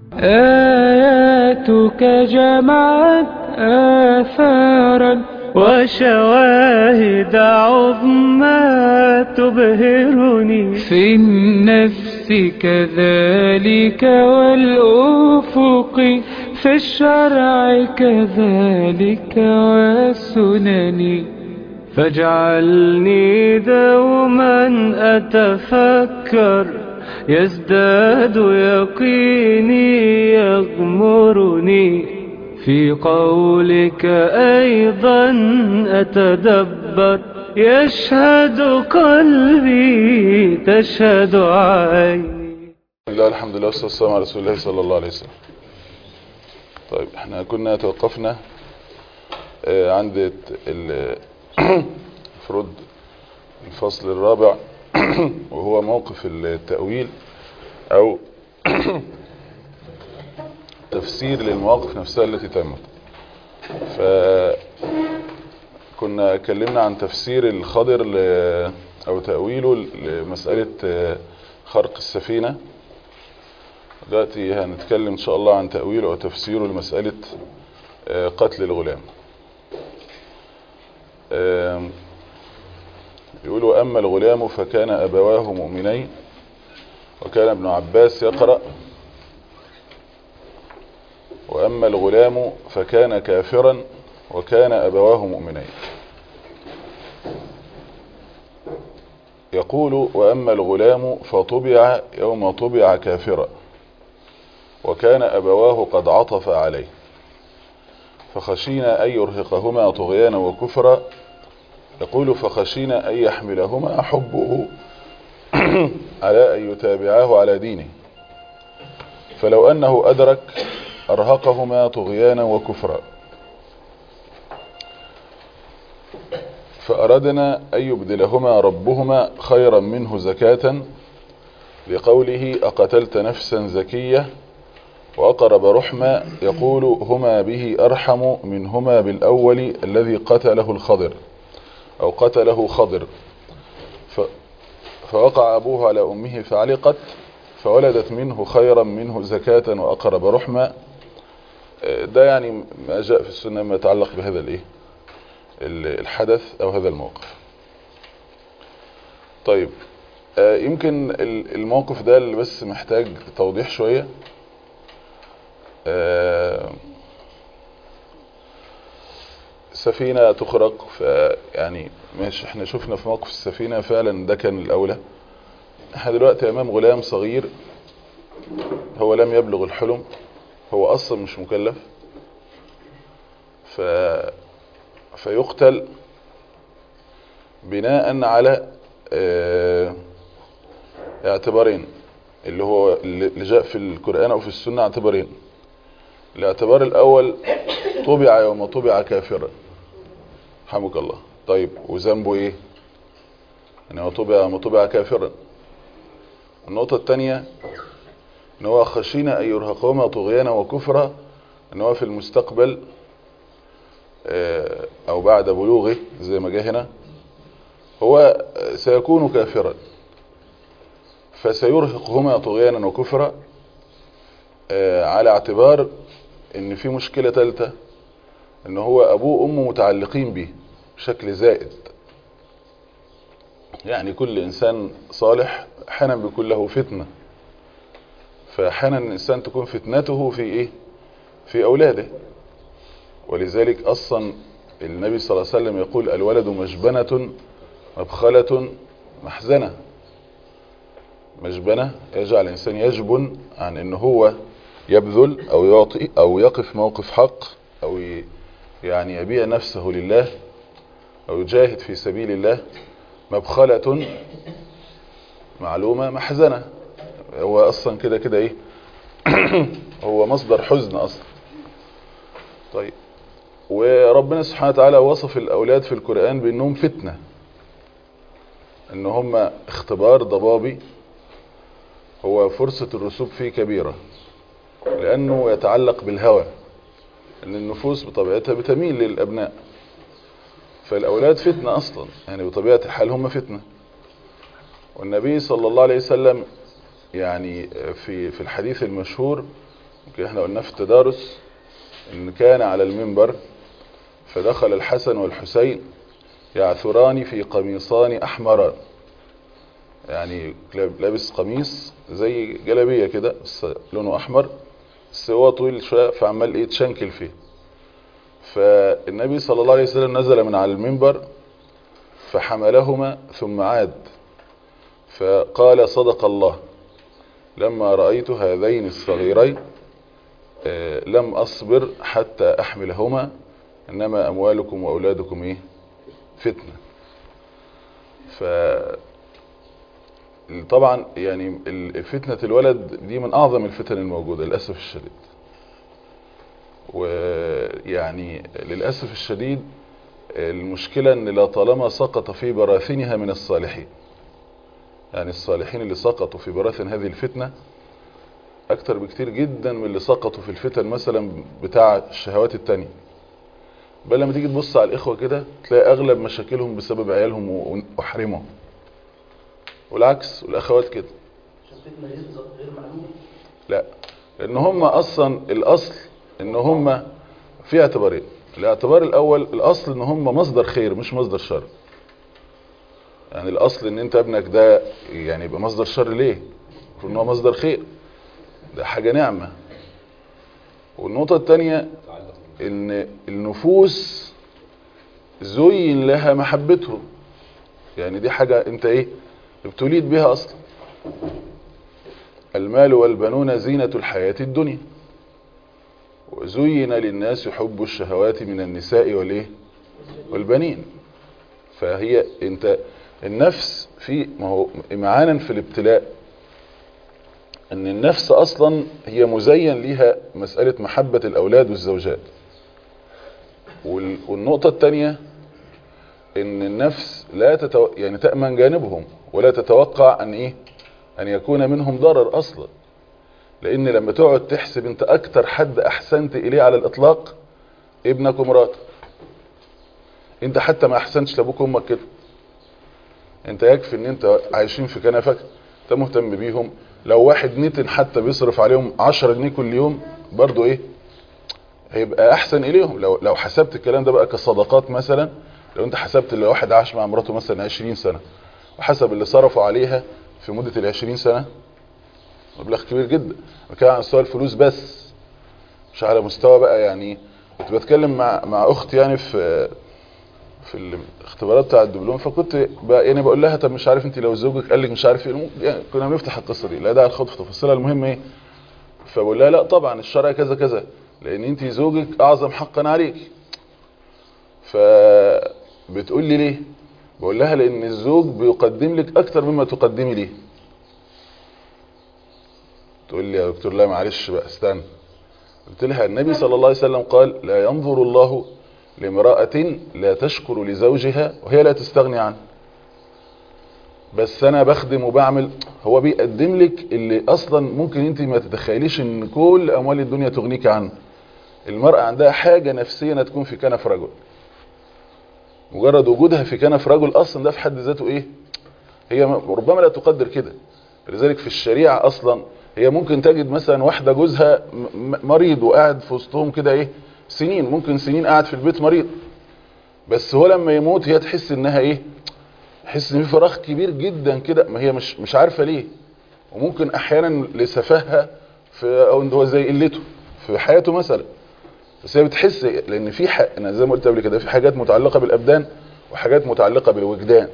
آياتك جمعت آثارا وشواهد عظمى تبهرني في النفس كذلك والأفق في الشرع كذلك والسنن فاجعلني دوما أتفكر يزداد يقيني يغمرني في قولك أيضا أتدبر يشهد قلبي تشهد عيني بسم الله الحمد لله والصلاة والسلام على رسول الله صلى الله عليه وسلم طيب احنا كنا توقفنا آه، عند الت- ال- المفروض الفصل الرابع وهو موقف التأويل او تفسير للمواقف نفسها التي تمت فكنا اتكلمنا عن تفسير الخضر ل- او تأويله لمسألة آه، خرق السفينة دلوقتي هنتكلم ان شاء الله عن تأويله او تفسيره لمسألة آه، قتل الغلام آم، يقولوا أما الغلام فكان أبواه مؤمنين وكان ابن عباس يقرأ وأما الغلام فكان كافرا وكان أبواه مؤمنين يقول وأما الغلام فطبع يوم طبع كافرا وكان أبواه قد عطف عليه فخشينا أن يرهقهما طغيانا وكفرا يقول فخشينا أن يحملهما حبه على أن يتابعاه على دينه فلو أنه أدرك أرهقهما طغيانا وكفرا فأردنا أن يبدلهما ربهما خيرا منه زكاة لقوله أقتلت نفسا زكية وأقرب رحمة يقول هما به أرحم منهما بالأول الذي قتله الخضر أو قتله خضر ف فوقع أبوه على أمه فعلقت فولدت منه خيرا منه زكاة وأقرب رحمة آه، ده يعني ما جاء في السنة ما يتعلق بهذا الإيه ال- الحدث أو هذا الموقف طيب آه، يمكن ال- الموقف ده اللي بس محتاج توضيح شوية آه، سفينة تخرق فيعني ماشي احنا شفنا في موقف السفينة فعلا ده كان الأولى احنا دلوقتي أمام غلام صغير هو لم يبلغ الحلم هو أصلا مش مكلف ف... فيقتل بناء على اه اعتبارين اللي هو اللي جاء في القرآن أو في السنة اعتبارين الاعتبار الأول طبع يوم طبع كافرا حمك الله طيب وذنبه ايه ان هو طبع يوم طبع كافرا النقطة الثانية ان هو خشينا ان يرهقهما طغيانا وكفرا ان هو في المستقبل آه، او بعد بلوغه زي ما جه هنا هو سيكون كافرا فسيرهقهما طغيانا وكفرا آه، على اعتبار ان في مشكلة ثالثة ان هو ابوه وامه متعلقين به بشكل زائد يعني كل انسان صالح احيانا بيكون له فتنة فاحيانا الانسان تكون فتنته في ايه في اولاده ولذلك اصلا النبي صلى الله عليه وسلم يقول الولد مجبنة مبخلة محزنة مجبنة يجعل الانسان يجبن عن ان هو يبذل او يعطي او يقف موقف حق او ي- يعني يبيع نفسه لله او يجاهد في سبيل الله مبخلة معلومة محزنة هو اصلا كده كده ايه هو مصدر حزن اصلا طيب وربنا سبحانه وتعالى وصف الاولاد في القرآن بانهم فتنة ان هم اختبار ضبابي هو فرصة الرسوب فيه كبيرة لانه يتعلق بالهوى ان النفوس بطبيعتها بتميل للابناء فالاولاد فتنة اصلا يعني بطبيعة الحال هم فتنة والنبي صلى الله عليه وسلم يعني في في الحديث المشهور يمكن احنا قلنا في التدارس ان كان على المنبر فدخل الحسن والحسين يعثران في قميصان احمران يعني لابس قميص زي جلابيه كده بس لونه احمر بس هو طويل شويه فعمال ايه تشنكل فيه فالنبي صلى الله عليه وسلم نزل من على المنبر فحملهما ثم عاد فقال صدق الله لما رأيت هذين الصغيرين لم أصبر حتى أحملهما إنما أموالكم وأولادكم إيه فتنة ف طبعا يعني فتنة الولد دي من أعظم الفتن الموجودة للأسف الشديد ويعني للأسف الشديد المشكلة ان لا طالما سقط في براثنها من الصالحين يعني الصالحين اللي سقطوا في براثن هذه الفتنة اكتر بكتير جدا من اللي سقطوا في الفتن مثلا بتاع الشهوات التانية بل لما تيجي تبص على الاخوة كده تلاقي اغلب مشاكلهم بسبب عيالهم وحرمهم والعكس والاخوات كده لا لان هم اصلا الاصل ان هم في اعتبارين الاعتبار الاول الاصل ان هم مصدر خير مش مصدر شر يعني الاصل ان انت ابنك ده يعني يبقى مصدر شر ليه ان هو مصدر خير ده حاجة نعمة والنقطة الثانية ان النفوس زين لها محبته يعني دي حاجة انت ايه ابتليت بها اصلا المال والبنون زينة الحياة الدنيا وزين للناس حب الشهوات من النساء والايه والبنين فهي انت النفس في ما هو معانا في الابتلاء ان النفس اصلا هي مزين ليها مسألة محبة الاولاد والزوجات والنقطة الثانية ان النفس لا تتو... يعني تأمن جانبهم ولا تتوقع ان ايه ان يكون منهم ضرر اصلا لان لما تقعد تحسب انت اكتر حد احسنت اليه على الاطلاق ابنك ومراتك انت حتى ما احسنتش لابوك وامك كده انت يكفي ان انت عايشين في كنفك انت مهتم بيهم لو واحد نتن حتى بيصرف عليهم 10 جنيه كل يوم برضو ايه هيبقى احسن اليهم لو لو حسبت الكلام ده بقى كصدقات مثلا لو انت حسبت اللي واحد عاش مع مراته مثلا 20 سنة وحسب اللي صرفوا عليها في مدة ال 20 سنة مبلغ كبير جدا كان على مستوى الفلوس بس مش على مستوى بقى يعني كنت بتكلم مع مع اختي يعني في في الاختبارات بتاع الدبلوم فكنت بقى يعني بقول لها طب مش عارف انت لو زوجك قال لك مش عارف ايه يعني كنا بنفتح القصه دي لا داعي الخوض في تفاصيلها المهم ايه فبقول لها لا طبعا الشرع كذا كذا لان انت زوجك اعظم حقا عليك فبتقول لي ليه بقول لها لان الزوج بيقدم لك اكتر مما تقدمي ليه تقول لي يا دكتور لا معلش بقى استنى قلت لها النبي صلى الله عليه وسلم قال لا ينظر الله لامرأة لا تشكر لزوجها وهي لا تستغني عنه بس انا بخدم وبعمل هو بيقدم لك اللي اصلا ممكن انت ما تتخيليش ان كل اموال الدنيا تغنيك عنه المرأة عندها حاجة نفسية تكون في كنف رجل مجرد وجودها في كنف رجل اصلا ده في حد ذاته ايه هي ربما لا تقدر كده لذلك في الشريعة اصلا هي ممكن تجد مثلا واحدة جوزها مريض وقاعد في وسطهم كده ايه سنين ممكن سنين قاعد في البيت مريض بس هو لما يموت هي تحس انها ايه تحس ان في فراغ كبير جدا كده ما هي مش مش عارفه ليه وممكن احيانا لسفاهها في او ان هو زي قلته في حياته مثلا بس هي بتحس لان في ح... انا زي ما قلت قبل كده في حاجات متعلقه بالابدان وحاجات متعلقه بالوجدان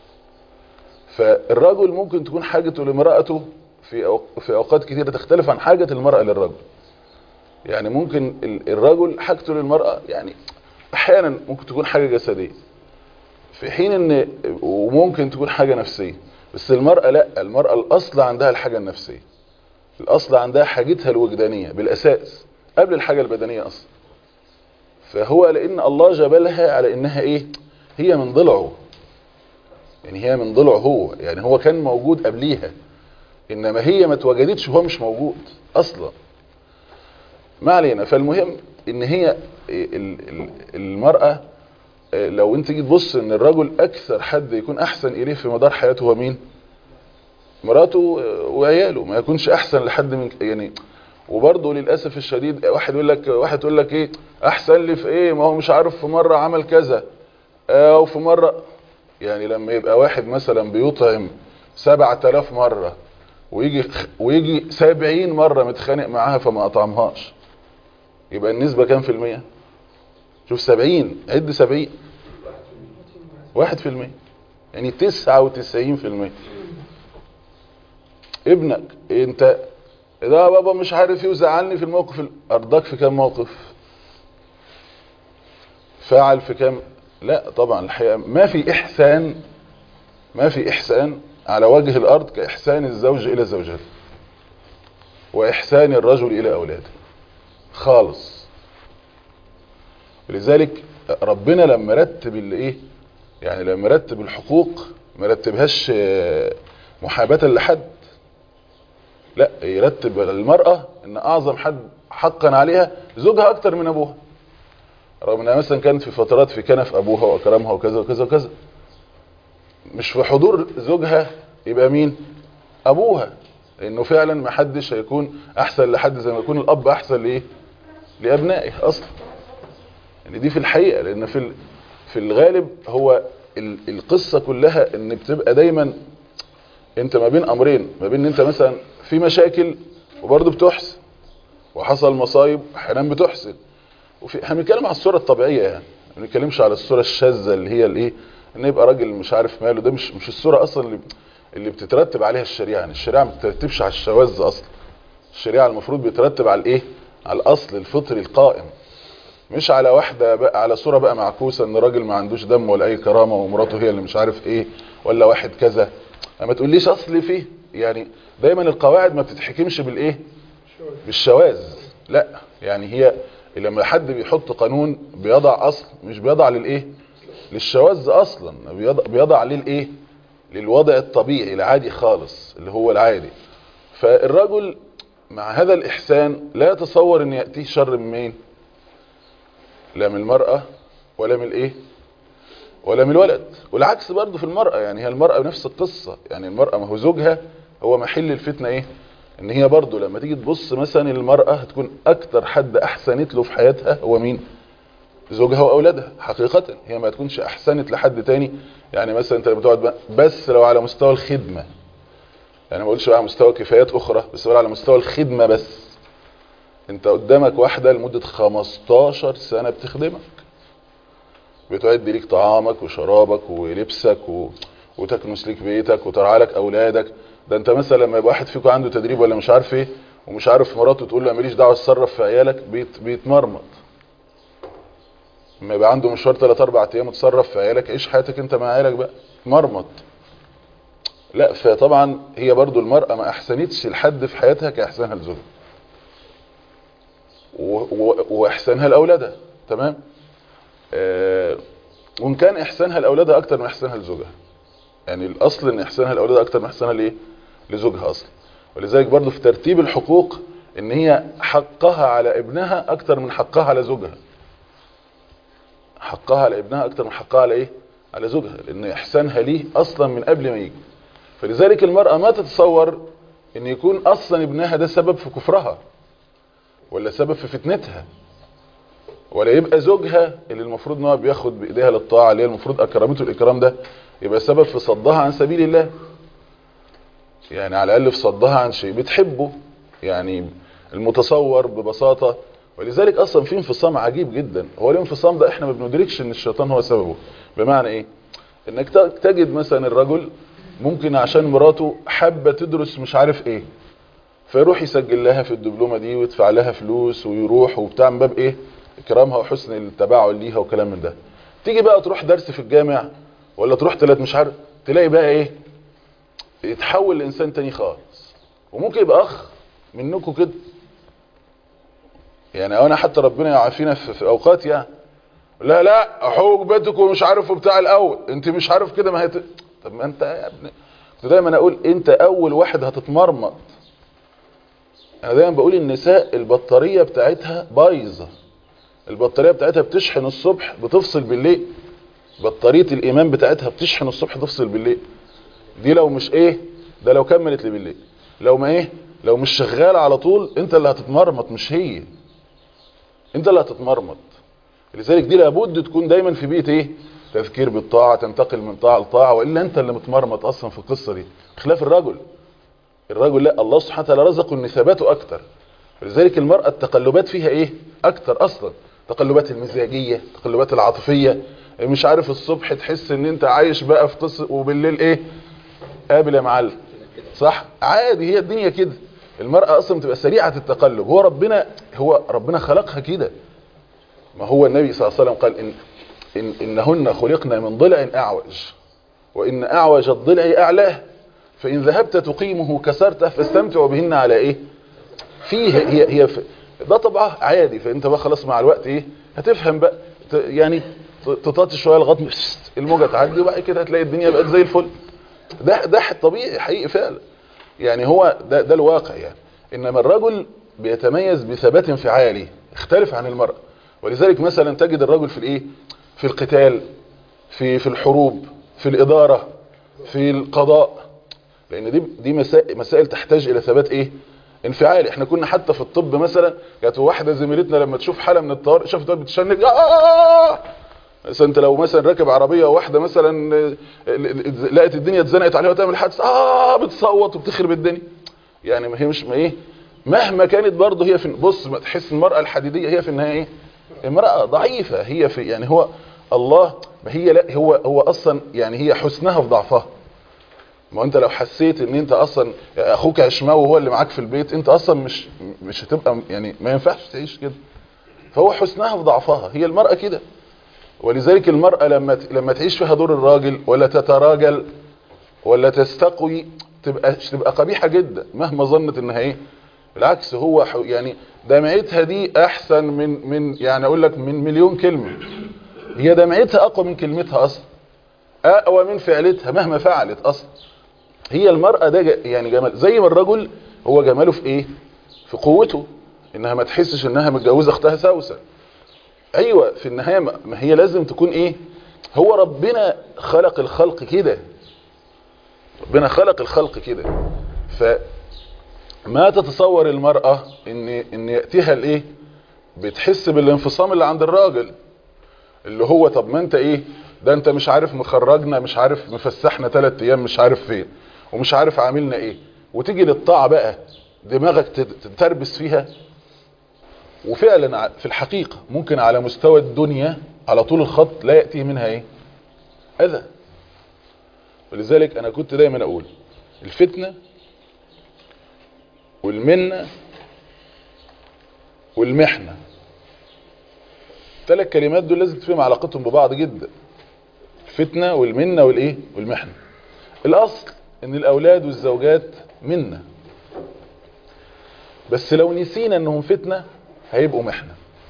فالرجل ممكن تكون حاجته لامراته في أو... في اوقات كثيره تختلف عن حاجه المراه للرجل يعني ممكن الرجل حاجته للمراه يعني احيانا ممكن تكون حاجه جسديه في حين ان وممكن تكون حاجه نفسيه بس المراه لا المراه الاصل عندها الحاجه النفسيه الاصل عندها حاجتها الوجدانيه بالاساس قبل الحاجه البدنيه اصلا فهو لان الله جبلها على انها ايه هي من ضلعه يعني هي من ضلعه هو يعني هو كان موجود قبليها انما هي ما اتوجدتش وهو مش موجود اصلا ما علينا فالمهم ان هي المرأة لو انت جيت تبص ان الرجل اكثر حد يكون احسن اليه في مدار حياته هو مين مراته وعياله ما يكونش احسن لحد من يعني وبرضه للاسف الشديد واحد يقول لك واحد يقول لك ايه احسن لي في ايه ما هو مش عارف في مره عمل كذا او في مره يعني لما يبقى واحد مثلا بيطعم 7000 مره ويجي ويجي 70 مره متخانق معاها فما اطعمهاش يبقى النسبه كام في المية شوف 70 عد 70 واحد في المية يعني 99 في المية ابنك انت ده بابا مش عارف ايه وزعلني في الموقف ال- ارضاك في كام موقف فعل في كام لا طبعا الحقيقه ما في احسان ما في احسان على وجه الارض كاحسان الزوج الى زوجته واحسان الرجل الى اولاده خالص لذلك ربنا لما رتب الايه يعني لما رتب الحقوق ما رتبهاش آه، محاباه لحد لا يرتب المرأة ان اعظم حد حقا عليها زوجها اكتر من ابوها رغم انها مثلا كانت في فترات في كنف ابوها واكرمها وكذا وكذا وكذا مش في حضور زوجها يبقى مين ابوها لانه فعلا ما حدش هيكون احسن لحد زي ما يكون الاب احسن لايه لابنائه اصلا يعني دي في الحقيقة لان في ال- في الغالب هو ال- القصة كلها ان بتبقى دايما انت ما بين امرين ما بين ان انت مثلا في مشاكل وبرضه بتحسن وحصل مصايب احيانا بتحسن وفي احنا بنتكلم على الصوره الطبيعيه يعني ما بنتكلمش على الصوره الشاذه اللي هي الايه ان يبقى راجل مش عارف ماله ده مش مش الصوره اصلا اللي اللي بتترتب عليها الشريعه يعني الشريعه ما بتترتبش على الشواذ اصلا الشريعه المفروض بيترتب على الايه على الاصل الفطري القائم مش على واحده بقى على صوره بقى معكوسه ان راجل ما عندوش دم ولا اي كرامه ومراته هي اللي مش عارف ايه ولا واحد كذا ما تقوليش اصل فيه يعني دايما القواعد ما بتتحكمش بالايه بالشواذ لا يعني هي لما حد بيحط قانون بيضع اصل مش بيضع للايه للشواذ اصلا بيضع, بيضع للايه للوضع الطبيعي العادي خالص اللي هو العادي فالرجل مع هذا الاحسان لا يتصور ان ياتيه شر من مين لا من المراه ولا من الايه ولا من الولد والعكس برضه في المرأة يعني هي المرأة نفس القصة يعني المرأة ما هو زوجها هو محل الفتنة ايه ان هي برضه لما تيجي تبص مثلا المرأة هتكون اكتر حد احسنت له في حياتها هو مين زوجها واولادها حقيقة هي ما تكونش احسنت لحد تاني يعني مثلا انت لما تقعد بقى بس لو على مستوى الخدمة يعني ما بقولش بقى على مستوى كفايات اخرى بس بقول على مستوى الخدمة بس انت قدامك واحدة لمدة 15 سنة بتخدمك بتعد ليك طعامك وشرابك ولبسك و... وتكنس ليك بيتك وترعى لك اولادك ده انت مثلا لما يبقى واحد فيكم عنده تدريب ولا مش عارف ايه ومش عارف مراته تقول له ماليش دعوه اتصرف في عيالك بيت بيتمرمط لما يبقى عنده مشوار 3 4 ايام اتصرف في عيالك عيش حياتك انت مع عيالك بقى مرمط لا فطبعا هي برضو المرأة ما احسنتش لحد في حياتها كاحسانها لزوجها و... و... واحسانها لاولادها تمام آه وان كان احسانها لاولادها اكتر من احسانها لزوجها يعني الاصل ان احسانها لاولادها اكتر من احسانها لايه لزوجها اصلا ولذلك برضو في ترتيب الحقوق ان هي حقها على ابنها اكتر من حقها على زوجها حقها على ابنها اكتر من حقها على ايه على زوجها لان احسانها ليه اصلا من قبل ما يجي فلذلك المرأة ما تتصور ان يكون اصلا ابنها ده سبب في كفرها ولا سبب في فتنتها ولا يبقى زوجها اللي المفروض ان هو بياخد بايديها للطاعه اللي هي المفروض اكرمته الاكرام ده يبقى سبب في صدها عن سبيل الله يعني على الاقل في صدها عن شيء بتحبه يعني المتصور ببساطه ولذلك اصلا في انفصام عجيب جدا هو الانفصام ده احنا ما بندركش ان الشيطان هو سببه بمعنى ايه انك تجد مثلا الرجل ممكن عشان مراته حابه تدرس مش عارف ايه فيروح يسجل لها في الدبلومه دي ويدفع لها فلوس ويروح وبتاع من باب ايه اكرامها وحسن التباعد ليها وكلام من ده تيجي بقى تروح درس في الجامع ولا تروح تلات مش عارف تلاقي بقى ايه يتحول لانسان تاني خالص وممكن يبقى اخ منكم كده يعني انا حتى ربنا يعافينا في, في اوقات يعني لا لا حقوق بيتك ومش عارف بتاع الاول انت مش عارف كده ما هي طب ما انت يا ابني كنت دايما اقول انت اول واحد هتتمرمط انا دايما بقول النساء البطاريه بتاعتها بايظه البطاريه بتاعتها بتشحن الصبح بتفصل بالليل بطاريه الايمان بتاعتها بتشحن الصبح تفصل بالليل دي لو مش ايه ده لو كملت لي بالليل لو ما ايه لو مش شغال على طول انت اللي هتتمرمط مش هي انت اللي هتتمرمط لذلك دي لابد تكون دايما في بيئه ايه تذكير بالطاعه تنتقل من طاعه لطاعه والا انت اللي متمرمط اصلا في القصه دي خلاف الرجل الرجل لا الله سبحانه وتعالى رزقه ان ثباته اكتر لذلك المراه التقلبات فيها ايه اكتر اصلا تقلبات المزاجيه تقلبات العاطفيه مش عارف الصبح تحس ان انت عايش بقى في قصه وبالليل ايه قابل يا معلم صح عادي هي الدنيا كده المرأة اصلا بتبقى سريعة التقلب هو ربنا هو ربنا خلقها كده ما هو النبي صلى الله عليه وسلم قال إن, إن إنهن خلقنا من ضلع أعوج وإن أعوج الضلع أعلاه فإن ذهبت تقيمه كسرته فاستمتع بهن على إيه فيه هي هي في ده طبعا عادي فأنت بقى خلاص مع الوقت إيه هتفهم بقى ت- يعني ت- تطاطي شوية لغاية ما الموجة تعدي وبعد كده هتلاقي الدنيا بقت زي الفل ده ده طبيعي حقيقي فعلا يعني هو ده, ده الواقع يعني إنما الرجل بيتميز بثبات انفعالي يختلف عن المرأة ولذلك مثلا تجد الرجل في الايه في القتال في في الحروب في الإدارة في القضاء لأن دي دي مسائل, مسائل تحتاج إلى ثبات ايه انفعالي احنا كنا حتى في الطب مثلا كانت واحدة زميلتنا لما تشوف حالة من الطوارئ شافت واحد بتشنج آه مثلا انت لو مثلا راكب عربية واحدة مثلا لقت الدنيا اتزنقت عليها وتعمل حادث اه بتصوت وبتخرب الدنيا يعني ما هي مش ما ايه مهما كانت برضه هي في بص ما تحس المرأة الحديدية هي في النهاية ايه امرأة ضعيفة هي في يعني هو الله ما هي لا هو هو اصلا يعني هي حسنها في ضعفها ما انت لو حسيت ان انت اصلا اخوك عشماوي هو اللي معاك في البيت انت اصلا مش مش هتبقى يعني ما ينفعش تعيش كده فهو حسنها في ضعفها هي المرأة كده ولذلك المرأة لما لما تعيش فيها دور الراجل ولا تتراجل ولا تستقوي تبقى تبقى قبيحة جدا مهما ظنت انها ايه بالعكس هو يعني دمعتها دي احسن من من يعني اقول لك من مليون كلمة هي دمعتها اقوى من كلمتها اصلا اقوى من فعلتها مهما فعلت اصلا هي المرأة ده يعني جمال زي ما الرجل هو جماله في ايه في قوته انها ما تحسش انها متجوزة اختها سوسة ايوه في النهاية ما هي لازم تكون ايه هو ربنا خلق الخلق كده ربنا خلق الخلق كده فما تتصور المرأة ان ان يأتيها الايه بتحس بالانفصام اللي عند الراجل اللي هو طب ما انت ايه ده انت مش عارف مخرجنا مش عارف مفسحنا ثلاث ايام مش عارف فين ومش عارف عاملنا ايه وتيجي للطاعة بقى دماغك تتربس فيها وفعلا في الحقيقة ممكن على مستوى الدنيا على طول الخط لا يأتيه منها ايه اذى ولذلك انا كنت دايما اقول الفتنة والمنة والمحنة ثلاث كلمات دول لازم تفهم علاقتهم ببعض جدا الفتنة والمنة والايه والمحنة الاصل ان الاولاد والزوجات منة بس لو نسينا انهم فتنة هيبقوا محنة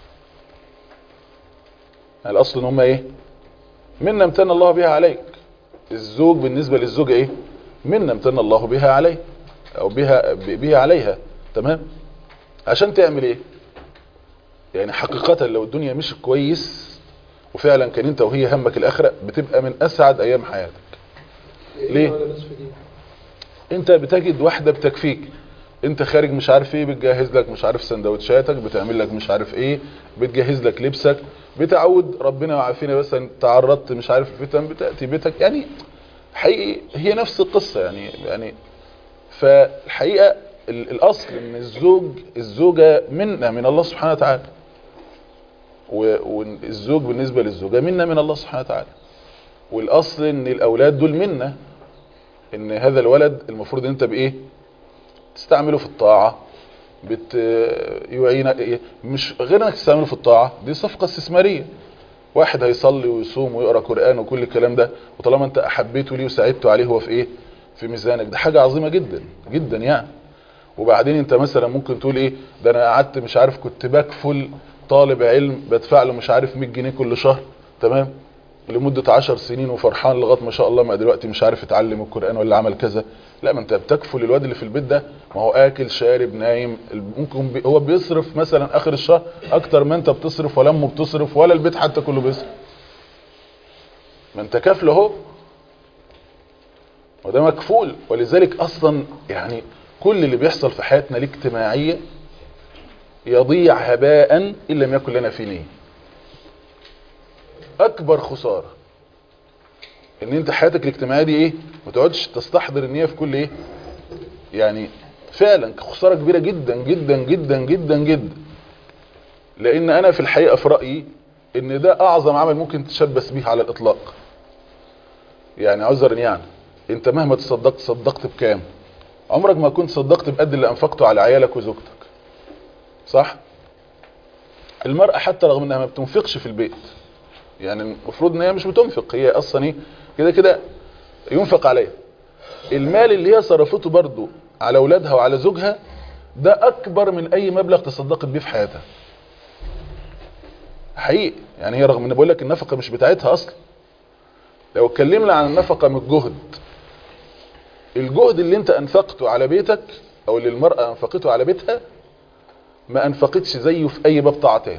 الاصل ان هم ايه منة امتن الله بها عليك الزوج بالنسبة للزوجة ايه منة امتن الله بها عليه او بها بها عليها تمام عشان تعمل ايه يعني حقيقة لو الدنيا مش كويس وفعلا كان انت وهي همك الاخرة بتبقى من اسعد ايام حياتك ليه انت بتجد واحدة بتكفيك انت خارج مش عارف ايه بتجهز لك مش عارف سندوتشاتك بتعمل لك مش عارف ايه بتجهز لك لبسك بتعود ربنا يعافينا بس ان تعرضت مش عارف الفتن بتاتي بيتك يعني حقيقي هي نفس القصة يعني يعني فالحقيقة الاصل ان الزوج الزوجة منا من الله سبحانه وتعالى والزوج بالنسبة للزوجة منا من الله سبحانه وتعالى والاصل ان الاولاد دول منا ان هذا الولد المفروض انت بايه تستعمله في الطاعة بت يعين مش غير انك تستعمله في الطاعة دي صفقة استثمارية واحد هيصلي ويصوم ويقرأ قرآن وكل الكلام ده وطالما انت احبيته ليه وساعدته عليه هو في ايه في ميزانك ده حاجة عظيمة جدا جدا يعني وبعدين انت مثلا ممكن تقول ايه ده انا قعدت مش عارف كنت بكفل طالب علم بدفع له مش عارف 100 جنيه كل شهر تمام لمدة 10 سنين وفرحان لغايه ما شاء الله ما دلوقتي مش عارف يتعلم القرآن ولا عمل كذا لا ما انت بتكفل الواد اللي في البيت ده ما هو اكل شارب نايم ممكن بي هو بيصرف مثلا اخر الشهر اكتر ما انت بتصرف ولا امه بتصرف ولا البيت حتى كله بيصرف ما انت كافله اهو وده مكفول ولذلك اصلا يعني كل اللي بيحصل في حياتنا الاجتماعية يضيع هباء إن لم يكن لنا فيه نية أكبر خسارة إن أنت حياتك الاجتماعية دي إيه ما تقعدش تستحضر النية في كل إيه يعني فعلا خسارة كبيرة جدا جدا جدا جدا جدا لأن أنا في الحقيقة في رأيي إن ده أعظم عمل ممكن تشبث به على الإطلاق يعني عذرا يعني أنت مهما تصدقت صدقت بكام عمرك ما كنت صدقت بقد اللي أنفقته على عيالك وزوجتك صح المرأة حتى رغم انها ما بتنفقش في البيت يعني المفروض ان هي مش بتنفق هي اصلا ايه كده كده ينفق عليها المال اللي هي صرفته برضو على اولادها وعلى زوجها ده اكبر من اي مبلغ تصدقت بيه في حياتها حقيقي يعني هي رغم ان بقول لك النفقه مش بتاعتها اصلا لو اتكلمنا عن النفقه من الجهد الجهد اللي انت انفقته على بيتك او اللي المرأة انفقته على بيتها ما انفقتش زيه في اي باب طاعة تاني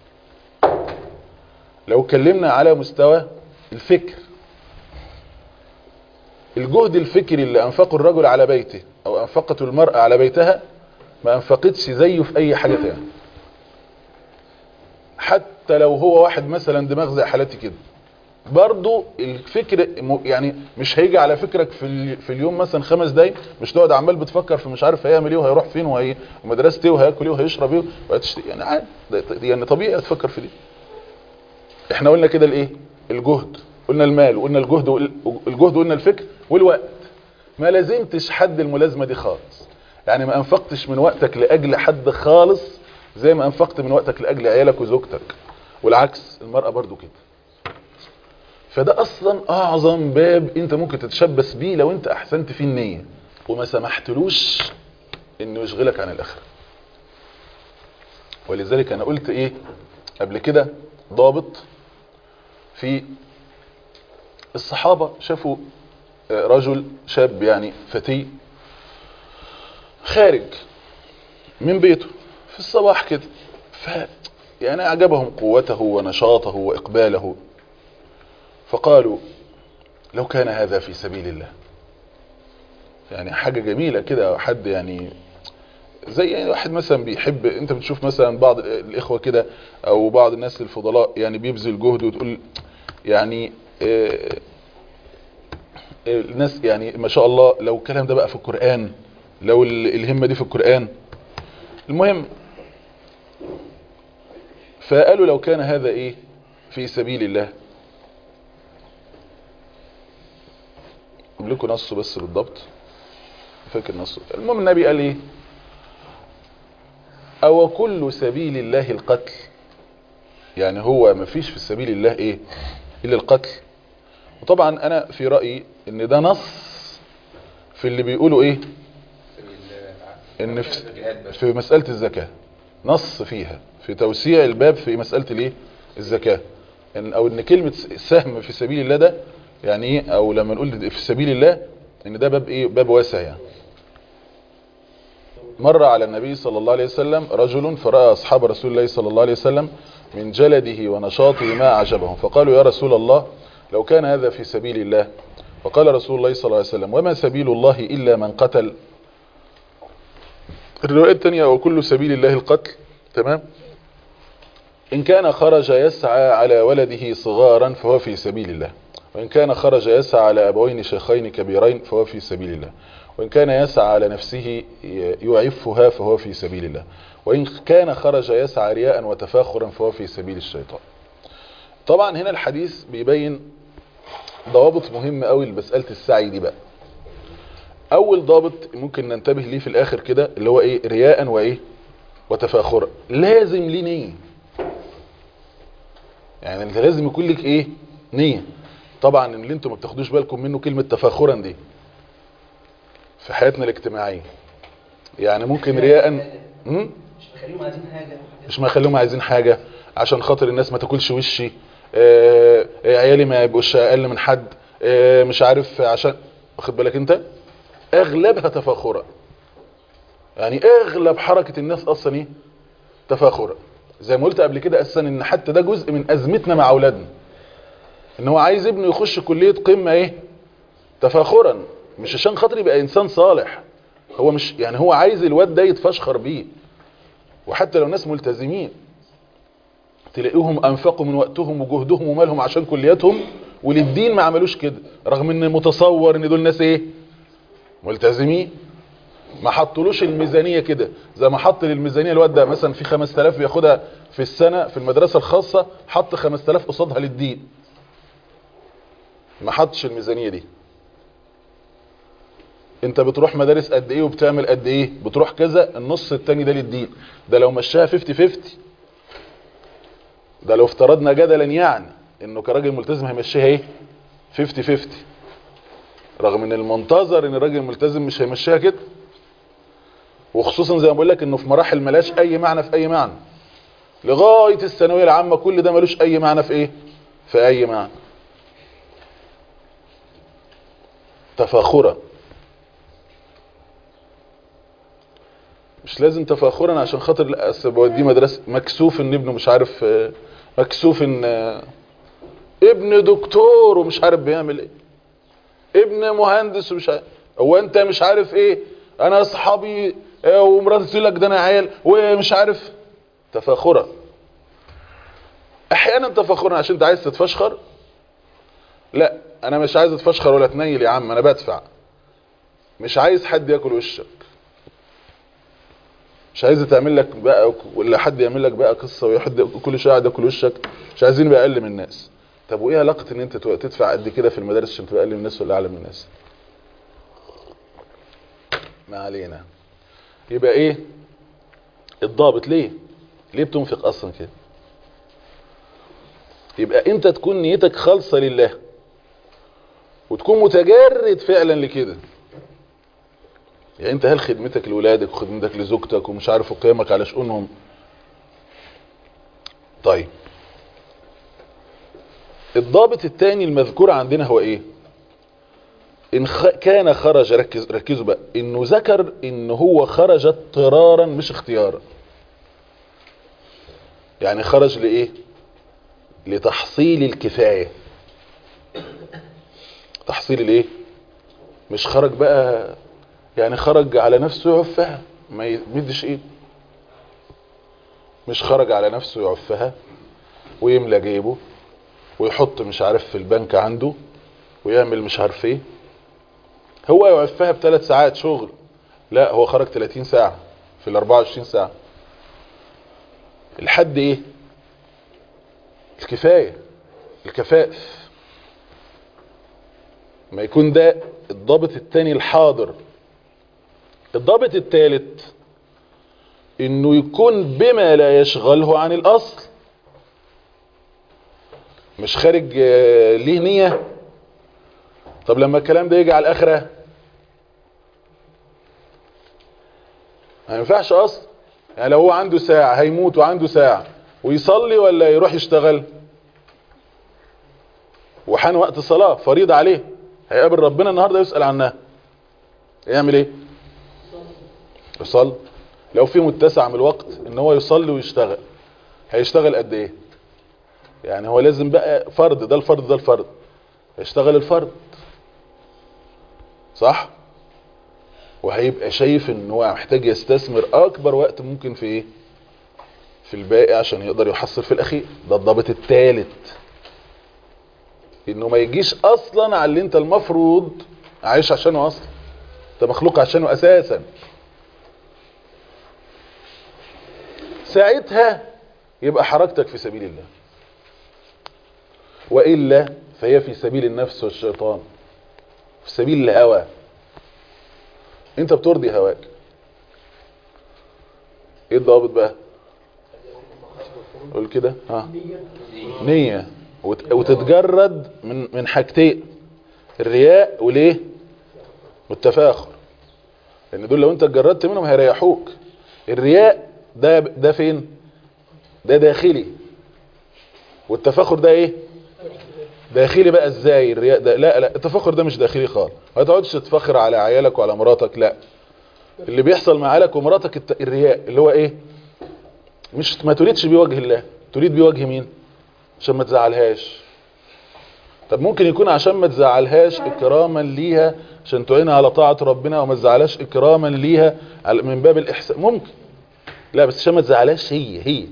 لو اتكلمنا على مستوى الفكر الجهد الفكري اللي انفقه الرجل على بيته او انفقته المرأة على بيتها ما انفقتش زيه في اي حاجة تاني حتى لو هو واحد مثلا دماغ زي حالتي كده برضو الفكر يعني مش هيجي على فكرك في في اليوم مثلا خمس دقايق مش تقعد عمال بتفكر في مش عارف هيعمل ايه وهيروح فين وهي ومدرسه ايه وهياكل ايه وهيشرب ايه وهتشتري يعني عادي يعني طبيعي تفكر في دي احنا قلنا كده الايه الجهد قلنا المال وقلنا الجهد الجهد وقلنا الفكر والوقت ما لازمتش حد الملازمه دي خالص يعني ما انفقتش من وقتك لاجل حد خالص زي ما انفقت من وقتك لاجل عيالك وزوجتك والعكس المراه برضو كده فده اصلا اعظم باب انت ممكن تتشبث بيه لو انت احسنت فيه النية وما سمحتلوش انه يشغلك عن الاخرة ولذلك انا قلت ايه قبل كده ضابط في الصحابة شافوا رجل شاب يعني فتي خارج من بيته في الصباح كده ف يعني اعجبهم قوته ونشاطه واقباله فقالوا لو كان هذا في سبيل الله يعني حاجة جميلة كده حد يعني زي يعني واحد مثلا بيحب انت بتشوف مثلا بعض الاخوة كده او بعض الناس الفضلاء يعني بيبذل جهد وتقول يعني اه الناس يعني ما شاء الله لو الكلام ده بقى في القرآن لو الهمة دي في القرآن المهم فقالوا لو كان هذا ايه في سبيل الله اجيب لكم نصه بس بالضبط فاكر نصه المهم النبي قال ايه او كل سبيل الله القتل يعني هو ما فيش في سبيل الله ايه الا القتل وطبعا انا في رأيي ان ده نص في اللي بيقولوا ايه ان في, في مسألة الزكاة نص فيها في توسيع الباب في مسألة الايه الزكاة إن او ان كلمة سهم في سبيل الله ده يعني ايه او لما نقول في سبيل الله ان ده باب ايه باب واسع يعني مر على النبي صلى الله عليه وسلم رجل فرأى اصحاب رسول الله صلى الله عليه وسلم من جلده ونشاطه ما اعجبهم فقالوا يا رسول الله لو كان هذا في سبيل الله فقال رسول الله صلى الله عليه وسلم وما سبيل الله الا من قتل الرواية الثانية وكل سبيل الله القتل تمام إن كان خرج يسعى على ولده صغارا فهو في سبيل الله وإن كان خرج يسعى على أبوين شيخين كبيرين فهو في سبيل الله وإن كان يسعى على نفسه يعفها فهو في سبيل الله وإن كان خرج يسعى رياء وتفاخرا فهو في سبيل الشيطان طبعا هنا الحديث بيبين ضوابط مهمة قوي لمسألة السعي دي بقى أول ضابط ممكن ننتبه ليه في الآخر كده اللي هو إيه رياء وإيه وتفاخرا لازم ليه نية يعني انت لازم يكون لك ايه نية طبعا اللي انتم ما بتاخدوش بالكم منه كلمة تفاخرا دي في حياتنا الاجتماعية يعني ممكن رياء مش مخليهم عايزين حاجة مش مخليهم عايزين حاجة عشان خاطر الناس ما تاكلش وشي آه عيالي ما يبقوش اقل من حد آه مش عارف عشان واخد بالك انت اغلبها تفاخرا يعني اغلب حركة الناس اصلا ايه تفاخرا زي ما قلت قبل كده اساسا ان حتى ده جزء من ازمتنا مع اولادنا ان هو عايز ابنه يخش كلية قمة ايه تفاخرا مش عشان خاطر يبقى انسان صالح هو مش يعني هو عايز الواد ده يتفشخر بيه وحتى لو ناس ملتزمين تلاقيهم انفقوا من وقتهم وجهدهم ومالهم عشان كلياتهم وللدين ما عملوش كده رغم ان متصور ان دول ناس ايه ملتزمين ما حطلوش الميزانية كده زي ما حط للميزانية الواد ده مثلا في 5000 بياخدها في السنة في المدرسة الخاصة حط 5000 قصادها للدين ما حطش الميزانية دي انت بتروح مدارس قد ايه وبتعمل قد ايه بتروح كذا النص التاني ده للدين ده لو مشاها 50 50 ده لو افترضنا جدلا يعني انه كراجل ملتزم هيمشيها ايه 50 50 رغم ان المنتظر ان الراجل الملتزم مش هيمشيها كده وخصوصا زي ما بقول لك انه في مراحل ملاش اي معنى في اي معنى لغاية الثانوية العامة كل ده ملوش اي معنى في ايه في اي معنى تفاخرا مش لازم تفاخرا عشان خاطر لا أصل بوديه مدرسة مكسوف ان ابنه مش عارف آه، مكسوف ان آه، ابن دكتور ومش عارف بيعمل ايه ابن مهندس ومش عارف هو انت مش عارف ايه انا اصحابي آه، ومراتي تقول لك ده انا عيال ومش عارف تفاخرا احيانا تفاخرا عشان انت عايز تتفشخر لا انا مش عايز اتفشخر ولا اتنيل يا عم انا بدفع مش عايز حد ياكل وشك مش عايز تعمل لك بقى ولا حد يعمل لك بقى قصه ويحد كل شويه قاعد ياكل وشك مش عايزين نبقى اقل من الناس طب وايه علاقه ان انت تدفع قد كده في المدارس عشان تبقى اقل من الناس ولا اعلى من الناس ما علينا يبقى ايه الضابط ليه ليه بتنفق اصلا كده يبقى انت تكون نيتك خالصه لله وتكون متجرد فعلا لكده يعني انت هل خدمتك لولادك وخدمتك لزوجتك ومش عارف وقيامك على شؤونهم طيب الضابط الثاني المذكور عندنا هو ايه ان خ... كان خرج ركز ركزوا بقى انه ذكر ان هو خرج اضطرارا مش اختيارا يعني خرج لايه لتحصيل الكفاية تحصيل الايه مش خرج بقى يعني خرج على نفسه يعفها ما يمدش ايده مش خرج على نفسه يعفها ويملى جيبه ويحط مش عارف في البنك عنده ويعمل مش عارف ايه هو يعفها بثلاث ساعات شغل لا هو خرج 30 ساعة في ال 24 ساعة الحد ايه الكفاية الكفاف ما يكون ده الضابط الثاني الحاضر الضابط الثالث انه يكون بما لا يشغله عن الاصل مش خارج آه، ليه نية طب لما الكلام ده يجي على الاخرة ما ينفعش اصلا يعني لو هو عنده ساعة هيموت وعنده ساعة ويصلي ولا يروح يشتغل وحان وقت الصلاة فريضة عليه هيقابل ربنا النهاردة يسأل عنها يعمل ايه يصلي لو في متسع من الوقت ان هو يصلي ويشتغل هيشتغل قد ايه يعني هو لازم بقى فرض ده الفرض ده الفرض هيشتغل الفرض صح وهيبقى شايف ان هو محتاج يستثمر اكبر وقت ممكن في ايه في الباقي عشان يقدر يحصل في الاخير ده الضابط الثالث انه ما يجيش اصلا على اللي انت المفروض عايش عشانه اصلا انت مخلوق عشانه اساسا ساعتها يبقى حركتك في سبيل الله وإلا فهي في سبيل النفس والشيطان في سبيل الهوى انت بترضي هواك ايه الضابط بقى قول كده ها نية وت- وتتجرد من من حاجتين الرياء وليه والتفاخر لان دول لو انت اتجردت منهم هيريحوك الرياء ده ده فين ده داخلي والتفاخر ده ايه داخلي بقى ازاي الرياء ده لا لا التفاخر ده مش داخلي خالص ما تقعدش تفخر على عيالك وعلى مراتك لا اللي بيحصل مع عيالك ومراتك الت- الرياء اللي هو ايه مش ما تريدش بيه وجه الله تريد بيه وجه مين عشان ما تزعلهاش طب ممكن يكون عشان ما تزعلهاش اكراما ليها عشان تعينها على طاعة ربنا وما تزعلهاش اكراما ليها على- من باب الاحسان ممكن لا بس عشان ما تزعلهاش هي هي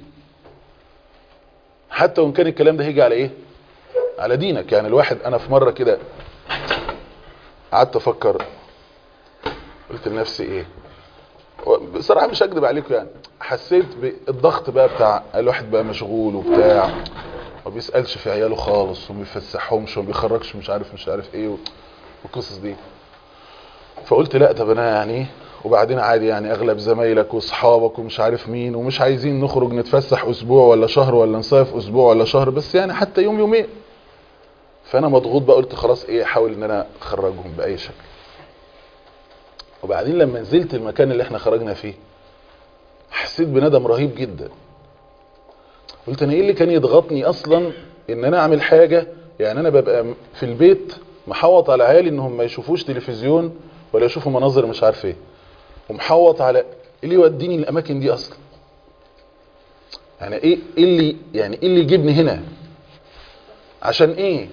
حتى وان كان الكلام ده هيجي على ايه على دينك يعني الواحد انا في مرة كده قعدت افكر قلت لنفسي ايه بصراحة مش هكدب عليكم يعني حسيت بالضغط بقى بتاع الواحد بقى مشغول وبتاع ما بيسألش في عياله خالص وما بيفسحهمش وما بيخرجش مش عارف مش عارف ايه والقصص دي فقلت لا طب انا يعني وبعدين عادي يعني اغلب زمايلك واصحابك ومش عارف مين ومش عايزين نخرج نتفسح اسبوع ولا شهر ولا نصيف اسبوع ولا شهر بس يعني حتى يوم يومين فانا مضغوط بقى قلت خلاص ايه احاول ان انا اخرجهم باي شكل وبعدين لما نزلت المكان اللي احنا خرجنا فيه حسيت بندم رهيب جدا قلت انا ايه اللي كان يضغطني اصلا ان انا اعمل حاجة يعني انا ببقى في البيت محوط على عيالي انهم ما يشوفوش تلفزيون ولا يشوفوا مناظر مش عارف ايه ومحوط على ايه اللي يوديني الاماكن دي اصلا يعني ايه إيه اللي يعني ايه اللي يجيبني هنا عشان ايه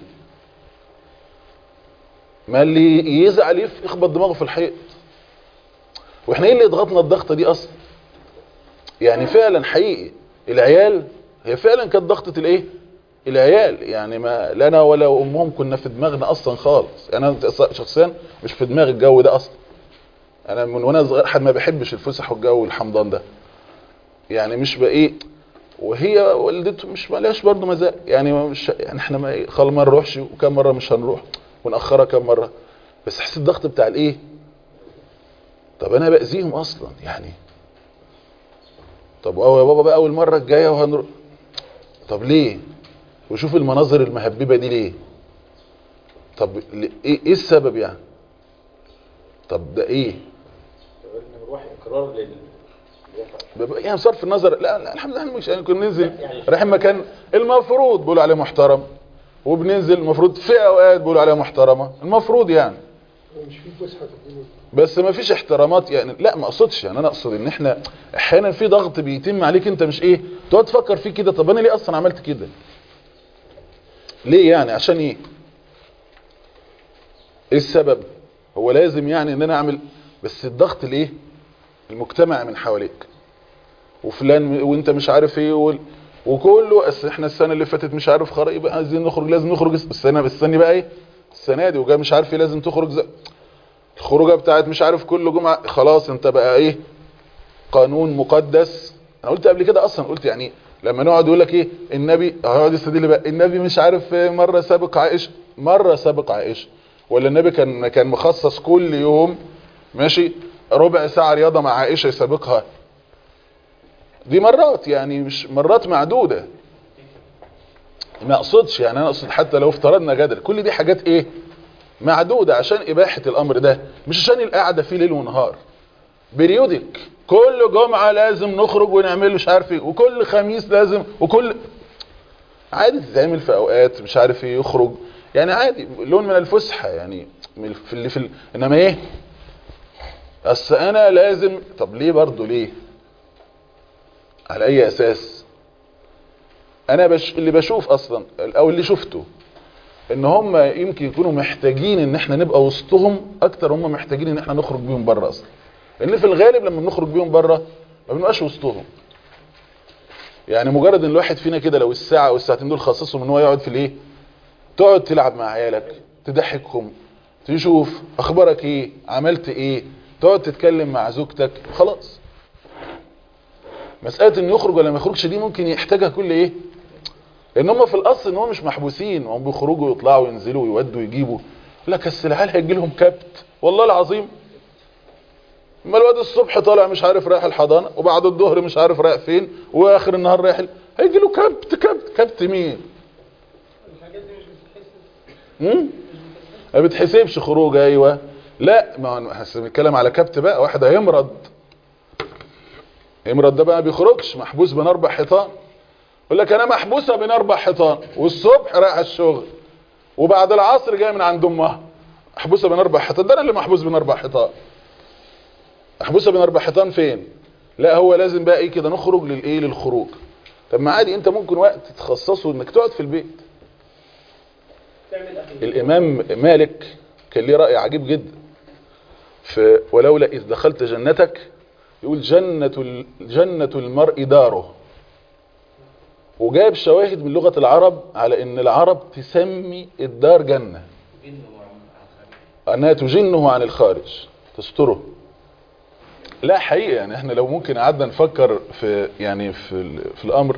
ما اللي يزعل يف- يخبط دماغه في الحيط واحنا ايه اللي يضغطنا الضغطه دي اصلا يعني فعلا حقيقي العيال هي فعلا كانت ضغطه الايه العيال يعني ما لا انا ولا امهم كنا في دماغنا اصلا خالص انا شخصيا مش في دماغ الجو ده اصلا انا من وانا صغير حد ما بحبش الفسح والجو الحمضان ده يعني مش بقى ايه وهي والدته مش مالهاش برضه مزاج يعني ما مش يعني احنا ما إيه، خلاص ما نروحش وكم مره مش هنروح ونأخرها كم مره بس حسيت الضغط بتاع الايه طب انا باذيهم اصلا يعني طب أو يا بابا بقى اول مره الجايه وهنروح طب ليه وشوف المناظر المهببه دي ليه طب ل- ايه ايه السبب يعني طب ده ايه نروح اقرار لل بيبقى يعني صرف النظر لا, لا الحمد لله مش يعني كنا ننزل رايحين مكان المفروض بيقولوا عليه محترم وبننزل المفروض في اوقات بيقولوا عليها محترمه المفروض يعني مش في فسحه الدين بس ما فيش احترامات يعني لا ما اقصدش يعني انا اقصد ان احنا احيانا في ضغط بيتم عليك انت مش ايه تقعد تفكر فيه كده طب انا ليه اصلا عملت كده ليه يعني عشان ايه ايه السبب هو لازم يعني ان انا اعمل بس الضغط الايه المجتمع من حواليك وفلان وانت مش عارف ايه وال... وكله أس احنا السنه اللي فاتت مش عارف خرا يبقى عايزين نخرج لازم نخرج السنه السنه بقى ايه السنه دي وجا مش عارف ايه لازم تخرج زي الخروجه بتاعت مش عارف كل جمعه خلاص انت بقى ايه قانون مقدس انا قلت قبل كده اصلا قلت يعني لما نقعد يقول لك ايه النبي هيقعد يستدل بقى النبي مش عارف مره سابق عائشه مره سابق عائشه ولا النبي كان كان مخصص كل يوم ماشي ربع ساعه رياضه مع عائشه يسابقها دي مرات يعني مش مرات معدوده ما اقصدش يعني انا اقصد حتى لو افترضنا جدل كل دي حاجات ايه معدودة عشان إباحة الأمر ده مش عشان القعدة فيه ليل ونهار بريودك كل جمعة لازم نخرج ونعمل مش عارف ايه وكل خميس لازم وكل عادي تتعمل في أوقات مش عارف ايه يخرج يعني عادي لون من الفسحة يعني من في اللي في ال... إنما ايه أصل أنا لازم طب ليه برضو ليه على أي أساس أنا بش... اللي بشوف أصلا أو اللي شفته ان هم يمكن يكونوا محتاجين ان احنا نبقى وسطهم اكتر هم محتاجين ان احنا نخرج بيهم بره اصلا لان في الغالب لما بنخرج بيهم بره ما بنبقاش وسطهم يعني مجرد ان الواحد فينا كده لو الساعه او الساعتين دول خصصهم ان هو يقعد في الايه تقعد تلعب مع عيالك تضحكهم تشوف اخبارك ايه عملت ايه تقعد تتكلم مع زوجتك خلاص مساله انه يخرج ولا ما يخرجش دي ممكن يحتاجها كل ايه لان هم في الاصل ان هم مش محبوسين هم بيخرجوا ويطلعوا وينزلوا ويودوا ويجيبوا يقول لك بس العيال هيجي لهم كبت والله العظيم اما الواد الصبح طالع مش عارف رايح الحضانه وبعد الظهر مش عارف رايح فين واخر النهار رايح ال- هيجي له كبت كبت كبت مين الحاجات دي مش بتتحسب امم ما بتحسبش خروج ايوه لا ما هو احنا بنتكلم على كبت بقى واحد هيمرض يمرض ده بقى ما بيخرجش محبوس بين اربع حيطان يقول لك انا محبوسه بين اربع حيطان والصبح رايح الشغل وبعد العصر جاي من عند امها محبوسه بين اربع حيطان ده انا اللي محبوس بين اربع حيطان محبوسه بين اربع حيطان فين لا هو لازم بقى ايه كده نخرج للايه للخروج طب ما عادي انت ممكن وقت تخصصه انك تقعد في البيت تعمل اخير الامام مالك كان ليه راي عجيب جدا ف ولولا إذ دخلت جنتك يقول جنة ال- جنة المرء داره وجاب شواهد من لغة العرب على ان العرب تسمي الدار جنة انها تجنه عن الخارج تستره لا حقيقة يعني احنا لو ممكن قعدنا نفكر في يعني في, ال- في الامر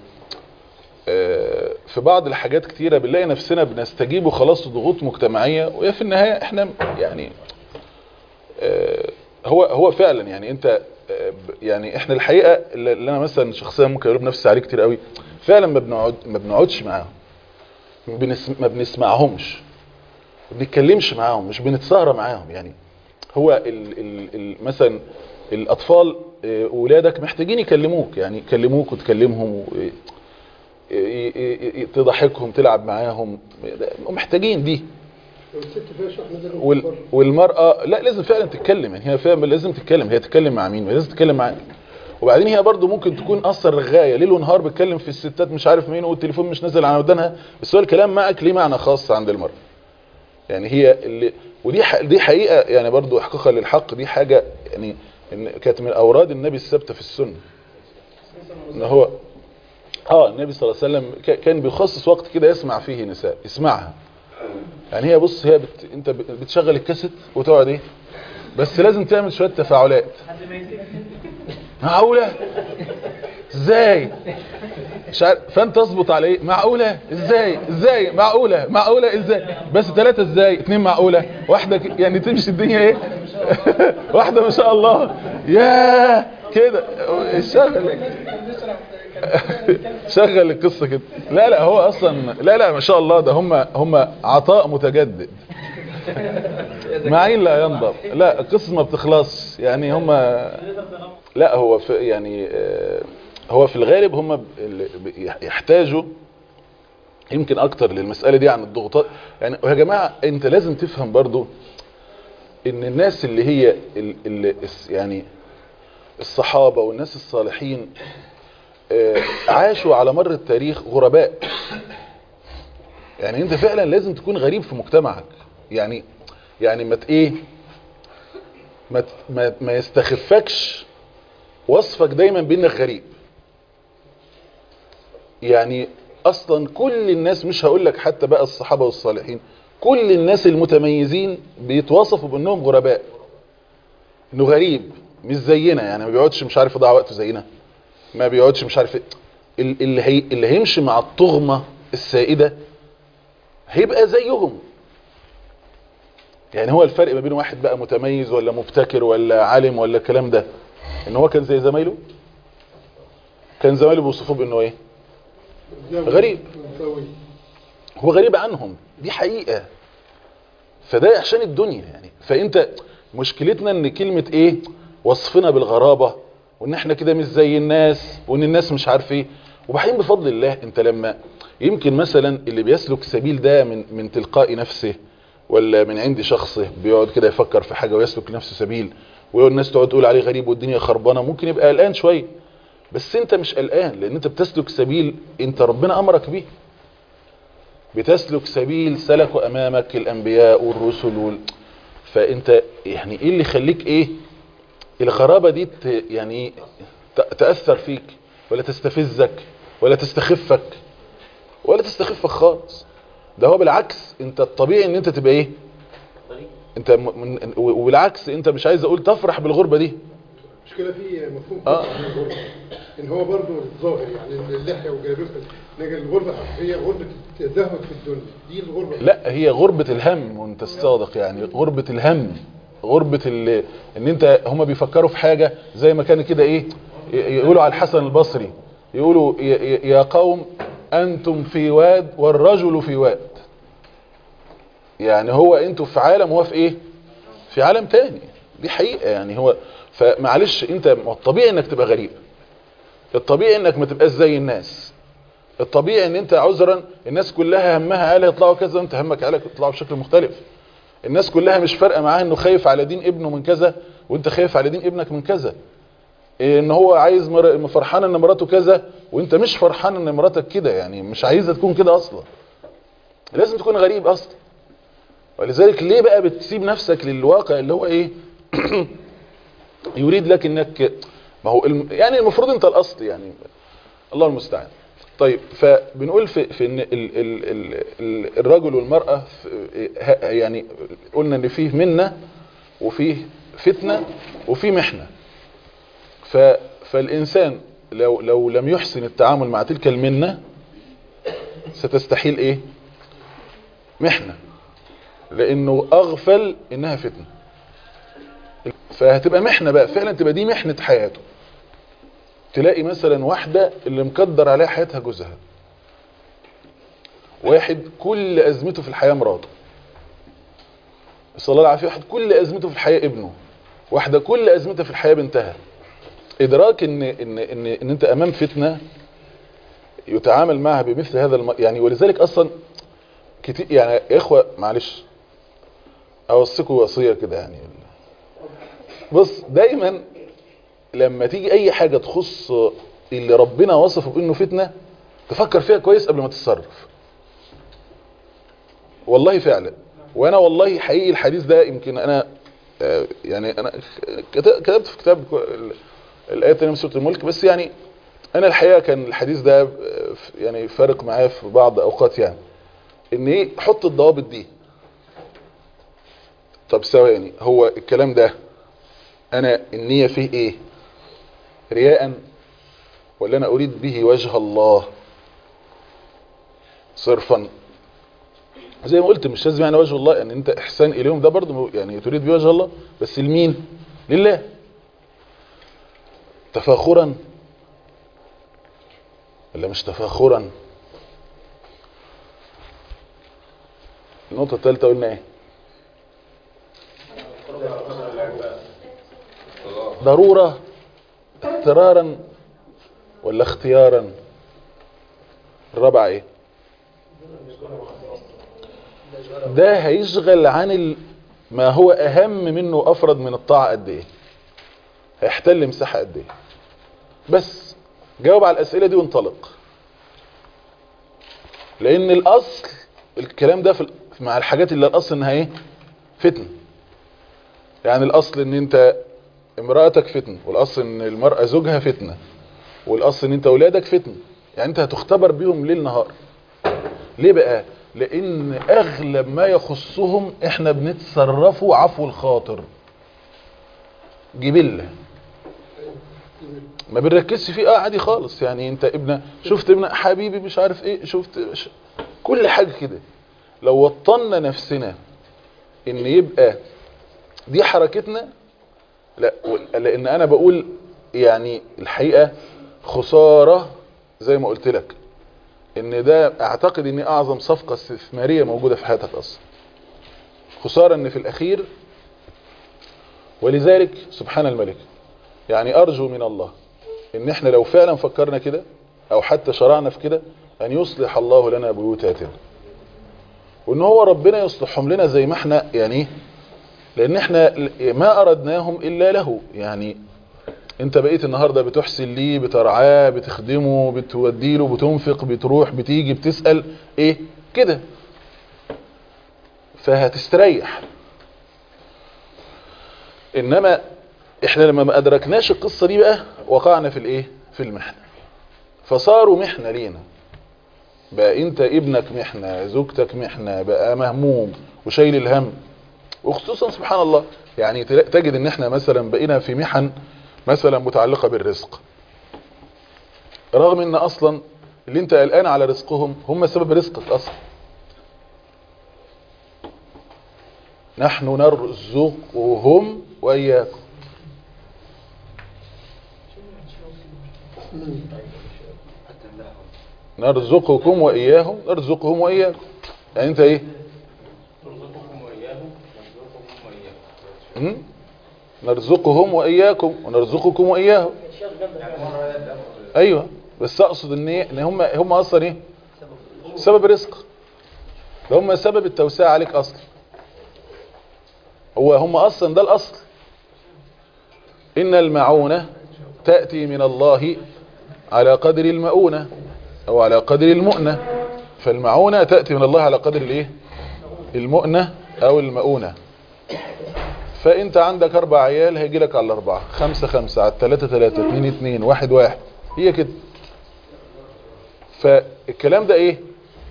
آه، في بعض الحاجات كتيرة بنلاقي نفسنا بنستجيب وخلاص لضغوط مجتمعية وهي في النهاية احنا يعني آه، هو هو فعلا يعني انت آه، ب- يعني احنا الحقيقة اللي اللي انا مثلا شخصيا ممكن اقول نفسي عليه كتير قوي فعلا ما بنقعد ما بنقعدش معاهم ما بنس- ما بنسمعهمش ما بنتكلمش معاهم مش بنتسهر معاهم يعني هو ال ال ال مثلا الاطفال آه، ولادك محتاجين يكلموك يعني يكلموك وتكلمهم و- ي- ي- ي- تضحكهم تلعب معاهم محتاجين دي والست فيها شحن ده وال والمرأة لا لازم فعلا تتكلم يعني هي فعلا لازم تتكلم هي تتكلم مع مين لازم تتكلم مع وبعدين هي برضو ممكن تكون اثر رغايه ليل ونهار بتكلم في الستات مش عارف مين والتليفون مش نازل على ودانها بس هو الكلام معك ليه معنى خاص عند المرأة يعني هي اللي ودي ح... دي حقيقه يعني برضو احقاقا للحق دي حاجه يعني إن كانت من اوراد النبي الثابته في السنه ان هو اه النبي صلى الله عليه وسلم ك- كان بيخصص وقت كده يسمع فيه نساء يسمعها يعني هي بص هي بت... انت ب- بتشغل الكاسيت وتقعد ايه بس لازم تعمل شويه تفاعلات معقوله ازاي مش عارف فانت اظبط على ايه معقوله ازاي ازاي معقوله معقوله ازاي بس ثلاثه ازاي اتنين معقوله واحده ك... يعني تمشي الدنيا ايه واحده ما شاء الله يا كده شغل شغل القصه كده لا لا هو اصلا لا لا ما شاء الله ده هم هم عطاء متجدد معين لا ينضب لا القصه ما بتخلصش يعني هم لا هو في يعني آه، هو في الغالب هم ب- اللي ب- يحتاجوا يمكن اكتر للمسألة دي عن الضغوطات يعني ويا جماعة انت لازم تفهم برضو ان الناس اللي هي ال- اللي الس- يعني الصحابة والناس الصالحين آه، عاشوا على مر التاريخ غرباء يعني انت فعلا لازم تكون غريب في مجتمعك يعني يعني ما ت- ايه ما ت- ما, ما يستخفكش وصفك دايما بانك غريب يعني اصلا كل الناس مش هقول لك حتى بقى الصحابة والصالحين كل الناس المتميزين بيتوصفوا بانهم غرباء انه غريب مش زينا يعني ما بيقعدش مش عارف يضيع وقته زينا ما بيقعدش مش عارف إيه. ال- اللي هي اللي هيمشي مع الطغمة السائدة هيبقى زيهم يعني هو الفرق ما بين واحد بقى متميز ولا مبتكر ولا عالم ولا الكلام ده ان هو كان زي زمايله كان زمايله بيوصفوه بانه ايه غريب. منطوي. هو غريب عنهم دي حقيقة فده عشان الدنيا يعني فانت مشكلتنا ان كلمة ايه وصفنا بالغرابة وان احنا كده مش زي الناس وان الناس مش عارف ايه وبعدين بفضل الله انت لما يمكن مثلا اللي بيسلك سبيل ده من من تلقاء نفسه ولا من عند شخصه بيقعد كده يفكر في حاجة ويسلك نفسه سبيل والناس تقعد تقول عليه غريب والدنيا خربانة ممكن يبقى قلقان شوية بس انت مش قلقان لان انت بتسلك سبيل انت ربنا امرك بيه بتسلك سبيل سلكوا امامك الانبياء والرسل وال... فانت يعني ايه اللي يخليك ايه الغرابة دي ت... يعني إيه؟ ت- تأثر فيك ولا تستفزك ولا تستخفك ولا تستخفك خالص ده هو بالعكس انت الطبيعي ان انت تبقى ايه انت م... من... وبالعكس انت مش عايز اقول تفرح بالغربة دي المشكله في مفهوم آه. في الغربة. ان هو برضه الظاهر يعني اللحيه والجلابيه لكن الغربه الحقيقيه غربه التزهد في الدنيا دي الغربه لا هي غربة الهم وانت الصادق يعني غربة الهم غربة ال... ان انت هما بيفكروا في حاجة زي ما كان كده ايه ي- يقولوا على الحسن البصري يقولوا ي- ي- يا قوم انتم في واد والرجل في واد يعني هو انتوا في عالم وهو في ايه في عالم تاني دي حقيقة يعني هو فمعلش انت ما الطبيعي انك تبقى غريب الطبيعي انك ما تبقاش زي الناس الطبيعي ان انت عذرا الناس كلها همها قال يطلعوا كذا وانت همك قالك يطلعوا بشكل مختلف الناس كلها مش فارقه معاه انه خايف على دين ابنه من كذا وانت خايف على دين ابنك من كذا إيه ان هو عايز مر... فرحان ان مراته كذا وانت مش فرحان ان مراتك كده يعني مش عايزها تكون كده اصلا لازم تكون غريب اصلا ولذلك ليه بقى بتسيب نفسك للواقع اللي هو ايه يريد لك انك ما هو الم- يعني المفروض انت الاصل يعني الله المستعان طيب فبنقول في, في ان ال ال ال ال الرجل والمرأة في- ه- يعني قلنا ان فيه منة وفيه فتنة وفيه محنة ف فالإنسان لو لو لم يحسن التعامل مع تلك المنة ستستحيل ايه محنة لانه اغفل انها فتنة فهتبقى محنة بقى فعلا تبقى دي محنة حياته تلاقي مثلا واحدة اللي مقدر عليها حياتها جوزها واحد كل ازمته في الحياة مراته صلى الله العافية واحد كل ازمته في الحياة ابنه واحدة كل ازمتها في الحياة بنتها ادراك ان ان ان, إن انت امام فتنة يتعامل معها بمثل هذا الم... يعني ولذلك اصلا كتير يعني يا اخوة معلش اوصيكم وصية كده يعني بص دايما لما تيجي اي حاجة تخص اللي ربنا وصفه بانه فتنة تفكر فيها كويس قبل ما تتصرف والله فعلا وانا والله حقيقي الحديث ده يمكن انا آه، يعني انا كت- كتبت في كتاب ال- الايه الثانيه من سوره الملك بس يعني انا الحقيقه كان الحديث ده آه، ف- يعني فارق معايا في بعض اوقات يعني ان ايه حط الضوابط دي طب ثواني هو الكلام ده انا النية فيه ايه رياء ولا انا اريد به وجه الله صرفا زي ما قلت مش لازم يعني وجه الله ان انت احسان اليهم ده برضه يعني تريد به وجه الله بس لمين لله تفاخرا ولا مش تفاخرا النقطة الثالثة قلنا ايه ضرورة اضطرارا ولا اختيارا الرابعة ايه ده هيشغل عن ال... ما هو اهم منه افرد من الطاعة قد ايه هيحتل مساحة قد ايه بس جاوب على الاسئلة دي وانطلق لان الاصل الكلام ده في ال- مع الحاجات اللي الاصل انها ايه فتن يعني الاصل ان انت امرأتك فتن والاصل ان المرأة زوجها فتنة والاصل ان انت اولادك فتن يعني انت هتختبر بيهم ليل نهار ليه بقى لان اغلب ما يخصهم احنا بنتصرفوا عفو الخاطر جبلة ما بنركزش فيه اه عادي خالص يعني انت ابن شفت ابن حبيبي مش عارف ايه شفت ش... كل حاجة كده لو وطنا نفسنا ان يبقى دي حركتنا لا و- لان انا بقول يعني الحقيقة خسارة زي ما قلت لك ان ده اعتقد ان اعظم صفقة استثمارية موجودة في حياتك اصلا خسارة ان في الاخير ولذلك سبحان الملك يعني ارجو من الله ان احنا لو فعلا فكرنا كده او حتى شرعنا في كده ان يصلح الله لنا بيوتاتنا وان هو ربنا يصلحهم لنا زي ما احنا يعني إيه؟ لان احنا ما اردناهم الا له يعني انت بقيت النهاردة بتحسن ليه بترعاه بتخدمه بتوديله بتنفق بتروح بتيجي بتسأل ايه كده فهتستريح انما احنا لما ما ادركناش القصة دي بقى وقعنا في الايه في المحنة فصاروا محنة لينا بقى انت ابنك محنة زوجتك محنة بقى مهموم وشايل الهم وخصوصا سبحان الله يعني تلا- تجد ان احنا مثلا بقينا في محن مثلا متعلقة بالرزق رغم ان اصلا اللي انت قلقان على رزقهم هم سبب رزقك اصلا نحن نرزقهم واياكم نرزقكم واياهم نرزقهم واياكم يعني انت ايه م? نرزقهم واياكم ونرزقكم واياهم ايوه بس اقصد ان ايه ان هم هم اصلا ايه سبب رزق ده هم سبب التوسعه عليك اصلا هو هم اصلا ده الاصل ان المعونه تاتي من الله على قدر المؤونه او على قدر المؤنه فالمعونه تاتي من الله على قدر الايه المؤنه او المؤونه فانت عندك اربع عيال هيجي لك على الاربعه خمسة خمسة على الثلاثة ثلاثة اتنين اتنين واحد واحد هي كده فالكلام ده ايه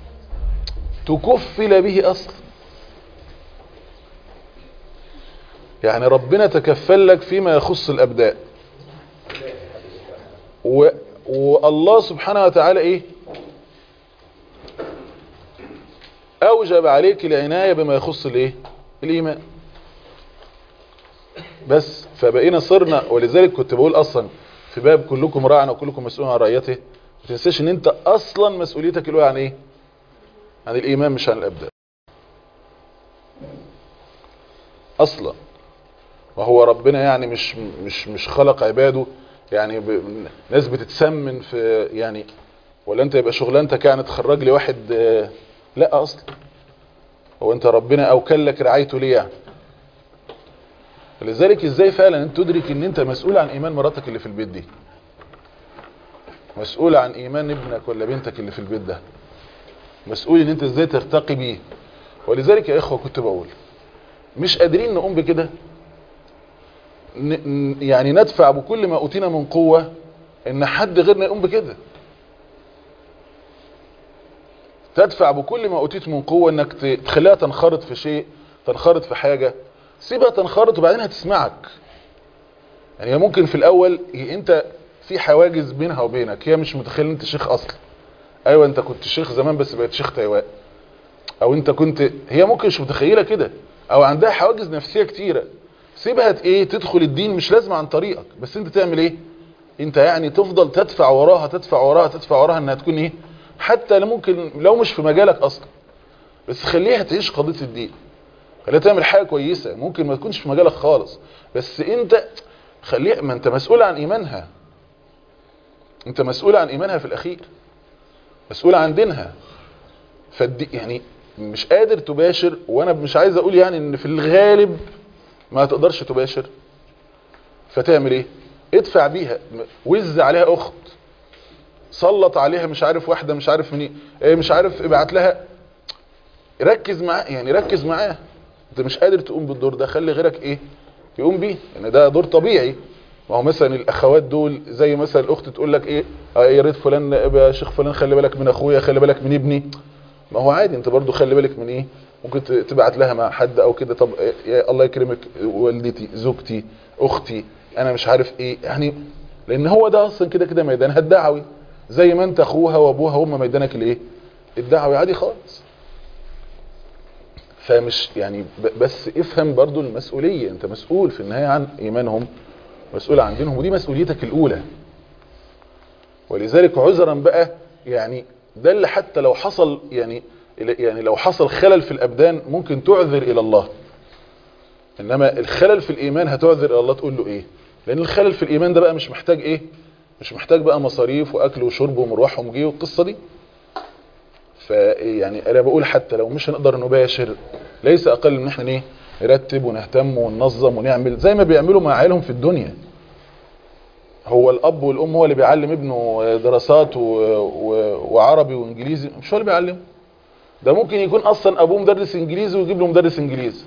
تكفل به اصلا يعني ربنا تكفل لك فيما يخص الابداء و... والله سبحانه وتعالى ايه اوجب عليك العناية بما يخص الايه الايمان بس فبقينا صرنا ولذلك كنت بقول اصلا في باب كلكم راعنا وكلكم مسؤول عن رعيته ما تنساش ان انت اصلا مسؤوليتك الاولى عن ايه عن الايمان مش عن الابدان اصلا وهو ربنا يعني مش مش مش خلق عباده يعني ب... ناس بتتسمن في يعني ولا انت يبقى شغلانتك يعني تخرج لي واحد آه، لا اصلا هو انت ربنا اوكل لك رعايته ليه يعني لذلك ازاي فعلا انت تدرك ان انت مسؤول عن ايمان مراتك اللي في البيت دي مسؤول عن ايمان ابنك ولا بنتك اللي في البيت ده مسؤول ان انت ازاي ترتقي بيه ولذلك يا اخوة كنت بقول مش قادرين نقوم بكده ن- ن- يعني ندفع بكل ما اوتينا من قوة ان حد غيرنا يقوم بكده تدفع بكل ما اوتيت من قوة انك ت- تخليها تنخرط في شيء تنخرط في حاجة سيبها تنخرط وبعدين هتسمعك يعني هي ممكن في الاول هي انت في حواجز بينها وبينك هي مش متخيل انت شيخ اصلا ايوه انت كنت شيخ زمان بس بقيت شيخ تايوان او انت كنت هي ممكن مش متخيله كده او عندها حواجز نفسيه كتيره سيبها ت- ايه تدخل الدين مش لازم عن طريقك بس انت تعمل ايه انت يعني تفضل تدفع وراها تدفع وراها تدفع وراها انها تكون ايه حتى لو ممكن لو مش في مجالك اصلا بس خليها تعيش قضيه الدين خليها تعمل حاجه كويسه ممكن ما تكونش في مجالك خالص بس انت خليها ما انت مسؤول عن ايمانها انت مسؤول عن ايمانها في الاخير مسؤول عن دينها فالدي يعني مش قادر تباشر وانا مش عايز اقول يعني ان في الغالب ما تقدرش تباشر فتعمل ايه ادفع بيها وز عليها اخت سلط عليها مش عارف واحدة مش عارف منين ايه مش عارف ابعت لها ركز معاه يعني ركز معاه انت مش قادر تقوم بالدور ده خلي غيرك ايه يقوم بيه ان ده دور طبيعي ما هو مثلا الاخوات دول زي مثلا الاخت تقول لك ايه آه يا ريت فلان يا شيخ فلان خلي بالك من اخويا خلي بالك من ابني ما هو عادي انت برضو خلي بالك من ايه ممكن ت- تبعت لها مع حد او كده طب إيه- يا الله يكرمك والدتي زوجتي اختي انا مش عارف ايه يعني لان هو ده اصلا كده كده ميدانها الدعوي زي ما انت اخوها وابوها هم ميدانك الايه الدعوي عادي خالص فمش يعني ب- بس افهم برضو المسؤولية انت مسؤول في النهاية عن ايمانهم مسؤول عن دينهم ودي مسؤوليتك الاولى ولذلك عذرا بقى يعني ده اللي حتى لو حصل يعني يعني لو حصل خلل في الابدان ممكن تعذر الى الله انما الخلل في الايمان هتعذر الى الله تقول له ايه لان الخلل في الايمان ده بقى مش محتاج ايه مش محتاج بقى مصاريف واكل وشرب ومروح ومجي والقصه دي فيعني انا بقول حتى لو مش هنقدر نباشر ليس اقل من احنا ايه نرتب ونهتم وننظم ونعمل زي ما بيعملوا مع عيالهم في الدنيا هو الاب والام هو اللي بيعلم ابنه دراسات و... و... وعربي وانجليزي مش هو اللي بيعلمه ده ممكن يكون اصلا ابوه مدرس انجليزي ويجيب له مدرس انجليزي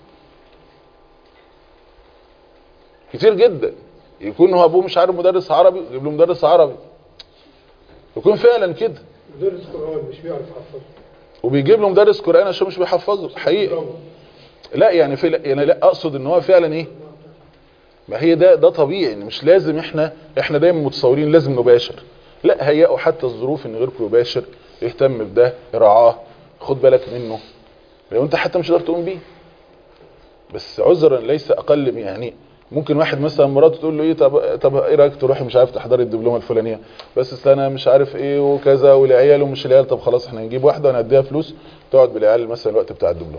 كتير جدا يكون هو ابوه مش عارف مدرس عربي يجيب له مدرس عربي يكون فعلا كده مدرس قرآن مش بيعرف يحفظ وبيجيب له مدرس قرآن عشان مش بيحفظه حقيقي لا يعني في يعني لا اقصد ان هو فعلا ايه ما هي ده ده طبيعي ان مش لازم احنا احنا دايما متصورين لازم نباشر لا هيئوا حتى الظروف ان غيركم يباشر يهتم بده يرعاه خد بالك منه لو انت حتى مش قادر تقوم بيه بس عذرا ليس اقل من يعني ممكن واحد مثلا مراته تقول له ايه طب طب ايه رايك تروحي مش عارف تحضري الدبلومه الفلانيه بس اصل انا مش عارف ايه وكذا والعيال ومش العيال طب خلاص احنا نجيب واحده ونديها فلوس تقعد بالعيال مثلا الوقت بتاع الدبلومه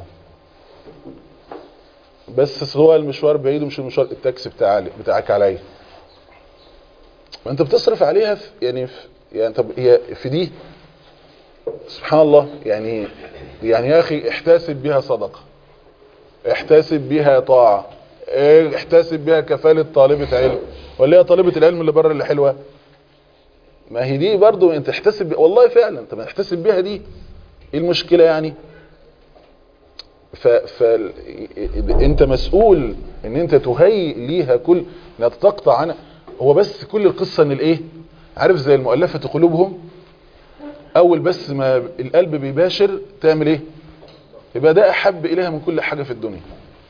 بس هو المشوار بعيد ومش المشوار التاكسي بتاع بتاعك عليا وانت بتصرف عليها في يعني في يعني طب هي في دي سبحان الله يعني يعني يا اخي احتسب بها صدقه احتسب بها طاعه اه، احتسب بها كفاله طالبه علم ولا هي طالبه العلم اللي بره اللي حلوه ما هي دي برضو انت احتسب والله فعلا انت ما احتسب بيها دي ايه المشكله يعني ف... ف... انت مسؤول ان انت تهيئ ليها كل انها تقطع عنها هو بس كل القصة ان الايه عارف زي المؤلفة قلوبهم اول بس ما القلب بيباشر تعمل ايه يبقى ده احب اليها من كل حاجة في الدنيا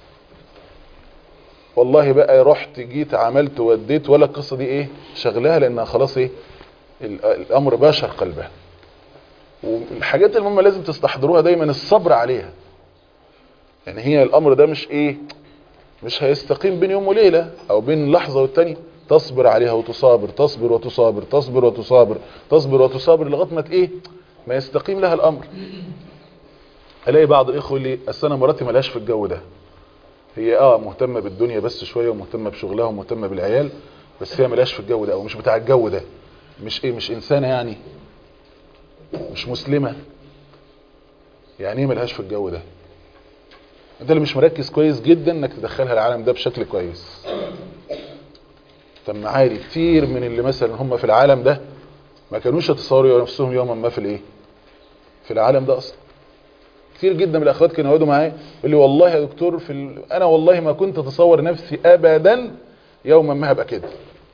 والله بقى رحت جيت عملت وديت ولا القصة دي ايه شغلها لانها خلاص ايه ال- الامر باشر قلبها والحاجات المهمة لازم تستحضروها دايما الصبر عليها يعني هي الامر ده مش ايه مش هيستقيم بين يوم وليلة او بين لحظة والتانية تصبر عليها وتصابر تصبر وتصابر تصبر وتصابر تصبر وتصابر لغايه ما ت- ايه ما يستقيم لها الامر الاقي بعض الاخوه يقول لي اصل انا مراتي ملهاش في الجو ده هي اه مهتمه بالدنيا بس شويه ومهتمه بشغلها ومهتمه بالعيال بس هي ملهاش في الجو ده او مش بتاع الجو ده مش ايه مش انسانه يعني مش مسلمه يعني ايه ملهاش في الجو ده انت اللي مش مركز كويس جدا انك تدخلها العالم ده بشكل كويس طب ما عادي كتير من اللي مثلا هم في العالم ده ما كانوش يتصوروا نفسهم يوما ما في الايه في العالم ده اصلا كتير جدا من الاخوات كانوا يقعدوا معايا يقول لي والله يا دكتور في ال... انا والله ما كنت اتصور نفسي ابدا يوما ما هبقى كده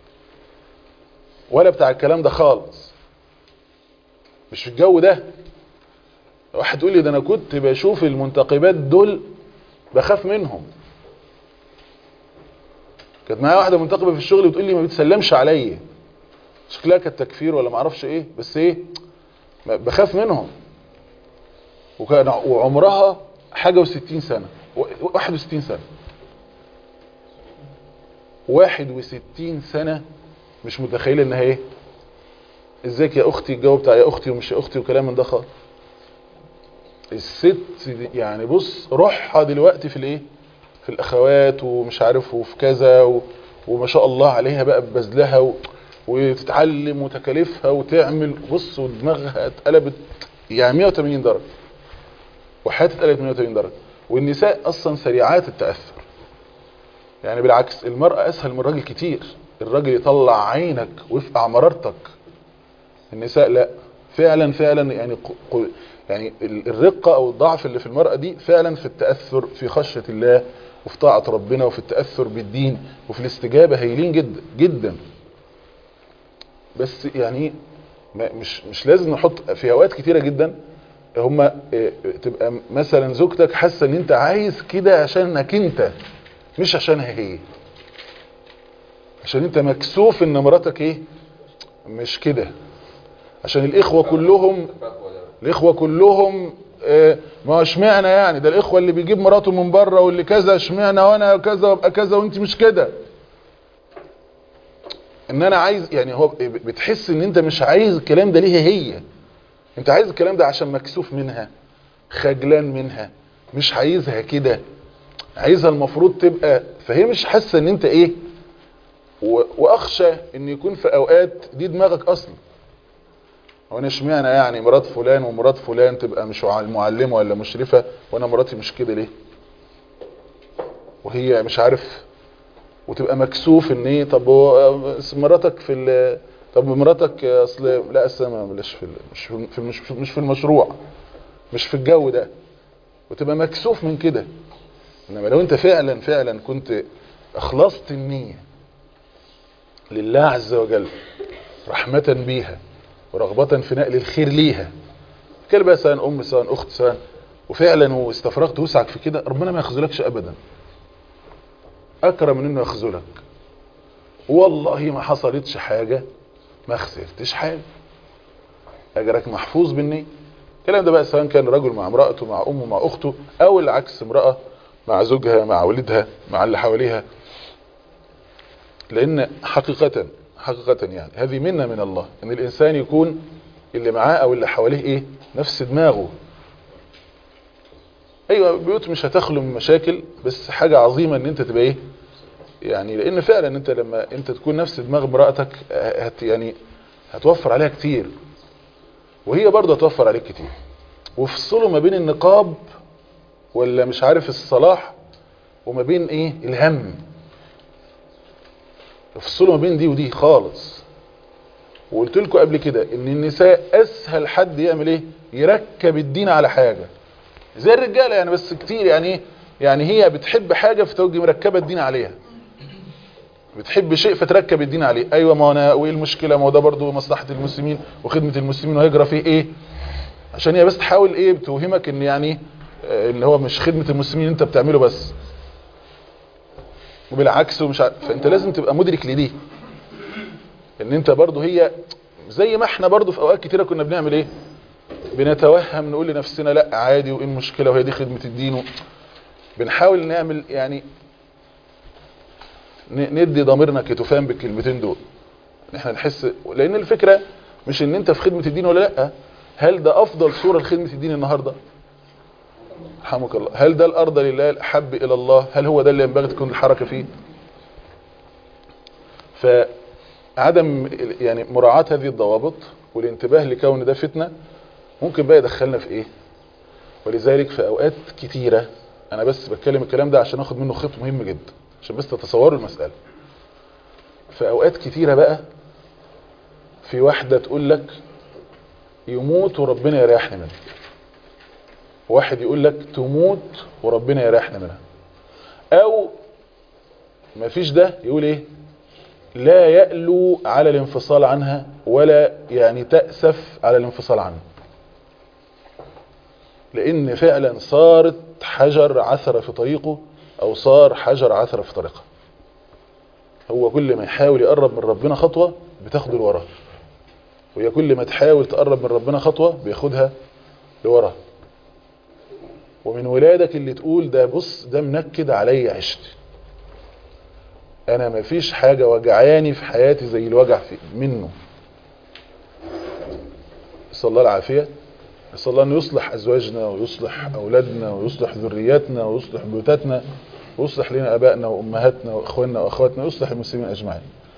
ولا بتاع الكلام ده خالص مش في الجو ده واحد يقول لي ده انا كنت بشوف المنتقبات دول بخاف منهم كانت معايا واحده منتقبه في الشغل بتقول لي ما بتسلمش عليا شكلها كانت تكفير ولا ما اعرفش ايه بس ايه ما- بخاف منهم وكان وعمرها حاجه و60 سنه و- 61 سنه 61 سنه مش متخيله انها ايه ازيك يا اختي الجو بتاع يا اختي ومش يا اختي وكلام من ده خالص الست دي يعني بص روحها دلوقتي في الايه في الاخوات ومش عارف وفي كذا و... وما شاء الله عليها بقى ببذلها و... وتتعلم وتكاليفها وتعمل بص ودماغها اتقلبت يعني 180 درجة وحياتها اتقلبت 180 درجة والنساء اصلا سريعات التأثر يعني بالعكس المرأة اسهل من الراجل كتير الراجل يطلع عينك ويفقع مرارتك النساء لا فعلا فعلا يعني ق- ق- يعني ال- الرقة او الضعف اللي في المرأة دي فعلا في التأثر في خشية الله وفي طاعة ربنا وفي التأثر بالدين وفي الاستجابة هايلين جدا جدا بس يعني ما- مش مش لازم نحط في اوقات كتيرة جدا هما اه، تبقى مثلا زوجتك حاسة ان انت عايز كده عشانك انت مش عشانها هي عشان انت مكسوف ان مراتك ايه مش كده عشان الاخوة كلهم الاخوة كلهم آه، ما هو اشمعنى يعني ده الاخوة اللي بيجيب مراته من بره واللي كذا اشمعنى وانا كذا وابقى كذا وانت مش كده ان انا عايز يعني هو بتحس ان انت مش عايز الكلام ده ليها هي انت عايز الكلام ده عشان مكسوف منها خجلان منها مش عايزها كده عايزها المفروض تبقى فهي مش حاسه ان انت ايه و- واخشى ان يكون في اوقات دي دماغك اصلا هو انا اشمعنى يعني مرات فلان ومرات فلان تبقى مش مع- معلمه ولا مشرفه وانا مراتي مش كده ليه وهي مش عارف وتبقى مكسوف ان ايه طب هو مراتك في ال طب مراتك اصل لا اصل ما بلاش في ال- مش في في- مش في- مش في المشروع مش في الجو ده وتبقى مكسوف من كده انما لو انت فعلا فعلا كنت اخلصت النية لله عز وجل رحمة بيها ورغبة في نقل الخير ليها كان بقى سواء ام سواء اخت سواء وفعلا واستفرغت وسعك في كده ربنا ما يخذلكش ابدا اكرم من انه يخذلك والله ما حصلتش حاجة ما خسرتش حاجة اجرك محفوظ بالنية الكلام ده بقى سواء كان رجل مع امرأته مع امه مع اخته او العكس امرأة مع زوجها مع ولدها مع اللي حواليها لان حقيقة حقيقة يعني هذه منة من الله ان الانسان يكون اللي معاه او اللي حواليه ايه نفس دماغه ايوه بيوت مش هتخلو من مشاكل بس حاجة عظيمة ان انت تبقى ايه يعني لان فعلا انت لما انت تكون نفس دماغ امرأتك هت يعني هتوفر عليها كتير وهي برضه هتوفر عليك كتير وفصلوا ما بين النقاب ولا مش عارف الصلاح وما بين ايه الهم افصلوا ما بين دي ودي خالص وقلت لكم قبل كده ان النساء اسهل حد يعمل ايه يركب الدين على حاجة زي الرجاله يعني بس كتير يعني ايه يعني هي بتحب حاجه فتوجي مركبه الدين عليها بتحب شيء فتركب الدين عليه ايوه ما انا وايه المشكله ما هو ده برضه مصلحه المسلمين وخدمه المسلمين وهيجرى فيه ايه عشان هي بس تحاول ايه بتوهمك ان يعني آه، اللي هو مش خدمه المسلمين انت بتعمله بس وبالعكس ومش عارف فانت لازم تبقى مدرك لدي ان انت برضه هي زي ما احنا برضه في اوقات كتيره كنا بنعمل ايه بنتوهم نقول لنفسنا لا عادي وايه المشكله وهي دي خدمه الدين و... بنحاول نعمل يعني ن- ندي ضميرنا كتفان بالكلمتين دول ان احنا نحس لان الفكره مش ان انت في خدمه الدين ولا لا هل ده افضل صوره لخدمه الدين النهارده رحمك الله هل ده الارض لله الاحب الى الله هل هو ده اللي ينبغي تكون الحركه فيه فعدم ال- يعني مراعاه هذه الضوابط والانتباه لكون ده فتنه ممكن بقى يدخلنا في ايه ولذلك في اوقات كتيره انا بس بتكلم الكلام ده عشان اخد منه خط مهم جدا عشان بس تتصوروا المساله في اوقات كتيره بقى في واحده تقول لك يموت وربنا يريحني منه واحد يقول لك تموت وربنا يريحنا منها او ما فيش ده يقول ايه لا يألو على الانفصال عنها ولا يعني تأسف على الانفصال عنها لان فعلا صارت حجر عثر في طريقه او صار حجر عثر في طريقه هو كل ما يحاول يقرب من ربنا خطوة بتاخده لورا وهي كل ما تحاول تقرب من ربنا خطوة بياخدها لورا ومن ولادك اللي تقول ده بص ده منكد علي عشتي انا مفيش حاجة وجعاني في حياتي زي الوجع في منه نسال الله العافية نسال الله انه يصلح ازواجنا ويصلح اولادنا ويصلح ذرياتنا ويصلح بيوتاتنا ويصلح لنا ابائنا وامهاتنا واخواننا واخواتنا ويصلح المسلمين اجمعين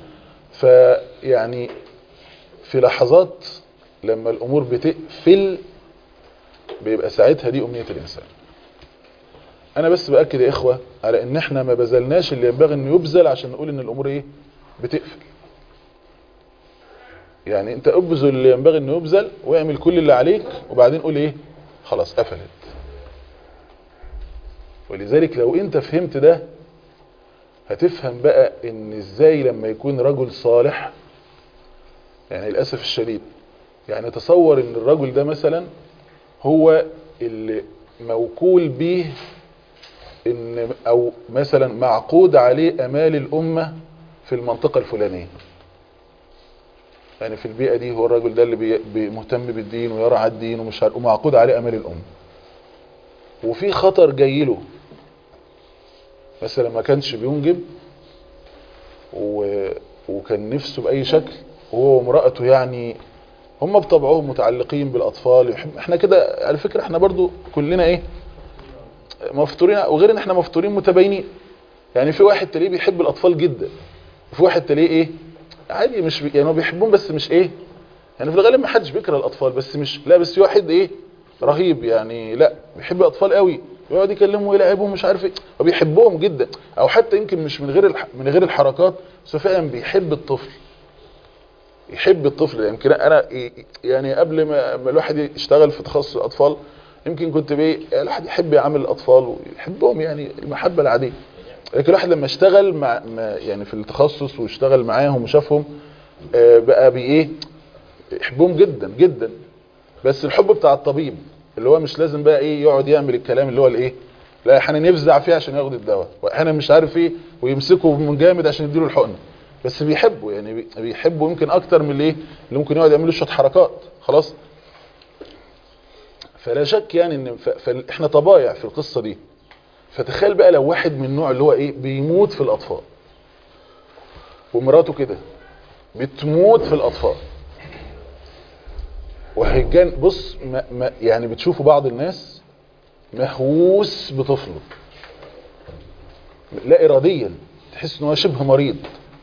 فيعني في لحظات لما الامور بتقفل بيبقى ساعتها دي امنية الانسان انا بس باكد يا اخوة على ان احنا ما بذلناش اللي ينبغي انه يبذل عشان نقول ان الامور ايه بتقفل يعني انت ابذل اللي ينبغي انه يبذل واعمل كل اللي عليك وبعدين قول ايه خلاص قفلت ولذلك لو انت فهمت ده هتفهم بقى ان ازاي لما يكون رجل صالح يعني للأسف الشديد يعني تصور ان الرجل ده مثلا هو اللي موكول به ان او مثلا معقود عليه امال الامة في المنطقة الفلانية يعني في البيئة دي هو الرجل ده اللي بي- بي- مهتم بالدين ويرعى الدين ومش عارف ومعقود عليه امال الامة وفي خطر جاي له مثلا ما كانش بينجب و... وكان نفسه بأي شكل وهو وامرأته يعني هم بطبعهم متعلقين بالأطفال يحب... احنا كده على فكرة احنا برضو كلنا ايه مفتورين وغير ان احنا مفتورين متباينين يعني في واحد تلاقيه بيحب الأطفال جدا وفي واحد تلاقيه ايه عادي مش بي... يعني هو بيحبهم بس مش ايه يعني في الغالب ما حدش بيكره الأطفال بس مش لا بس في واحد ايه رهيب يعني لا بيحب الأطفال قوي يقعد يكلمهم ويلعبهم مش عارف ايه وبيحبهم جدا او حتى يمكن مش من غير الح... من غير الحركات بس هو فعلا بيحب الطفل يحب الطفل يمكن انا يعني قبل ما ما الواحد يشتغل في تخصص الاطفال يمكن كنت بيه الواحد يحب يعامل الاطفال ويحبهم يعني المحبه العاديه لكن الواحد لما اشتغل مع ما يعني في التخصص واشتغل معاهم وشافهم آه، بقى بي ايه يحبهم جدا جدا بس الحب بتاع الطبيب اللي هو مش لازم بقى ايه يقعد يعمل الكلام اللي هو الايه لا احيانا يفزع فيه عشان ياخد الدواء واحيانا مش عارف ايه ويمسكه من جامد عشان يديله الحقنه بس بيحبه يعني بي- بيحبه يمكن اكتر من الايه اللي ممكن يقعد يعمل له شويه حركات خلاص فلا شك يعني ان ف- فاحنا طبايع في القصه دي فتخيل بقى لو واحد من النوع اللي هو ايه بيموت في الاطفال ومراته كده بتموت في الاطفال وهيجان بص ما ما يعني بتشوفوا بعض الناس مهووس بطفله لا اراديا تحس ان هو شبه مريض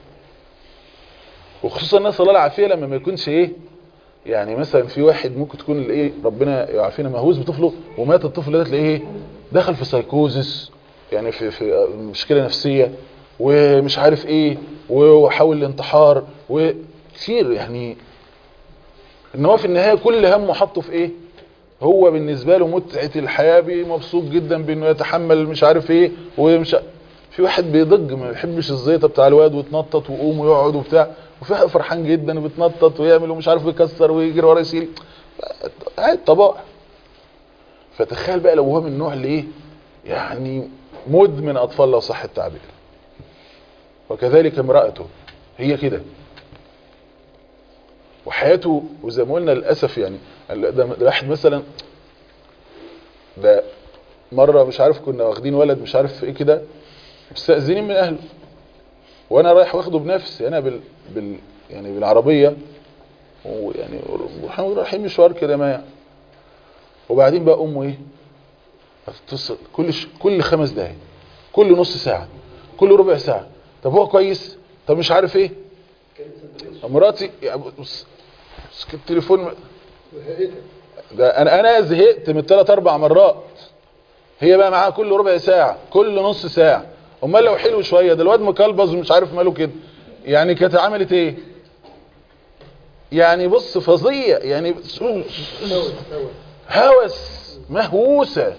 وخصوصا الناس الله العافيه لما ما يكونش ايه يعني مثلا في واحد ممكن تكون الايه ربنا يعافينا مهووس بطفله ومات الطفل ده تلاقيه ايه دخل في سايكوزس يعني في في مشكله نفسيه ومش عارف ايه وحاول الانتحار وكثير يعني ان هو في النهايه كل همه حطه في ايه هو بالنسبة له متعة الحياة بيه مبسوط جدا بانه يتحمل مش عارف ايه ومش في واحد بيضج ما بيحبش الزيطة بتاع الواد ويتنطط ويقوم ويقعد وبتاع وفي واحد فرحان جدا وبيتنطط ويعمل ومش عارف يكسر ويجري ورا يشيل عادي طبائع فتخيل بقى لو هو من النوع اللي ايه يعني مدمن اطفال لو صح التعبير وكذلك امرأته هي كده وحياته وزي ما قلنا للاسف يعني ده ده واحد مثلا ده مره مش عارف كنا واخدين ولد مش عارف ايه كده مستأذنين من اهله وانا رايح واخده بنفسي انا بال, بال يعني بالعربيه ويعني رايحين رايحين مشوار كده ما يعني وبعدين بقى امه ايه هتتصل كل ش... كل خمس دقايق كل نص ساعه كل ربع ساعه طب هو كويس طب مش عارف ايه مراتي يعني بص بص التليفون زهقتك ده انا انا زهقت من ثلاث اربع مرات هي بقى معاها كل ربع ساعه كل نص ساعه امال لو حلو شويه ده الواد مكلبز ومش عارف ماله كده يعني كانت عملت ايه يعني بص فظيع يعني هوس هوس هوس مهووسه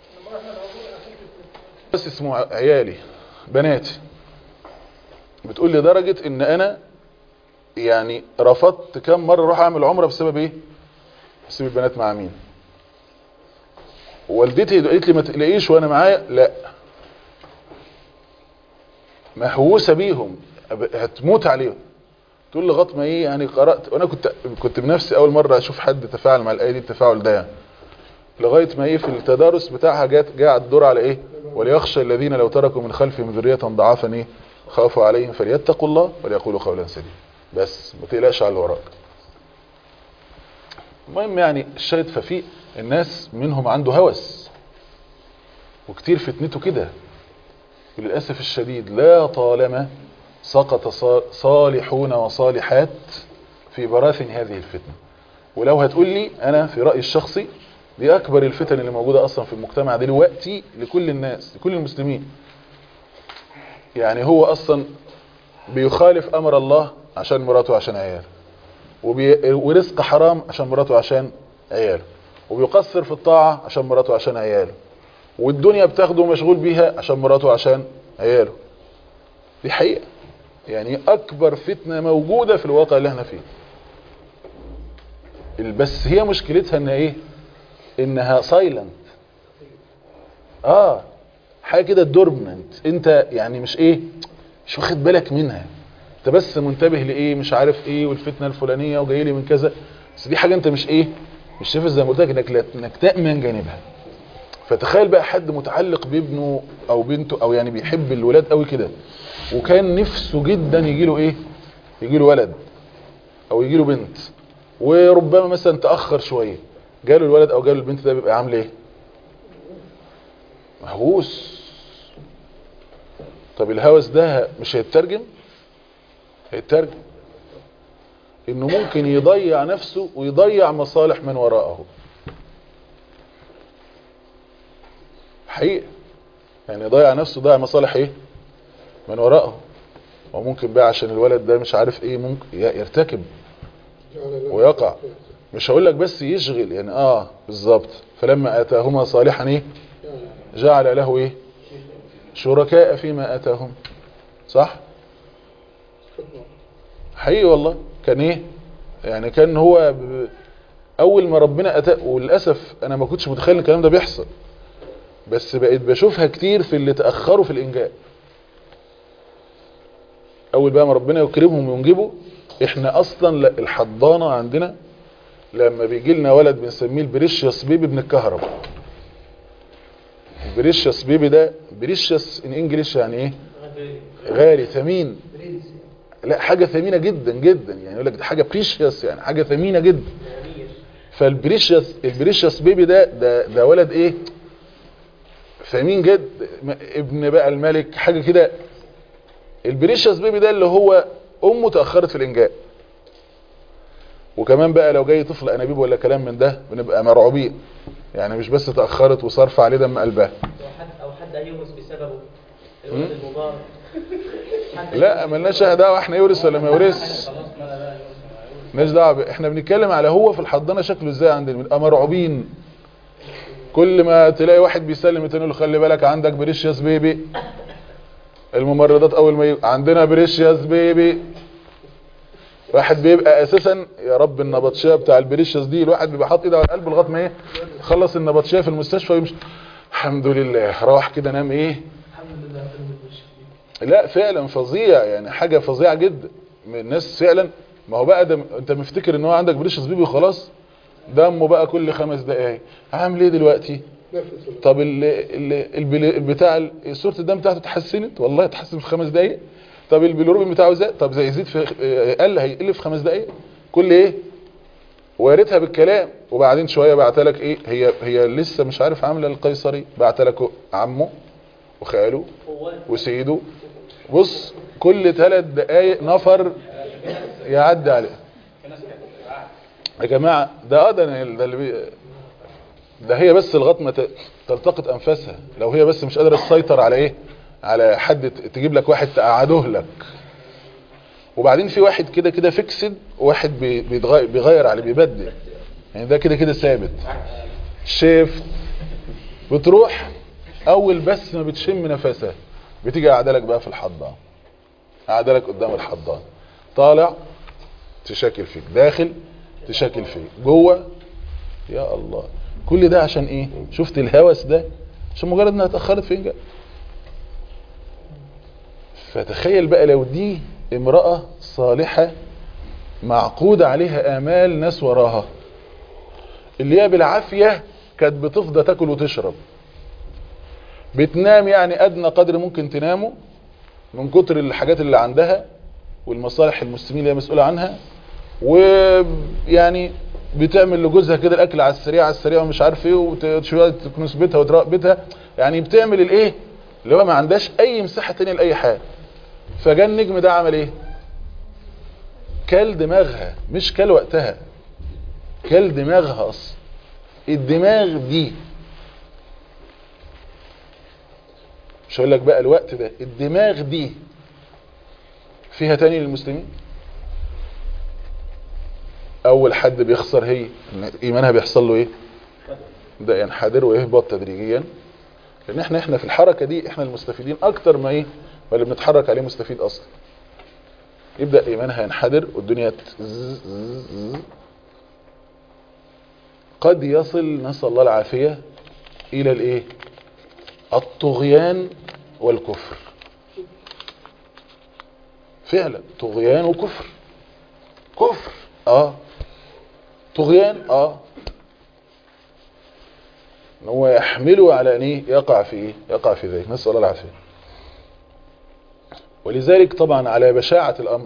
بس اسمه عيالي بناتي بتقول لي درجه ان انا يعني رفضت كم مره اروح اعمل عمره بسبب ايه بسبب البنات مع مين والدتي قالت لي ما تقلقيش وانا معايا لا مهووسه بيهم أب- هتموت عليهم تقول لي لغايه ما ايه يعني قرات وانا كنت كنت بنفسي اول مره اشوف حد تفاعل مع الايه دي التفاعل ده يعني لغايه ما ايه في التدارس بتاعها جات جاء الدور على ايه وليخشى الذين لو تركوا من خلفهم ذريه ضعافا ايه خافوا عليهم فليتقوا الله وليقولوا قولا سديدا بس ما تقلقش على اللي وراك المهم يعني الشاهد ففي الناس منهم عنده هوس وكتير فتنته كده وللأسف الشديد لا طالما سقط صا- صالحون وصالحات في براثن هذه الفتنة ولو هتقول لي أنا في رأيي الشخصي دي أكبر الفتن اللي موجودة أصلا في المجتمع دلوقتي لكل الناس لكل المسلمين يعني هو أصلا بيخالف أمر الله عشان مراته عشان عياله وبي... ورزق حرام عشان مراته عشان عياله وبيقصر في الطاعة عشان مراته عشان عياله والدنيا بتاخده مشغول بيها عشان مراته عشان عياله دي حقيقة يعني أكبر فتنة موجودة في الواقع اللي احنا فيه ال- بس هي مشكلتها انها ايه انها سايلنت اه حاجة كده دورمنت انت يعني مش ايه مش واخد بالك منها انت بس منتبه لايه مش عارف ايه والفتنه الفلانيه وجاي لي من كذا بس دي حاجه انت مش ايه مش شايف زي ما قلت لك انك لا- انك تامن جانبها فتخيل بقى حد متعلق بابنه او بنته او يعني بيحب الولاد قوي كده وكان نفسه جدا يجي له ايه يجي له ولد او يجي له بنت وربما مثلا تاخر شويه جاله الولد او جاله البنت ده بيبقى عامل ايه مهووس طب الهوس ده مش هيترجم هيترجم انه ممكن يضيع نفسه ويضيع مصالح من وراءه حقيقة يعني يضيع نفسه ضيع مصالح ايه من وراءه وممكن بقى عشان الولد ده مش عارف ايه ممكن ي- يرتكب جعل له ويقع مش هقول لك بس يشغل يعني اه بالظبط فلما اتاهما صالحا ايه جعل له ايه شركاء فيما اتاهم صح حقيقي والله كان ايه يعني كان هو ب... اول ما ربنا اتى وللاسف انا ما كنتش متخيل ان الكلام ده بيحصل بس بقيت بشوفها كتير في اللي تاخروا في الانجاب اول بقى ما ربنا يكرمهم وينجبوا احنا اصلا لا- الحضانه عندنا لما بيجي لنا ولد بنسميه البريشيوس بيبي ابن الكهرباء البريشيوس بيبي ده بريشيوس ان انجلش يعني ايه غالي ثمين لا حاجة ثمينة جدا جدا يعني يقول لك دي حاجة بريشيوس يعني حاجة ثمينة جدا فالبريشيوس البريشيوس بيبي ده ده ده ولد ايه ثمين جدا م- ابن بقى الملك حاجة كده البريشيوس بيبي ده اللي هو امه تأخرت في الانجاب وكمان بقى لو جاي طفل انابيب ولا كلام من ده بنبقى مرعوبين يعني مش بس تأخرت وصرف عليه دم قلبها او حد او حد هيورث بسببه الولد المبارك حد لا ملناش دعوه احنا يورث ولا ما يورث خلاص ما لا يورث مالناش دعوه ب- احنا بنتكلم على هو في الحضانه شكله ازاي عندنا بنبقى مرعوبين كل ما تلاقي واحد بيسلم التاني يقول له خلي بالك عندك بريشياس بيبي الممرضات اول ما يبقى عندنا بريشياس بيبي واحد بيبقى اساسا يا رب النبطشيه بتاع البريشياس دي الواحد بيبقى حاطط ايده على قلبه لغايه ما ايه خلص النبطشيه في المستشفى ويمشي الحمد لله روح كده نام ايه الحمد لله رب العالمين. لا فعلا فظيع يعني حاجة فظيعة جدا من الناس فعلا ما هو بقى ده انت مفتكر ان هو عندك بريشس بيبي وخلاص دمه بقى كل خمس دقايق عامل ايه دلوقتي نفس طب ال ال البل- البتاع ال- صورة الدم بتاعته اتحسنت والله اتحسن في خمس دقايق طب البيلوروبين بتاعه زاد طب زي يزيد في اه، قل هيقل في خمس دقايق كل ايه وارثها بالكلام وبعدين شويه بعتلك ايه هي هي لسه مش عارف عامله القيصري بعتلك عمه وخاله هو وسيده بص كل ثلاث دقايق نفر يعدي عليه يا جماعة ده اه ده أنا- ده اللي بي ده هي بس لغايه ما ت- تلتقط انفاسها لو هي بس مش قادره تسيطر على ايه على حد ت- تجيب لك واحد تقعده لك وبعدين في واحد كده كده فيكسد وواحد بي- بيتغير بيغير عليه بيبدل يعني ده كده كده ثابت شيفت بتروح اول بس ما بتشم نفسها بتيجي قاعده لك بقى في الحضان قاعده لك قدام الحضان طالع تشاكل فيك داخل تشاكل فيك جوه يا الله كل ده عشان ايه شفت الهوس ده عشان مجرد انها اتاخرت في انجاب فتخيل بقى لو دي امراه صالحه معقود عليها امال ناس وراها اللي هي بالعافيه كانت بتفضى تاكل وتشرب بتنام يعني ادنى قدر ممكن تنامه من كتر الحاجات اللي عندها والمصالح المسلمين اللي هي مسؤولة عنها ويعني بتعمل لجوزها كده الاكل على السريع على السريع ومش عارف ايه وشويه تكنس بيتها وتراق بيتها يعني بتعمل الايه اللي هو ما عندهاش اي مساحه تانية لاي حاجه فجاء النجم ده عمل ايه كل دماغها مش كل وقتها كل دماغها اصلا الدماغ دي مش هقول لك بقى الوقت ده الدماغ دي فيها تاني للمسلمين اول حد بيخسر هي إن ايمانها بيحصل له ايه ده ينحدر ويهبط تدريجيا لان احنا احنا في الحركة دي احنا المستفيدين اكتر ما ايه ولا بنتحرك عليه مستفيد اصلا يبدأ ايمانها ينحدر والدنيا تز- ز- ز- قد يصل نسأل الله العافية الى الايه الطغيان والكفر فعلا طغيان وكفر كفر اه طغيان اه ان هو يحمله على ان ايه يقع في ايه يقع في ذلك نسال الله العافيه ولذلك طبعا على بشاعه الامر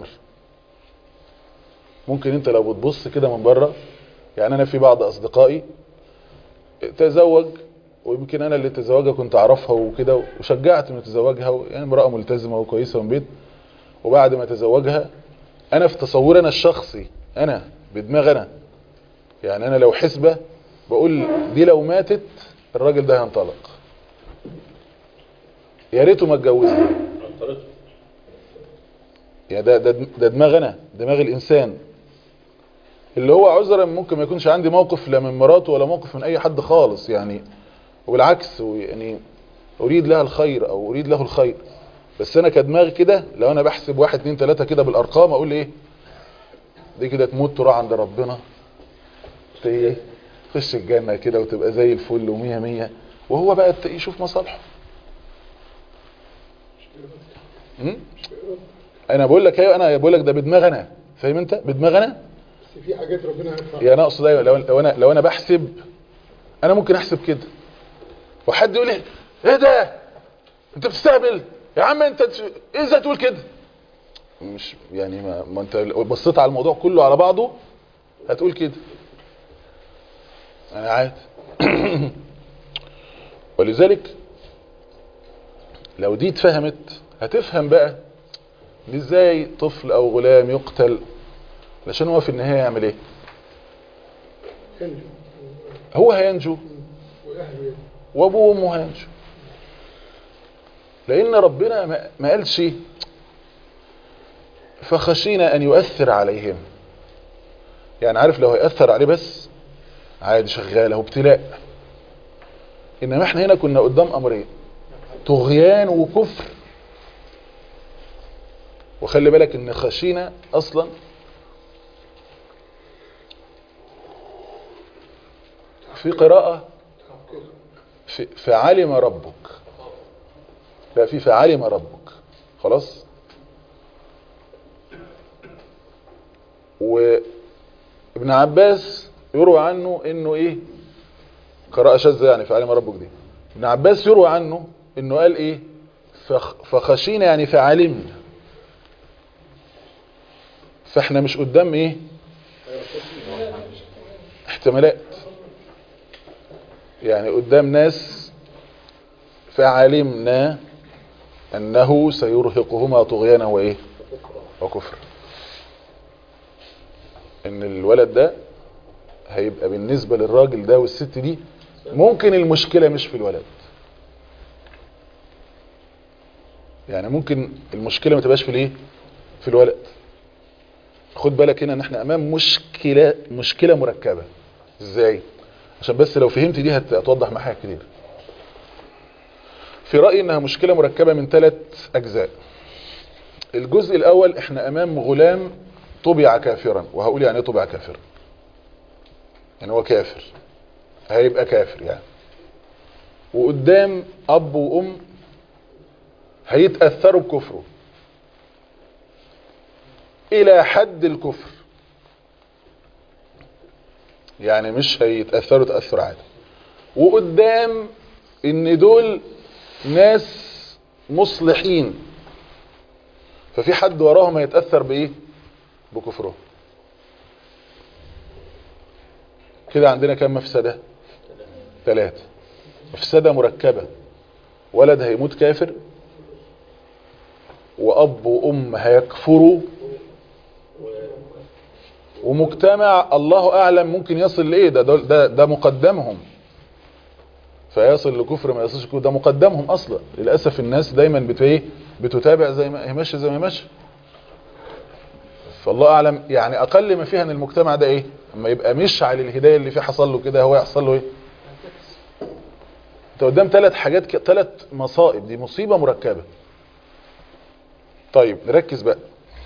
ممكن انت لو بتبص كده من بره يعني انا في بعض اصدقائي تزوج ويمكن انا اللي تزوجها كنت اعرفها وكده وشجعت انه تزوجها يعني امراه ملتزمه وكويسه من بيت وبعد ما تزوجها انا في تصوري انا الشخصي انا بدماغ انا يعني انا لو حسبة بقول دي لو ماتت الراجل ده هينطلق يا ريته ما اتجوزها انطرته يا ده ده ده دماغ انا دماغ الانسان اللي هو عذرا ممكن ما يكونش عندي موقف لا من مراته ولا موقف من اي حد خالص يعني وبالعكس يعني اريد لها الخير او اريد له الخير بس انا كدماغ كده لو انا بحسب واحد اتنين تلاتة كده بالارقام اقول ايه دي كده تموت تروح عند ربنا ت- ايه تخش الجنة كده وتبقى زي الفل ومية مية وهو بقى ت- يشوف مصالحه م? انا بقول لك ايوه انا بقول لك ده بدماغ انا فاهم انت بدماغ انا بس في حاجات ربنا يرفعها يعني انا اقصد ايوه لو لو انا لو انا بحسب انا ممكن احسب كده وحد يقول لي ايه ده انت بتستهبل يا عم انت تش- ايه ازاي تقول كده مش يعني ما, ما انت لو بصيت على الموضوع كله على بعضه هتقول كده انا عادي ولذلك لو دي اتفهمت هتفهم بقى إن ازاي طفل او غلام يقتل علشان هو في النهايه يعمل ايه ينجو هو هينجو واهله ينجو وابوه وامه هينجو لان ربنا ما- ما قالش فخشينا ان يؤثر عليهم يعني عارف لو هيأثر عليه بس عادي شغال اهو ابتلاء انما احنا هنا كنا قدام امرين طغيان وكفر وخلي بالك ان خشينا اصلا في قراءة في فعلم ربك لا في فعلم ربك خلاص وابن عباس يروى عنه انه ايه قراءة شاذة يعني فعلم ربك دي ابن عباس يروى عنه انه قال ايه فخ فخشينا يعني فعلمنا فاحنا مش قدام ايه احتمالات يعني قدام ناس فعلمنا انه سيرهقهما طغيانا وايه وكفر ان الولد ده هيبقى بالنسبة للراجل ده والست دي ممكن المشكلة مش في الولد يعني ممكن المشكلة ما تبقاش في الايه في الولد خد بالك هنا ان احنا امام مشكلة مشكلة مركبة ازاي عشان بس لو فهمت دي هت- هتوضح معايا كتير في رأيي انها مشكلة مركبة من ثلاث اجزاء الجزء الاول احنا امام غلام طبع كافرا وهقول يعني ايه طبع كافرا يعني هو كافر هيبقى كافر يعني وقدام اب وام هيتأثروا بكفره الى حد الكفر يعني مش هيتأثروا تأثر عادي وقدام ان دول ناس مصلحين ففي حد وراهم هيتأثر بايه بكفرهم كده عندنا كم مفسدة ثلاثة مفسدة مركبة ولد هيموت كافر وأب وأم هيكفروا ومجتمع الله أعلم ممكن يصل لإيه ده, ده, ده مقدمهم فيصل لكفر ما يصلش كفر ده مقدمهم أصلا للأسف الناس دايما بت إيه بتتابع زي ما هي ماشيه زي ما هي ماشيه فالله أعلم يعني أقل ما فيها أن المجتمع ده إيه اما يبقى مشعل الهداية اللي فيه حصل له كده هو يحصل له إيه انت قدام ثلاث حاجات ك... ثلاث مصائب دي مصيبة مركبة طيب نركز بقى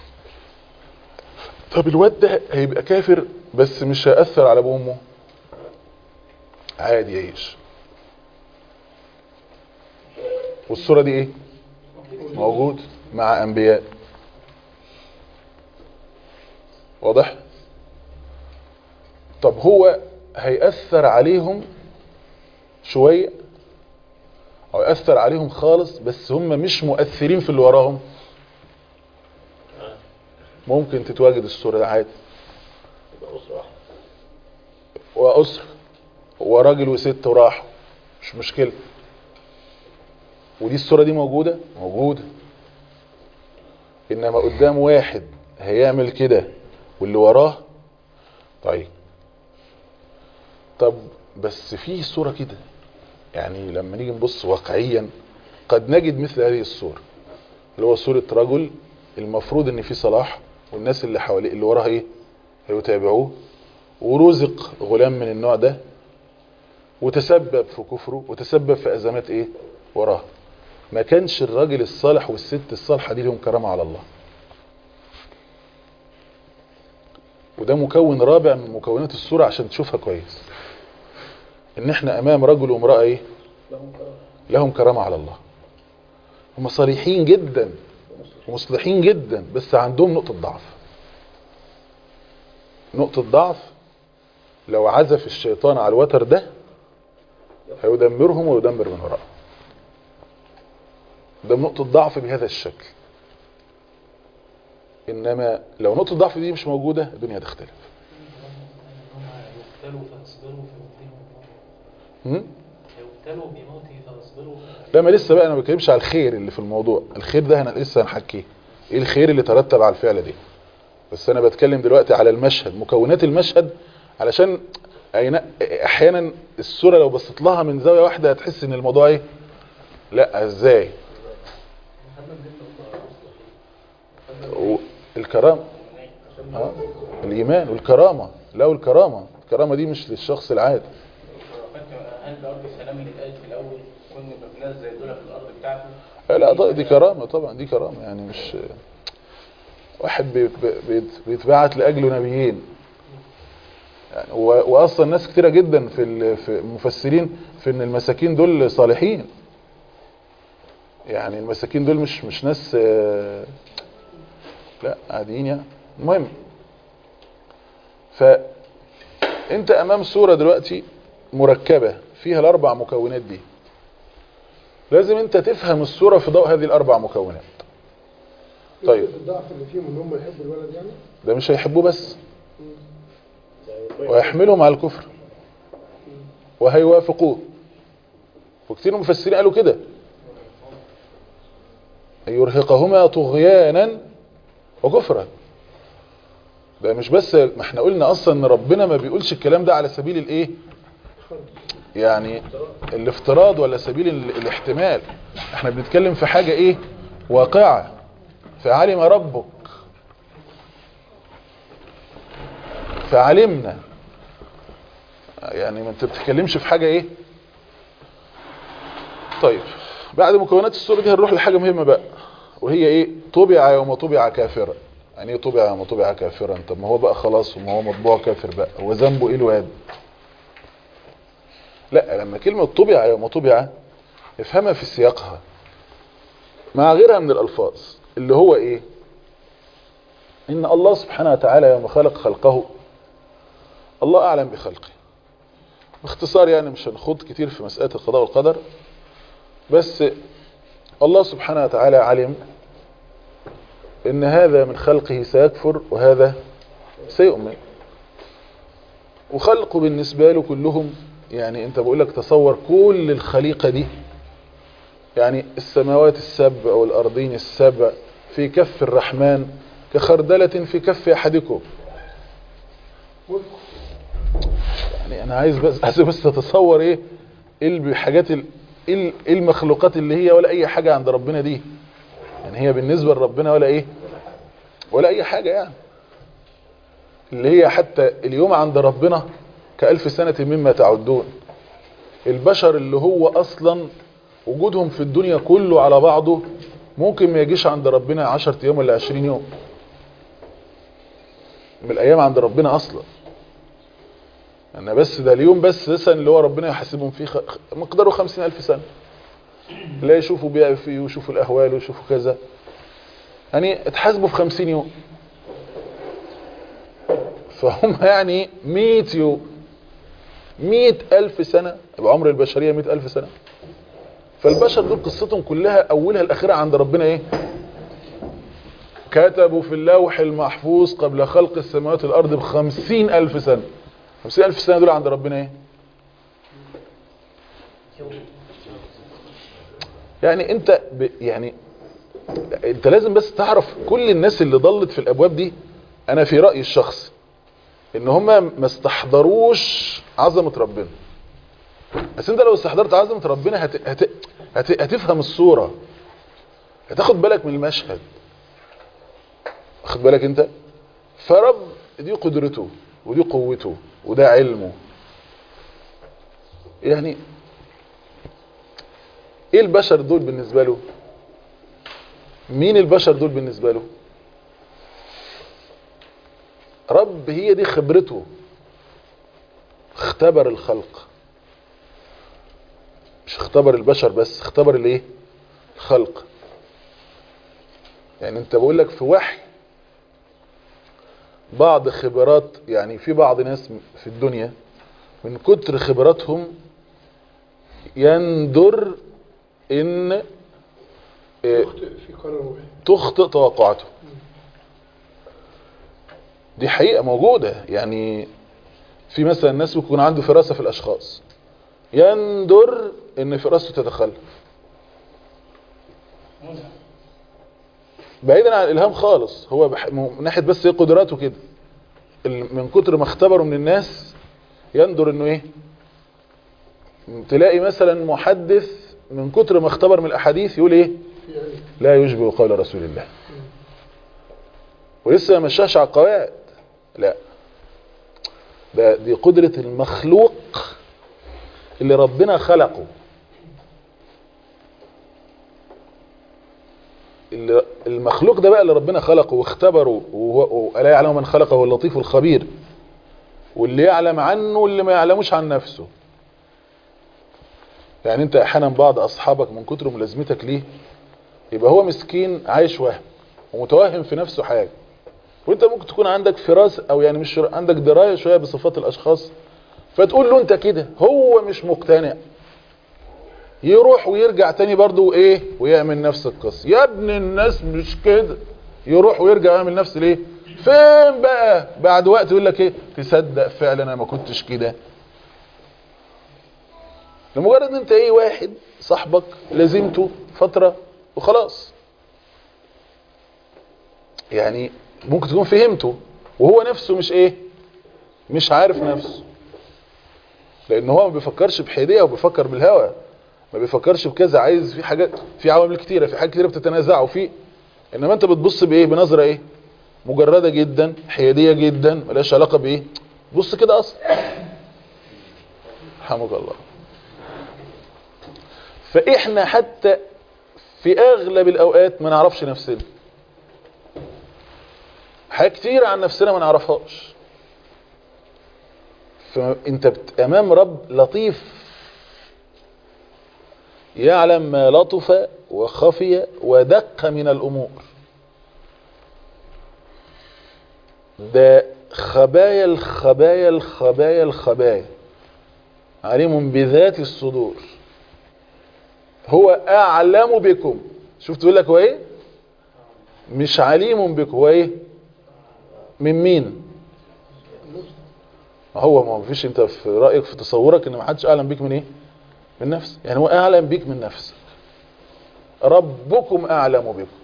طب الواد ده هيبقى كافر بس مش هيأثر على ابوه وامه عادي يعيش والصورة دي ايه موجود مع انبياء واضح طب هو هيأثر عليهم شوية او يأثر عليهم خالص بس هم مش مؤثرين في اللي وراهم ممكن تتواجد الصورة ده عادي يبقى أسرة واحدة وأسرة وراجل وست وراحوا مش مشكلة ودي الصورة دي موجودة موجودة إنما قدام واحد هيعمل كده واللي وراه طيب طب بس في صورة كده يعني لما نيجي نبص واقعيا قد نجد مثل هذه الصورة اللي هو صورة رجل المفروض ان في صلاح والناس اللي حواليه اللي وراه ايه هيتابعوه ورزق غلام من النوع ده وتسبب في كفره وتسبب في ازمات ايه وراه ما كانش الراجل الصالح والست الصالحة دي لهم كرامة على الله وده مكون رابع من مكونات الصورة عشان تشوفها كويس ان احنا امام رجل وامرأة ايه لهم كرامة على الله هم صريحين جدا ومصلحين جدا بس عندهم نقطة ضعف نقطة ضعف لو عزف الشيطان على الوتر ده هيدمرهم ويدمر من وراءهم ده نقطة ضعف بهذا الشكل انما لو نقطة ضعف دي مش موجودة الدنيا تختلف يقتلوا فاصبروا فيموتهم هم؟ يقتلوا بموته فاصبروا لا ما لسه بقى انا ما بتكلمش على الخير اللي في الموضوع الخير ده انا لسه هنحكيه ايه الخير اللي ترتب على الفعل دي بس انا بتكلم دلوقتي على المشهد مكونات المشهد علشان أين- احيانا الصورة لو بصيت لها من زاوية واحدة هتحس ان الموضوع ايه لا ازاي و- الكرامة آه. الايمان والكرامة لا والكرامة الكرامة دي مش للشخص العادي هل بأرض السلام اللي اتقالت في الأول كنا يبقى ناس زي دول في الأرض بتاعته لا طيب دي كرامة طبعا دي كرامة يعني مش واحد بي- بي- بيتبعت لأجله نبيين يعني و- وأصلا ناس كتيرة جدا في ال- في المفسرين في إن المساكين دول صالحين يعني المساكين دول مش مش ناس آه، لا عاديين يعني المهم فأنت أمام صورة دلوقتي مركبة فيها الأربع مكونات دي لازم انت تفهم الصورة في ضوء هذه الاربع مكونات طيب. الضعف اللي فيهم ان هم يحبوا الولد يعني ده مش هيحبوه بس ويحملهم على الكفر وهيوافقوه وكثير من المفسرين قالوا كده أن يرهقهما طغيانا وكفرا ده مش بس ما احنا قلنا اصلا ان ربنا ما بيقولش الكلام ده على سبيل الايه يعني الافتراض ولا سبيل ال- الاحتمال احنا بنتكلم في حاجة ايه واقعة فعلم ربك فعلمنا يعني ما انت بتتكلمش في حاجة ايه طيب بعد مكونات الصورة دي هنروح لحاجة مهمة بقى وهي ايه طبع يوم طبع كافرا يعني ايه طبع يوم طبع كافرا طب ما هو بقى خلاص وما هو مطبوع كافر بقى هو ذنبه ايه الواد لا لما كلمة طبع يوم طبع افهمها في سياقها مع غيرها من الألفاظ اللي هو ايه ان الله سبحانه وتعالى يوم خلق خلقه الله اعلم بخلقه باختصار يعني مش هنخوض كتير في مسألة القضاء والقدر بس الله سبحانه وتعالى علم ان هذا من خلقه سيكفر وهذا سيؤمن وخلقه بالنسبة له كلهم يعني انت بقول لك تصور كل الخليقة دي يعني السماوات السبع والأرضين السبع في كف الرحمن كخردلة في كف أحدكم يعني أنا عايز بس عايز بس تتصور إيه إيه الحاجات ال- إيه ال- إيه المخلوقات اللي هي ولا أي حاجة عند ربنا دي يعني هي بالنسبة لربنا ولا إيه ولا أي حاجة يعني اللي هي حتى اليوم عند ربنا كألف سنة مما تعدون البشر اللي هو أصلا وجودهم في الدنيا كله على بعضه ممكن ما يجيش عند ربنا 10 ايام ولا 20 يوم من الايام عند ربنا اصلا انا بس ده اليوم بس مثلا اللي هو ربنا يحاسبهم فيه خ... خ- مقداره 50 الف سنه لا يشوفوا بيع فيه ويشوفوا الاهوال ويشوفوا كذا يعني اتحاسبوا في 50 يوم فهم يعني 100 يوم 100 ألف سنة يبقى عمر البشرية 100 ألف سنة فالبشر دول قصتهم كلها أولها الأخيرة عند ربنا إيه كتبوا في اللوح المحفوظ قبل خلق السماوات والأرض بخمسين ألف سنة خمسين ألف سنة دول عند ربنا إيه يعني أنت ب يعني أنت لازم بس تعرف كل الناس اللي ضلت في الأبواب دي أنا في رأيي الشخص إن هم ما استحضروش عظمة ربنا بس انت لو استحضرت عظمة ربنا هت... هت... هت... هتفهم الصورة هتاخد بالك من المشهد واخد بالك انت فرب دي قدرته ودي قوته وده علمه يعني ايه البشر دول بالنسبة له مين البشر دول بالنسبة له رب هي دي خبرته اختبر الخلق مش اختبر البشر بس اختبر الايه الخلق يعني انت بقول لك في وحي بعض خبرات يعني في بعض ناس في الدنيا من كتر خبراتهم يندر ان اه، يخطئ في قرار واحد تخطئ توقعاته دي حقيقة موجودة يعني في مثلا ناس بيكون عنده فراسة في الأشخاص يندر ان فراسته تتخلف بعيدا عن الالهام خالص هو بح... من ناحيه بس ايه قدراته كده ال- من كتر ما اختبروا من الناس يندر انه ايه تلاقي مثلا محدث من كتر ما اختبر من الاحاديث يقول ايه في علم لا يشبه قول رسول الله ولسه ما مشاش على القواعد لا ده دي قدرة المخلوق اللي ربنا خلقه اللي- المخلوق ده بقى اللي ربنا خلقه واختبره وهو- وألا يعلم من خلقه هو اللطيف الخبير واللي يعلم عنه واللي ما يعلموش عن نفسه يعني انت احيانا بعض اصحابك من كتر ملازمتك ليه يبقى هو مسكين عايش وهم ومتوهم في نفسه حاجة وانت ممكن تكون عندك فراسة او يعني مش فر- عندك دراية شوية بصفات الاشخاص فتقول له انت كده هو مش مقتنع يروح ويرجع تاني برضو ايه ويعمل نفس القصة يا ابن الناس مش كده يروح ويرجع ويعمل نفس الايه فين بقى بعد وقت يقول لك ايه تصدق فعلا انا ما كنتش كده لمجرد ان انت ايه واحد صاحبك لازمته فترة وخلاص يعني ممكن تكون فهمته وهو نفسه مش ايه مش عارف نفسه لان هو ما بيفكرش بحيدية وبيفكر بالهوى ما بيفكرش بكذا عايز في حاجات في عوامل كتيرة في حاجات كتيرة بتتنازعوا فيه انما انت بتبص بايه بنظرة ايه مجردة جدا حيادية جدا ملهاش علاقة بايه بص كده اصلا رحمك الله فاحنا حتى في اغلب الاوقات ما نعرفش نفسنا حاجات كتير عن نفسنا ما نعرفهاش فانت بت- امام رب لطيف يعلم ما لطف وخفي ودق من الامور ده خبايا الخبايا الخبايا الخبايا عليم بذات الصدور هو اعلم بكم شفت بيقول لك هو ايه مش عليم بكم هو ايه من مين ما هو ما فيش انت في رايك في تصورك ان ما حدش اعلم بيك من ايه من نفسك يعني هو اعلم بيك من نفسك ربكم اعلم بكم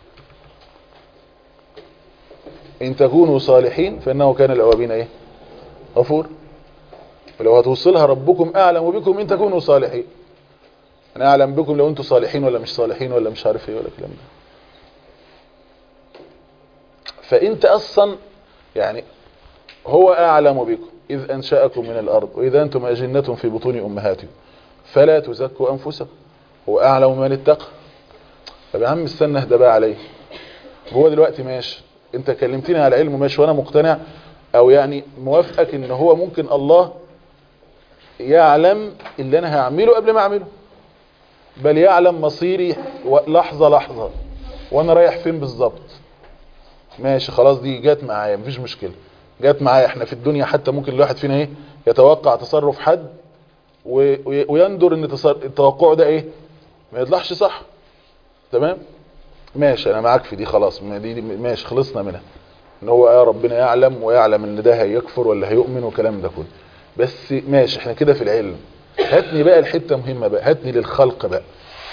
ان تكونوا صالحين فانه كان الاوابين ايه غفور ولو هتوصلها ربكم اعلم بكم ان تكونوا صالحين انا اعلم بكم لو انتم صالحين ولا مش صالحين ولا مش عارف ايه ولا الكلام ده فانت اصلا يعني هو اعلم بكم اذ انشاكم من الارض واذا انتم اجنه في بطون امهاتكم فلا تزكوا انفسكم هو اعلم من اتقى طب يا عم استنى اهدى بقى عليه هو دلوقتي ماشي انت كلمتني على علم ماشي وانا مقتنع او يعني موافقك ان هو ممكن الله يعلم اللي انا هعمله قبل ما اعمله بل يعلم مصيري و- لحظة لحظة وانا رايح فين بالظبط ماشي خلاص دي جات معايا مفيش مشكلة جات معايا احنا في الدنيا حتى ممكن الواحد فينا ايه يتوقع تصرف حد و- و- ويندر ان تصر- التوقع ده ايه ما يطلعش صح تمام ماشي انا معاك في دي خلاص ما دي دي- ماشي خلصنا منها ان هو يا ربنا يعلم ويعلم ان ده هيكفر ولا هيؤمن والكلام ده كله بس ماشي احنا كده في العلم هاتني بقى الحتة مهمة بقى هاتني للخلق بقى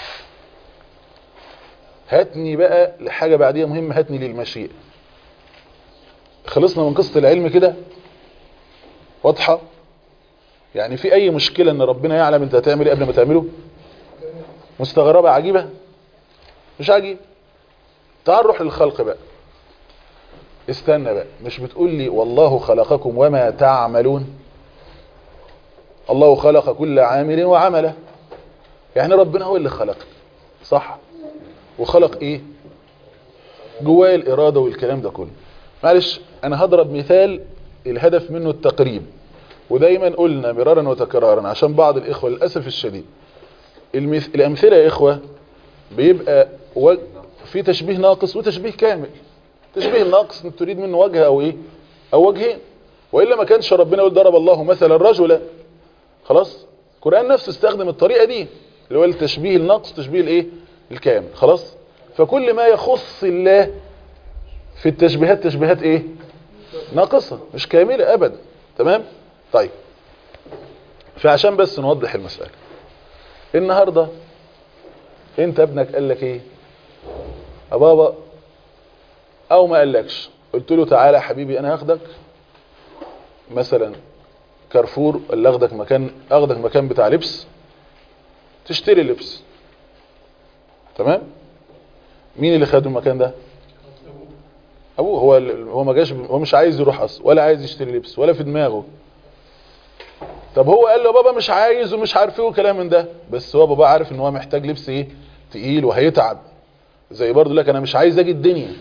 هاتني بقى لحاجة بعديها مهمة هاتني للمشيئة خلصنا من قصة العلم كده واضحة يعني في اي مشكلة ان ربنا يعلم انت هتعمل ايه قبل ما تعمله مستغربة عجيبة مش عجيب تعال نروح للخلق بقى استنى بقى مش بتقول لي والله خلقكم وما تعملون الله خلق كل عامل وعمله يعني ربنا هو اللي خلق صح وخلق ايه جواه الارادة والكلام ده كله معلش انا هضرب مثال الهدف منه التقريب ودايما قلنا مرارا وتكرارا عشان بعض الاخوة للأسف الشديد المث... الامثلة يا اخوة بيبقى و... في تشبيه ناقص وتشبيه كامل تشبيه الناقص انت تريد منه وجه او ايه او وجهين وإلا ما كانش ربنا يقول ضرب الله مثلا رجلا خلاص القرآن نفسه استخدم الطريقة دي اللي هو التشبيه الناقص تشبيه الايه الكامل خلاص فكل ما يخص الله في التشبيهات تشبيهات ايه ناقصة مش كاملة ابدا تمام طيب فعشان بس نوضح المسألة النهاردة انت ابنك قال لك ايه يا بابا او ما قالكش قلت له تعالى يا حبيبي انا هاخدك مثلا كارفور اللي اخدك مكان اخدك مكان بتاع لبس تشتري لبس تمام مين اللي خده المكان ده ابوه هو ال- هو ما جاش هو مش عايز يروح اصلا ولا عايز يشتري لبس ولا في دماغه طب هو قال له بابا مش عايز ومش عارف ايه وكلام من ده بس هو بابا عارف ان هو محتاج لبس ايه تقيل وهيتعب زي برضه لك انا مش عايز اجي الدنيا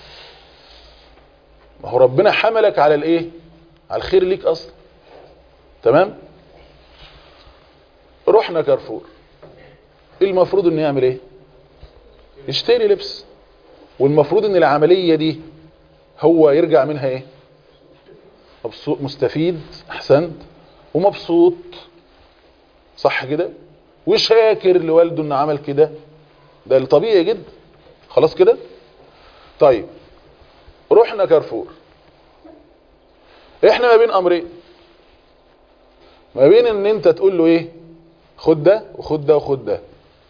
ما هو ربنا حملك على الايه على الخير ليك اصلا تمام رحنا كارفور المفروض انه يعمل ايه يشتري لبس والمفروض ان العملية دي هو يرجع منها ايه مبسوط مستفيد احسنت ومبسوط صح كده وشاكر لوالده انه عمل كده ده الطبيعي جدا خلاص كده طيب رحنا كارفور احنا ما بين امرين ما بين ان انت تقول له ايه خد ده وخد ده وخد ده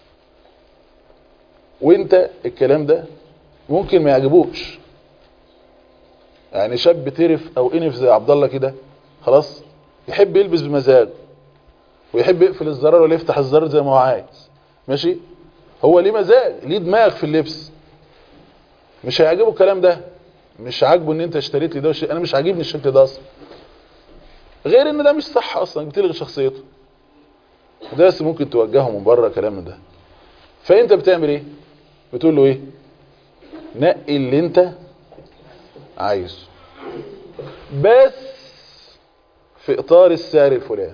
وانت الكلام ده ممكن ما يعجبوش يعني شاب ترف او انف زي عبد الله كده خلاص يحب يلبس بمزاج ويحب يقفل الزرار ولا يفتح الزرار زي ما هو عايز ماشي هو ليه مزاج ليه دماغ في اللبس مش هيعجبه الكلام ده مش عاجبه ان انت اشتريت لي ده وش... انا مش عاجبني الشكل ده اصلا غير ان ده مش صح اصلا بتلغي شخصيته ده بس ممكن توجهه من بره كلام من ده فانت بتعمل ايه بتقول له ايه نقي اللي انت عايزه بس في اطار السعر الفلاني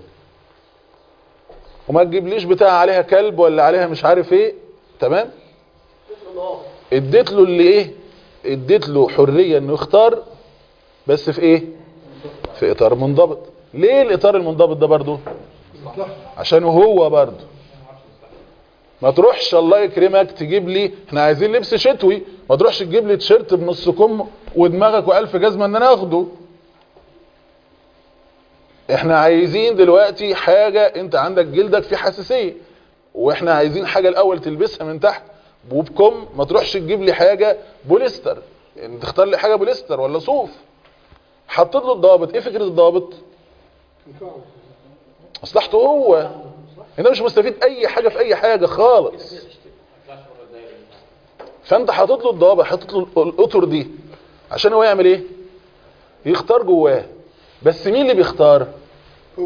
وما تجيبليش بتاع عليها كلب ولا عليها مش عارف ايه تمام اديت له اللي ايه اديت له حرية انه يختار بس في ايه في اطار منضبط ليه الاطار المنضبط ده برضو عشان هو برضو ما تروحش الله يكرمك تجيب لي احنا عايزين لبس شتوي ما تروحش تجيب لي تيشيرت بنص كم ودماغك والف جزمه ان انا اخده احنا عايزين دلوقتي حاجة انت عندك جلدك في حساسية واحنا عايزين حاجة الاول تلبسها من تحت وبكم ما تروحش تجيب لي حاجة بوليستر يعني تختار لي حاجة بوليستر ولا صوف حطيت له الضابط ايه فكرة الضابط مصلحته هو انت مش مستفيد اي حاجة في اي حاجة خالص فانت حاطط له الضابط حاطط له الاطر دي عشان هو يعمل ايه يختار جواه بس مين اللي بيختار هو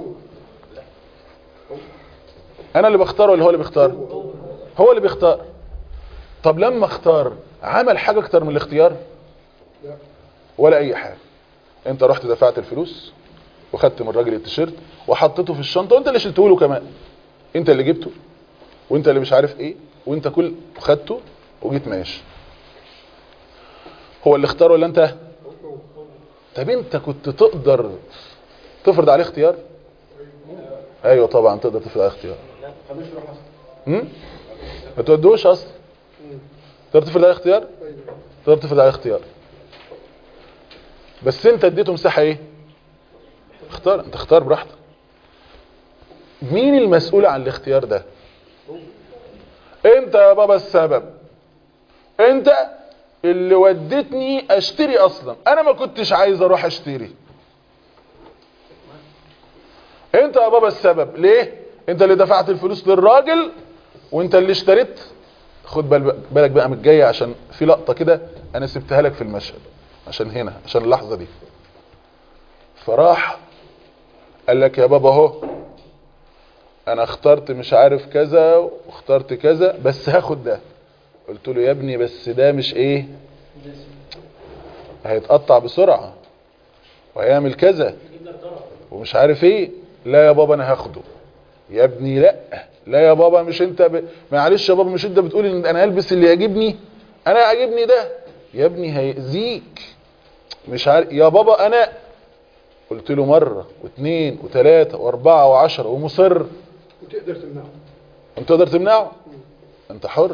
انا اللي بختار ولا هو اللي بيختار هو اللي بيختار طب لما اختار عمل حاجة اكتر من الاختيار لا ولا اي حاجة انت رحت دفعت الفلوس وخدت من الراجل التيشيرت وحطيته في الشنطة وانت اللي شلته له كمان انت اللي جبته وانت اللي مش عارف ايه وانت كل خدته وجيت ماشي هو اللي اختار ولا انت طب انت كنت تقدر تفرض عليه اختيار ايوه طبعا تقدر تفرض عليه اختيار هم؟ ما تودوش اصلا تقدر تفرض عليه اختيار ايوه تقدر تفرض عليه اختيار بس انت اديته مساحه ايه اختار انت اختار براحتك مين المسؤول عن الاختيار ده انت يا بابا السبب انت اللي ودتني اشتري اصلا انا ما كنتش عايز اروح اشتري انت يا بابا السبب ليه انت اللي دفعت الفلوس للراجل وانت اللي اشتريت خد بال- بالك بقى من الجايه عشان في لقطه كده انا سبتها لك في المشهد عشان هنا عشان اللحظه دي فراح قال لك يا بابا اهو انا اخترت مش عارف كذا واخترت كذا بس هاخد ده قلت له يا ابني بس ده مش ايه هيتقطع بسرعة وهيعمل كذا ومش عارف ايه لا يا بابا انا هاخده يا ابني لا لا يا بابا مش انت ب... معلش يا بابا مش انت بتقول ان انا هلبس اللي يعجبني انا يعجبني ده يا ابني هيأذيك مش عارف يا بابا انا قلت له مرة واثنين وثلاثة واربعة وعشرة ومصر وتقدر تمنعه انت تقدر تمنعه انت حر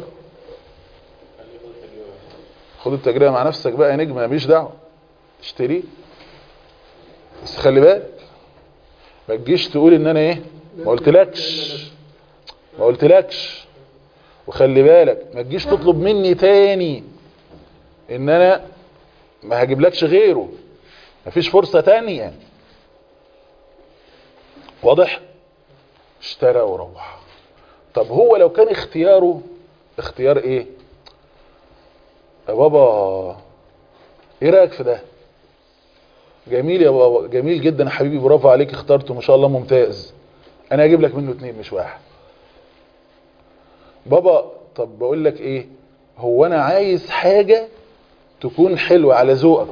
خد التجربة مع نفسك بقى يا نجم ماليش دعوة اشتري بس خلي بالك ما تجيش تقول ان انا ايه ما قلتلكش ما قلتلكش وخلي بالك ما تجيش تطلب مني تاني ان انا ما هجيبلكش غيره مفيش فرصة تانية واضح اشترى وروح طب هو لو كان اختياره اختيار ايه يا بابا ايه رأيك في ده جميل يا بابا جميل جدا يا حبيبي برافو عليك اخترته ما شاء الله ممتاز انا هجيب لك منه اتنين مش واحد بابا طب بقول لك ايه هو انا عايز حاجة تكون حلوة على ذوقك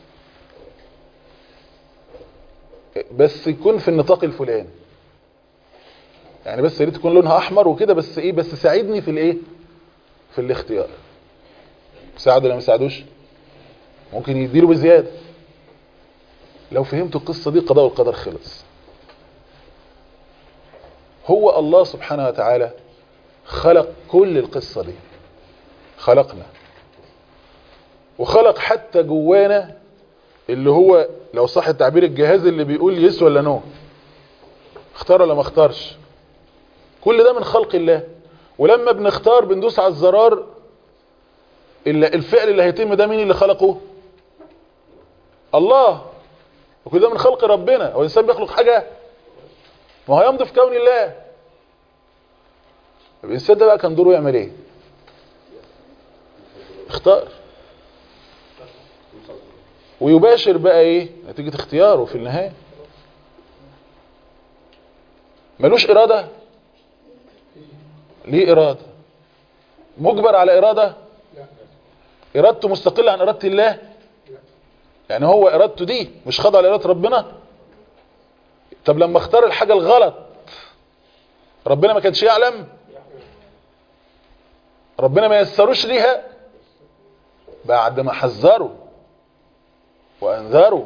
بس يكون في النطاق الفلاني يعني بس يا ريت تكون لونها احمر وكده بس ايه بس ساعدني في الايه في الاختيار ساعده ولا ما ساعدوش ممكن يديله بزياده لو فهمتوا القصه دي قضاء والقدر خلص هو الله سبحانه وتعالى خلق كل القصه دي خلقنا وخلق حتى جوانا اللي هو لو صح التعبير الجهاز اللي بيقول يس ولا نو اختار ولا ما اختارش كل ده من خلق الله ولما بنختار بندوس على الزرار ال- الفعل اللي هيتم ده مين اللي خلقه الله وكل ده من خلق ربنا هو الانسان بيخلق حاجه ما هو يمضي في كون الله الانسان ده بقى كان دوره يعمل ايه اختار ويباشر بقى ايه نتيجة اختياره في النهاية ملوش ارادة ليه ارادة مجبر على ارادة ارادته مستقلة عن ارادة الله يعني هو ارادته دي مش خاضعة لارادة ربنا طب لما اختار الحاجة الغلط ربنا ما كانش يعلم ربنا ما يسروش ليها بعد ما حذروا وانذروا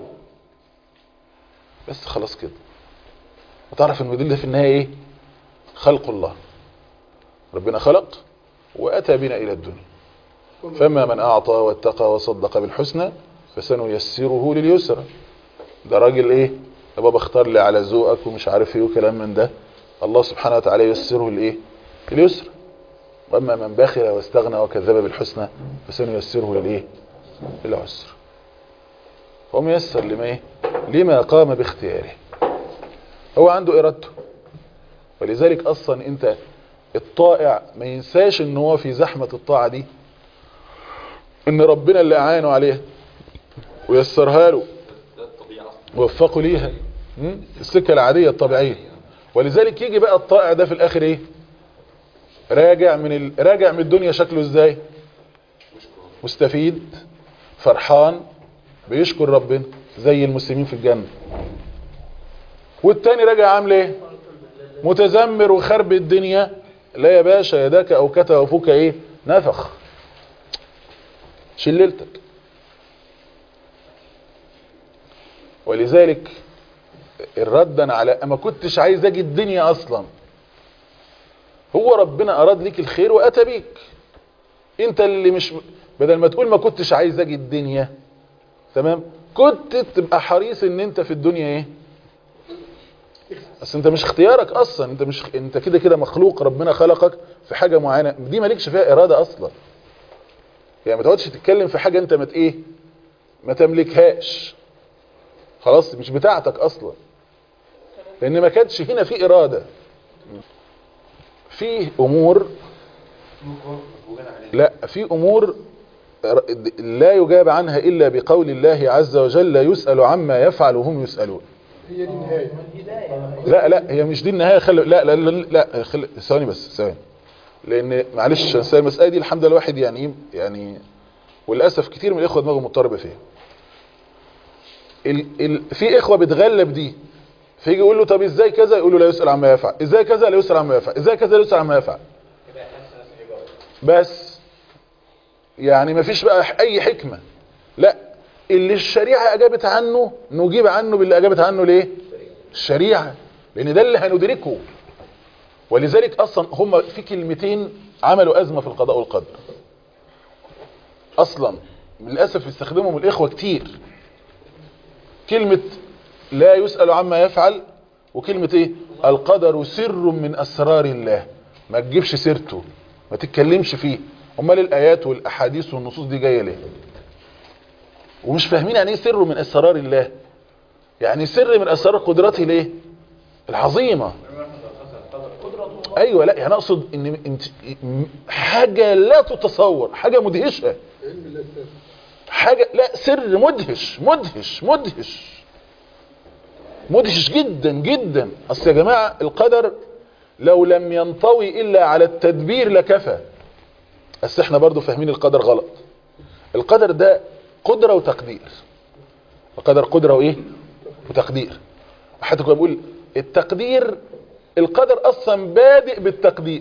بس خلاص كده وتعرف ان المدل ده في النهايه ايه خلق الله ربنا خلق واتى بنا الى الدنيا فما من اعطى واتقى وصدق بالحسنى فسنيسره لليسرى ده راجل ايه يا بابا اختار لي على ذوقك ومش عارف ايه وكلام من ده الله سبحانه وتعالى ييسره لايه اليسر واما من بخل واستغنى وكذب بالحسنى فسنيسره للايه للعسر هو ميسر لما ايه لما قام باختياره هو عنده ارادته ولذلك اصلا انت الطائع ما ينساش ان هو في زحمة الطاعة دي ان ربنا اللي اعانه عليها ويسرها له ووفقه ليها م? السكة العادية الطبيعية ولذلك يجي بقى الطائع ده في الاخر ايه راجع من ال... راجع من الدنيا شكله ازاي مستفيد فرحان بيشكر ربنا زي المسلمين في الجنة والتاني راجع عامل ايه متذمر وخرب الدنيا لا يا باشا يداك او كتا وفوك ايه نفخ شللتك ولذلك الردا على اما كنتش عايز اجي الدنيا اصلا هو ربنا اراد ليك الخير واتى بيك انت اللي مش بدل ما تقول ما كنتش عايز اجي الدنيا تمام كنت تبقى حريص ان انت في الدنيا ايه بس انت مش اختيارك اصلا انت مش انت كده كده مخلوق ربنا خلقك في حاجة معينة دي مالكش فيها ارادة اصلا يعني ما تقعدش تتكلم في حاجة انت ما ايه ما تملكهاش خلاص مش بتاعتك اصلا لان ما كانتش هنا في ارادة في امور لا في امور لا يجاب عنها الا بقول الله عز وجل لا يسأل عما يفعل وهم يسألون هي دي النهايه لا لا هي مش دي النهايه خلي لا لا لا, لا خلي ثواني بس ثواني لان معلش أصل المساله دي الحمد لله الواحد يعني ايه يعني وللاسف كتير من الاخوه دماغهم مضطربه فيها ال ال في اخوه بتغلب دي فيجي يقول له طب ازاي كذا يقول له لا يسال عما يفعل ازاي كذا لا يسال عما يفعل ازاي كذا لا يسال عما يفعل بس يعني ما فيش بقى اي حكمه لا اللي الشريعه اجابت عنه نجيب عنه باللي اجابت عنه ليه الشريعه لان ده اللي هندركه ولذلك اصلا هم في كلمتين عملوا ازمه في القضاء والقدر اصلا للاسف يستخدمهم الاخوه كتير كلمه لا يسال عما يفعل وكلمه ايه القدر سر من اسرار الله ما تجيبش سيرته ما تتكلمش فيه امال الايات والاحاديث والنصوص دي جايه ليه ومش فاهمين يعني ايه سر من اسرار الله يعني سر من اسرار قدرته ليه العظيمه ايوه لا يعني اقصد ان انت حاجه لا تتصور حاجه مدهشه علم الله السابق حاجه لا سر مدهش مدهش مدهش مدهش جدا جدا اصل يا جماعة القدر لو لم ينطوي الا على التدبير لكفى بس احنا برضو فاهمين القدر غلط القدر ده قدرة وتقدير القدر قدرة وايه وتقدير حتى كنا بقول التقدير القدر اصلا بادئ بالتقدير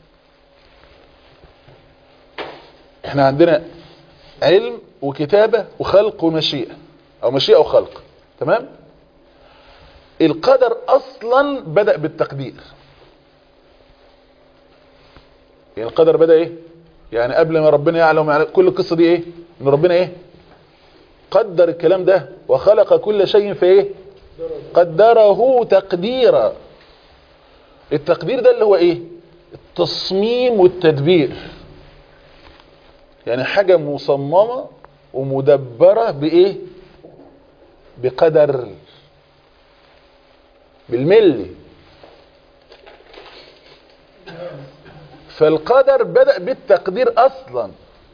احنا عندنا علم وكتابة وخلق ومشيئة او مشيئة وخلق تمام القدر اصلا بدأ بالتقدير يعني القدر بدأ ايه يعني قبل ما ربنا يعلم يعني كل القصة دي ايه ان ربنا ايه قدر الكلام ده وخلق كل شيء في ايه قدره تقديرا التقدير ده اللي هو ايه التصميم والتدبير يعني حاجة مصممة ومدبرة بايه بقدر بالملي فالقدر بدأ بالتقدير اصلا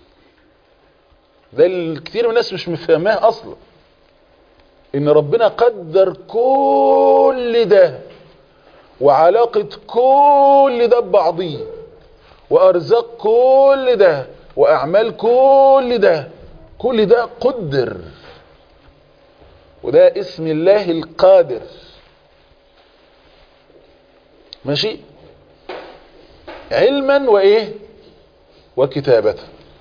ده الكثير من الناس مش مفهماه اصلا ان ربنا قدر كل ده وعلاقة كل ده ببعضيه وارزاق كل ده واعمال كل ده كل ده قدر وده اسم الله القادر ماشي علما وايه وكتابة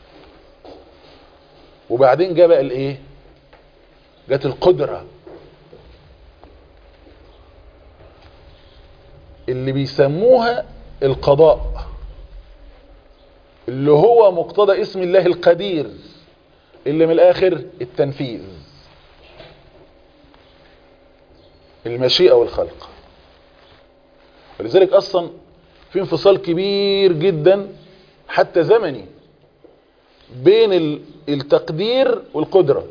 وبعدين جاء بقى الايه جت القدرة اللي بيسموها القضاء اللي هو مقتضى اسم الله القدير اللي من الاخر التنفيذ المشيئة والخلق ولذلك اصلا في انفصال كبير جدا حتى زمني بين ال- التقدير والقدرة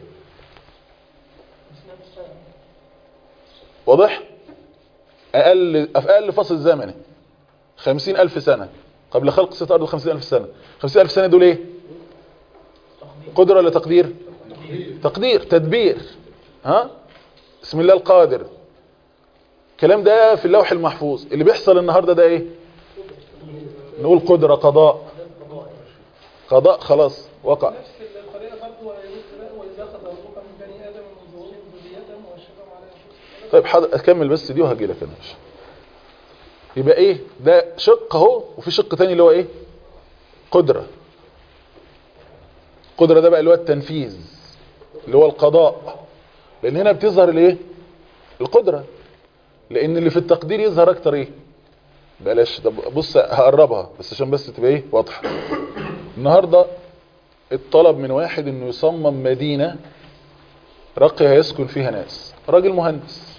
واضح اقل في اقل فصل زمني خمسين الف سنة قبل خلق ست ارض خمسين الف سنة خمسين الف سنة دول ايه قدرة ولا تقدير تقدير تدبير ها بسم الله القادر الكلام ده في اللوح المحفوظ اللي بيحصل النهاردة ده ايه نقول قدرة قضاء قضاء خلاص وقع نفس الطريقه برضه هيقول بقى واذا اخذ ربك من بني ادم من ظهورهم ذريتهم واشهدهم على انفسهم طيب حاضر اكمل بس دي وهجي لك انا مش يبقى ايه ده شق اهو وفي شق تاني اللي هو ايه قدرة قدرة ده بقى اللي هو التنفيذ اللي هو القضاء لان هنا بتظهر الايه القدرة لان اللي في التقدير يظهر اكتر ايه بلاش طب بص هقربها بس عشان بس تبقى ايه واضحه النهارده الطلب من واحد انه يصمم مدينه راقيه يسكن فيها ناس راجل مهندس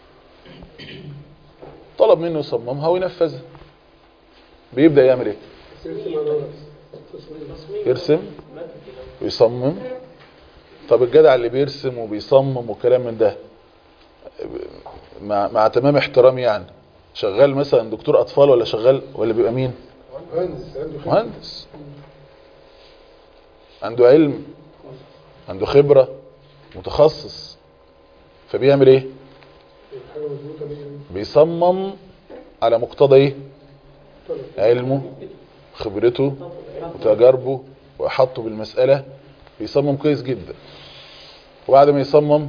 طلب منه يصممها وينفذها بيبدا يعمل ايه يرسم ويصمم طب الجدع اللي بيرسم وبيصمم وكلام من ده مع, مع تمام احترامي يعني شغال مثلا دكتور اطفال ولا شغال ولا بيبقى مين مهندس عنده خبرة. مهندس عنده علم عنده خبرة متخصص فبيعمل ايه حاجة مظبوطة مية مية. بيصمم على مقتضى ايه طلب. علمه خبرته وتجاربه واحاطه بالمسألة بيصمم كويس جدا وبعد ما يصمم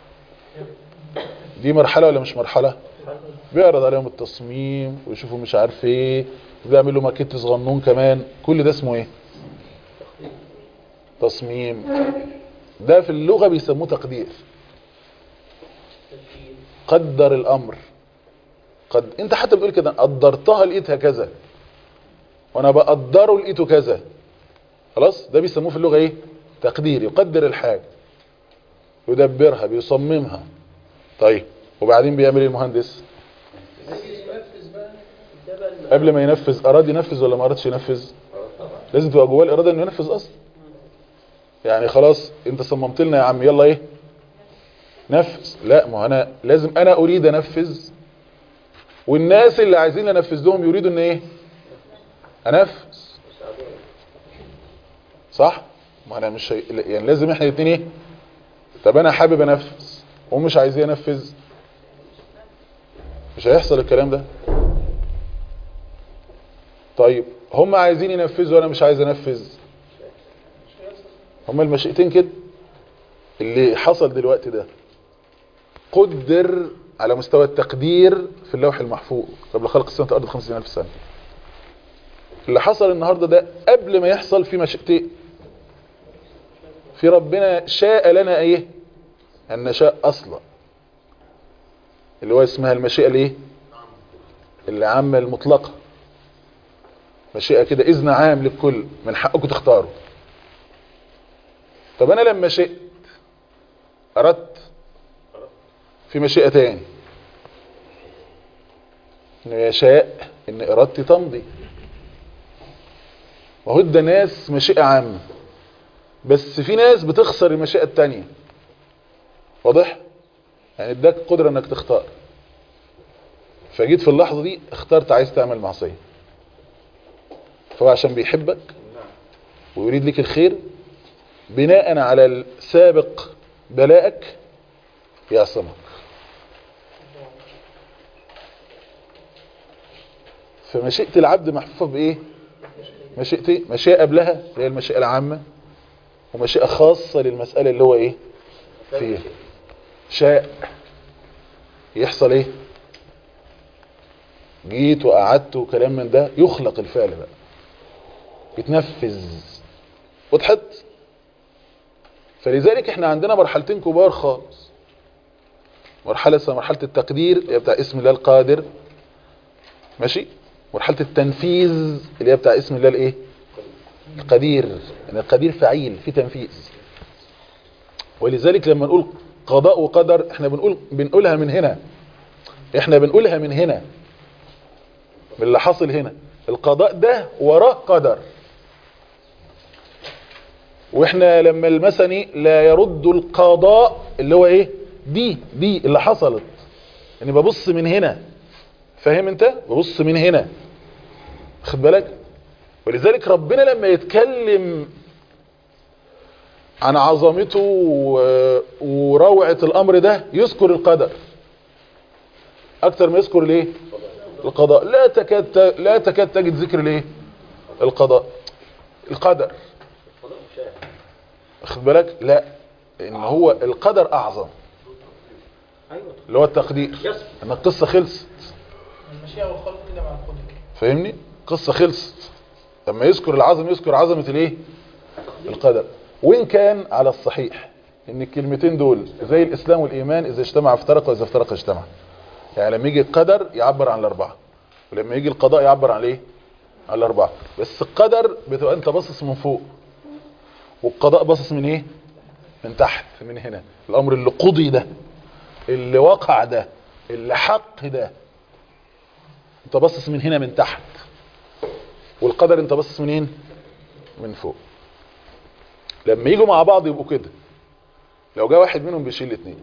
دي مرحلة ولا مش مرحلة بيعرض عليهم التصميم ويشوفوا مش عارف ايه وبيعمل له ماكيت صغنون كمان كل ده اسمه ايه تصميم ده في اللغة بيسموه تقدير قدر الامر قد انت حتى بتقول كده قدرتها لقيتها كذا وانا بقدره لقيته كذا خلاص ده بيسموه في اللغة ايه تقدير يقدر الحاجة يدبرها بيصممها طيب وبعدين بيعمل ايه المهندس ينفذ بقى قبل ما ينفذ اراد ينفذ ولا ما ارادش ينفذ لازم تبقى جواه الاراده انه ينفذ اصلا يعني خلاص انت صممت لنا يا عم يلا ايه نفذ لا ما هو انا لازم انا اريد انفذ والناس اللي عايزين انفذ لهم يريدوا ان ايه انفذ صح ما انا مش هي... يعني لازم احنا الاثنين ايه طب انا حابب انفذ ومش عايز ينفذ مش هيحصل الكلام ده طيب هم عايزين ينفذوا وانا مش عايز انفذ هم المشيئتين كده اللي حصل دلوقتي ده قدر على مستوى التقدير في اللوح المحفوظ قبل خلق السماوات والارض بخمسين الف سنه اللي حصل النهارده ده قبل ما يحصل في مشيئتين في ربنا شاء لنا ايه ان نشاء اصلا اللي هو اسمها المشيئه الايه اللي عامه المطلقه مشيئه كده اذن عام للكل من حقكم تختاروا طب انا لما شئت اردت في مشيئه تاني انه يشاء ان ارادتي تمضي وهو ده ناس مشيئه عامه بس في ناس بتخسر المشيئه التانيه واضح يعني اداك قدره انك تختار فجيت في اللحظه دي اخترت عايز تعمل معصيه فهو عشان بيحبك ويريد لك الخير بناء على السابق بلائك يعصمك فمشيئة العبد محفوفة بإيه مشيئتين مشيئة قبلها اللي هي المشيئة العامة ومشيئة خاصة للمسألة اللي هو إيه فيها شاء يحصل إيه جيت وقعدت وكلام من ده يخلق الفعل بقى يتنفذ وضحت فلذلك احنا عندنا مرحلتين كبار خالص مرحلة اسمها مرحلة التقدير اللي هي بتاع اسم الله القادر ماشي مرحلة التنفيذ اللي هي بتاع اسم الله الايه القدير يعني القدير فعيل في تنفيذ ولذلك لما نقول قضاء وقدر احنا بنقول بنقولها من هنا احنا بنقولها من هنا من اللي حاصل هنا القضاء ده وراه قدر واحنا لما المثني لا يرد القضاء اللي هو ايه دي دي اللي حصلت يعني ببص من هنا فاهم انت ببص من هنا خد بالك ولذلك ربنا لما يتكلم عن عظمته و- وروعة الامر ده يذكر القدر اكتر ما يذكر الايه القضاء لا تكاد ت- لا تكاد تجد ذكر الايه القضاء القدر خد بالك لا ان هو القدر اعظم اللي هو التقدير ان القصه خلصت المشيئة والخلق كده مع القدر فاهمني قصه خلصت لما يذكر العظم يذكر عظمه الايه القدر وان كان على الصحيح ان الكلمتين دول زي الاسلام والايمان اذا اجتمع افترق واذا افترق اجتمع يعني لما يجي القدر يعبر عن الاربعه ولما يجي القضاء يعبر عن ايه عن الاربعه بس القدر بتبقى انت باصص من فوق والقضاء باصص من ايه من تحت من هنا الامر اللي قضي ده اللي وقع ده اللي حق ده انت باصص من هنا من تحت والقدر انت باصص منين من فوق لما يجوا مع بعض يبقوا كده لو جاء واحد منهم بيشيل الاثنين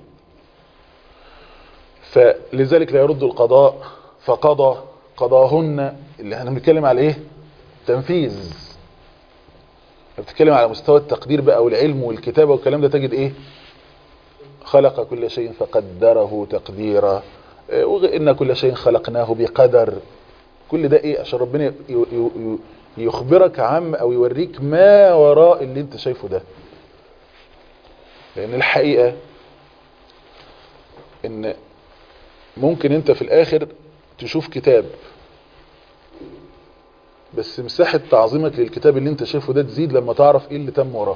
فلذلك لا يرد القضاء فقضى قضاهن اللي احنا بنتكلم على ايه تنفيذ بتتكلم على مستوى التقدير بقى والعلم والكتابة والكلام ده تجد ايه خلق كل شيء فقدره تقديرا اه، وإن كل شيء خلقناه بقدر كل ده ايه عشان ربنا ي- ي- ي- يخبرك عم او يوريك ما وراء اللي انت شايفه ده لان الحقيقة ان ممكن انت في الاخر تشوف كتاب بس مساحة تعظيمك للكتاب اللي انت شايفه ده تزيد لما تعرف ايه اللي تم وراه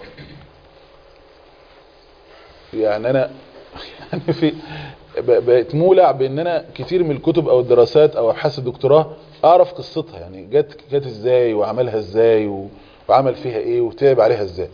يعني انا يعني في ب- بقيت مولع بان انا كتير من الكتب او الدراسات او ابحاث الدكتوراه اعرف قصتها يعني جت جت ازاي وعملها ازاي و- وعمل فيها ايه وتعب عليها ازاي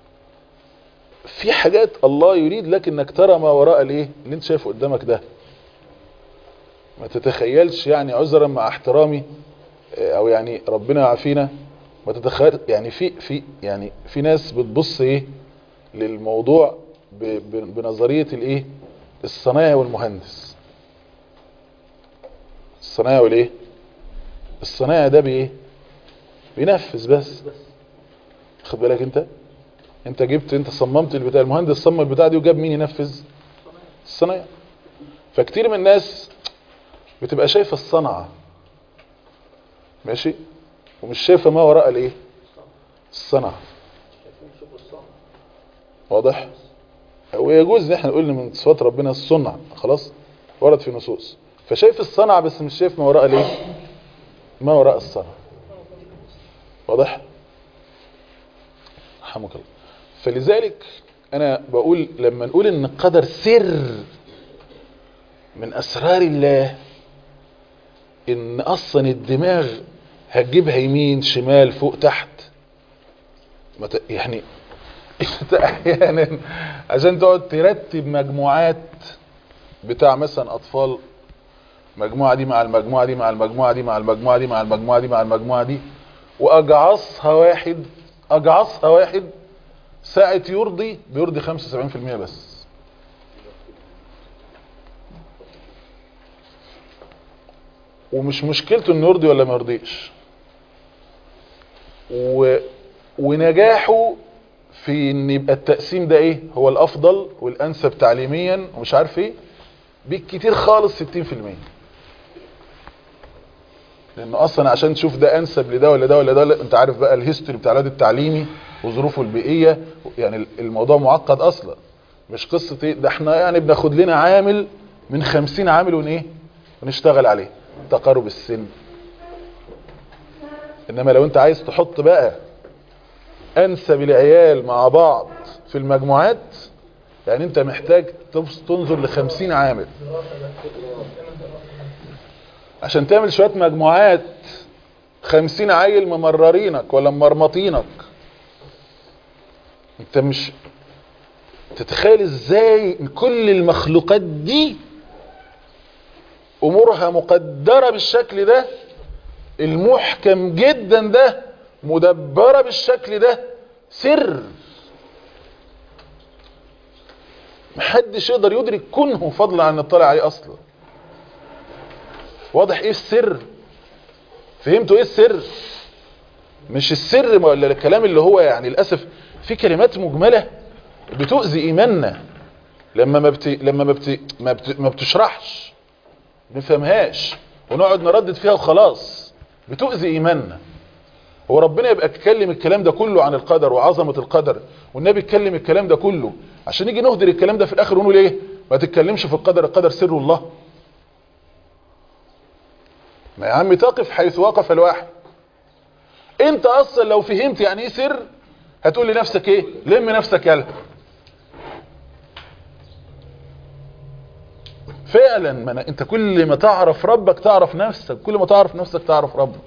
في حاجات الله يريد لك انك ترى ما وراء الايه اللي انت شايفه قدامك ده ما تتخيلش يعني عذرا مع احترامي آه، او يعني ربنا يعافينا ما تتخيل يعني في في يعني في ناس بتبص ايه للموضوع ب- ب- بنظريه الايه الصنايعي والمهندس الصنايعي والايه الصنايعي ده بايه بينفذ بس خد بالك انت انت جبت انت صممت البتاع المهندس صمم البتاع دي وجاب مين ينفذ الصنايعي فكتير من الناس بتبقى شايفة الصنعة ماشي ومش شايفة ما وراء الايه الصنعة واضح ويجوز ان احنا نقول إن من صفات ربنا الصنع خلاص ورد في نصوص فشايف الصنعة بس مش شايف ما وراء الايه ما وراء الصنعة واضح رحمك الله فلذلك انا بقول لما نقول ان القدر سر من اسرار الله ان اصلا الدماغ هتجيبها يمين شمال فوق تحت ما ت- يعني انت احيانا عشان تقعد ترتب مجموعات بتاع مثلا اطفال المجموعه دي مع المجموعه دي مع المجموعه دي مع المجموعه دي مع المجموعه دي مع المجموعه دي واجعصها واحد اجعصها واحد ساعة يرضي بيرضي 75% بس ومش مشكلته انه يرضي ولا ما يرضيش و... ونجاحه في ان يبقى التقسيم ده ايه هو الافضل والانسب تعليميا ومش عارف ايه بالكتير خالص 60% لانه اصلا عشان تشوف ده انسب لده ولا ده ولا ده ولا انت عارف بقى الهيستوري بتاع الواد التعليمي وظروفه البيئيه يعني الموضوع معقد اصلا مش قصه ايه ده احنا يعني بناخد لنا عامل من 50 عامل ون ايه ونشتغل عليه تقارب السن انما لو انت عايز تحط بقى انسب العيال مع بعض في المجموعات يعني انت محتاج تبص- تنظر لخمسين عامل عشان تعمل شوية مجموعات خمسين عيل ممررينك ولا مرمطينك انت مش تتخيل ازاي ان كل المخلوقات دي امورها مقدرة بالشكل ده المحكم جدا ده مدبرة بالشكل ده سر محدش يقدر يدرك كنه فضلا عن نطلع عليه اصلا واضح ايه السر فهمتوا ايه السر مش السر ولا الكلام اللي هو يعني للاسف في كلمات مجمله بتؤذي ايماننا لما ما بت... لما ما, بت... ما, بت... ما بتشرحش ما نفهمهاش ونقعد نردد فيها وخلاص بتؤذي ايماننا هو ربنا يبقى اتكلم الكلام ده كله عن القدر وعظمه القدر والنبي اتكلم الكلام ده كله عشان نيجي نهدر الكلام ده في الاخر ونقول ايه ما تتكلمش في القدر القدر سر الله ما يا عم تقف حيث وقف الواحد انت اصلا لو فهمت يعني ايه سر هتقول لنفسك ايه لم نفسك يلا فعلا ما أنا انت كل ما تعرف ربك تعرف نفسك كل ما تعرف نفسك تعرف ربك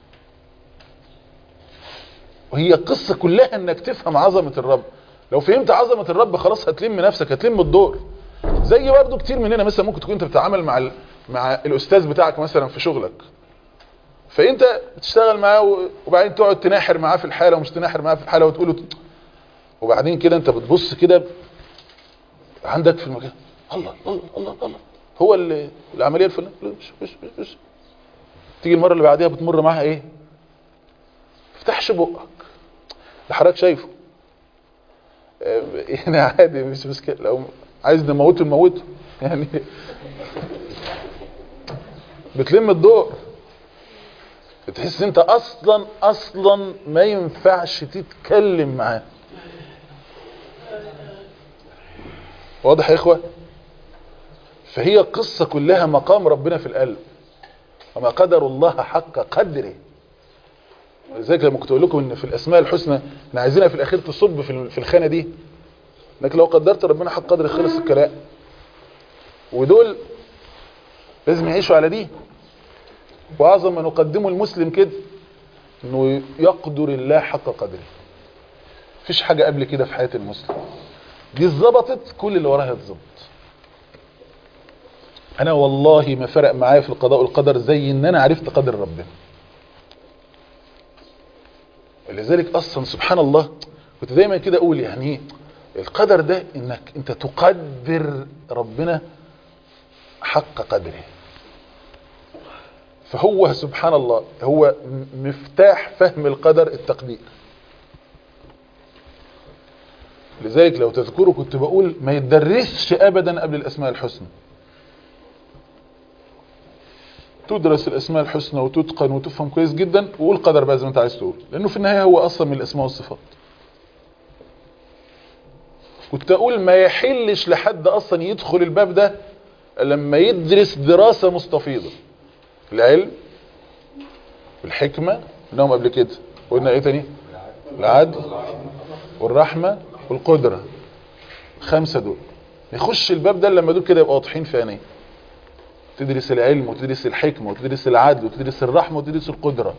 وهي القصة كلها انك تفهم عظمة الرب لو فهمت عظمة الرب خلاص هتلم نفسك هتلم الدور زي برضو كتير مننا مثلا ممكن تكون انت بتتعامل مع ال... مع الاستاذ بتاعك مثلا في شغلك فانت بتشتغل معاه و- وبعدين تقعد تناحر معاه في الحاله ومش تناحر معاه في الحاله وتقول له وبعدين كده انت بتبص كده عندك في المكان الله الله الله الله هو اللي العمليه الفلانيه مش مش مش, مش. تيجي المره اللي بعديها بتمر معاها ايه افتحش بقك ده حضرتك شايفه آه، يعني عادي مش مشكله لو عايز نموته نموته يعني بتلم الدور بتحس ان انت اصلا اصلا ما ينفعش تتكلم معاه واضح يا اخوه فهي القصة كلها مقام ربنا في القلب وما قدر الله حق قدره ولذلك لما كنت اقول لكم ان في الاسماء الحسنى احنا عايزينها في الاخير تصب في في الخانه دي لكن لو قدرت ربنا حق قدره خلص الكلام ودول لازم يعيشوا على دي واعظم ما نقدمه المسلم كده انه يقدر الله حق قدره مفيش حاجه قبل كده في حياه المسلم دي اتظبطت كل اللي وراها اتظبط انا والله ما فرق معايا في القضاء والقدر زي ان انا عرفت قدر ربنا لذلك اصلا سبحان الله كنت دايما كده اقول يعني ايه القدر ده انك انت تقدر ربنا حق قدره فهو سبحان الله هو مفتاح فهم القدر التقدير لذلك لو تذكروا كنت بقول ما يتدرسش ابدا قبل الاسماء الحسنى تدرس الاسماء الحسنى وتتقن وتفهم كويس جدا وقول قدر بقى زي ما انت عايز تقول لانه في النهايه هو اصلا من الاسماء والصفات كنت اقول ما يحلش لحد اصلا يدخل الباب ده لما يدرس دراسه مستفيضه العلم والحكمه انهم قبل كده قلنا ايه تاني العدل والرحمه والقدره خمسه دول يخش الباب ده لما دول كده يبقوا واضحين في عينيه تدرس العلم وتدرس الحكمة وتدرس العدل وتدرس الرحمة وتدرس القدرة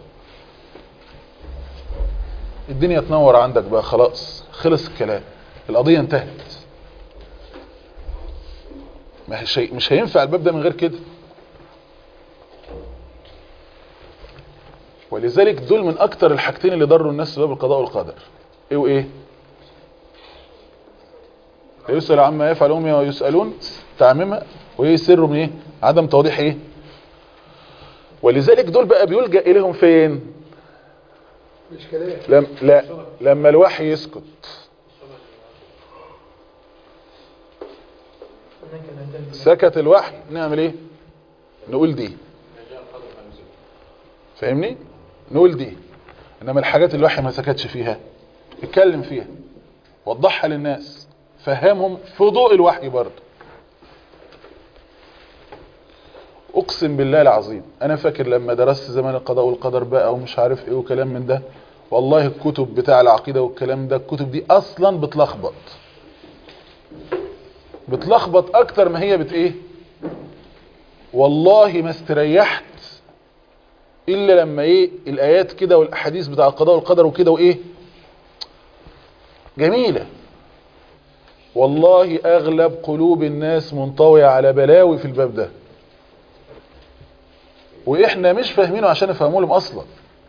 الدنيا تنور عندك بقى خلاص خلص الكلام القضية انتهت ما هي شيء مش هينفع الباب ده من غير كده ولذلك دول من اكتر الحاجتين اللي ضروا الناس في باب القضاء والقدر ايه وايه يسأل عما يفعلون ويسألون تعميمها وايه سر من ايه عدم توضيح ايه ولذلك دول بقى بيلجأ اليهم فين مش كلام لم لا لما الوحي يسكت سكت الوحي نعمل ايه نقول دي فاهمني نقول دي انما الحاجات اللي الوحي ما سكتش فيها اتكلم فيها وضحها للناس فهمهم في ضوء الوحي برضه اقسم بالله العظيم انا فاكر لما درست زمان القضاء والقدر بقى ومش عارف ايه وكلام من ده والله الكتب بتاع العقيدة والكلام ده الكتب دي اصلا بتلخبط بتلخبط اكتر ما هي بت ايه والله ما استريحت الا لما ايه الايات كده والاحاديث بتاع القضاء والقدر وكده وايه جميلة والله اغلب قلوب الناس منطوية على بلاوي في الباب ده واحنا مش فاهمينه عشان نفهمه لهم اصلا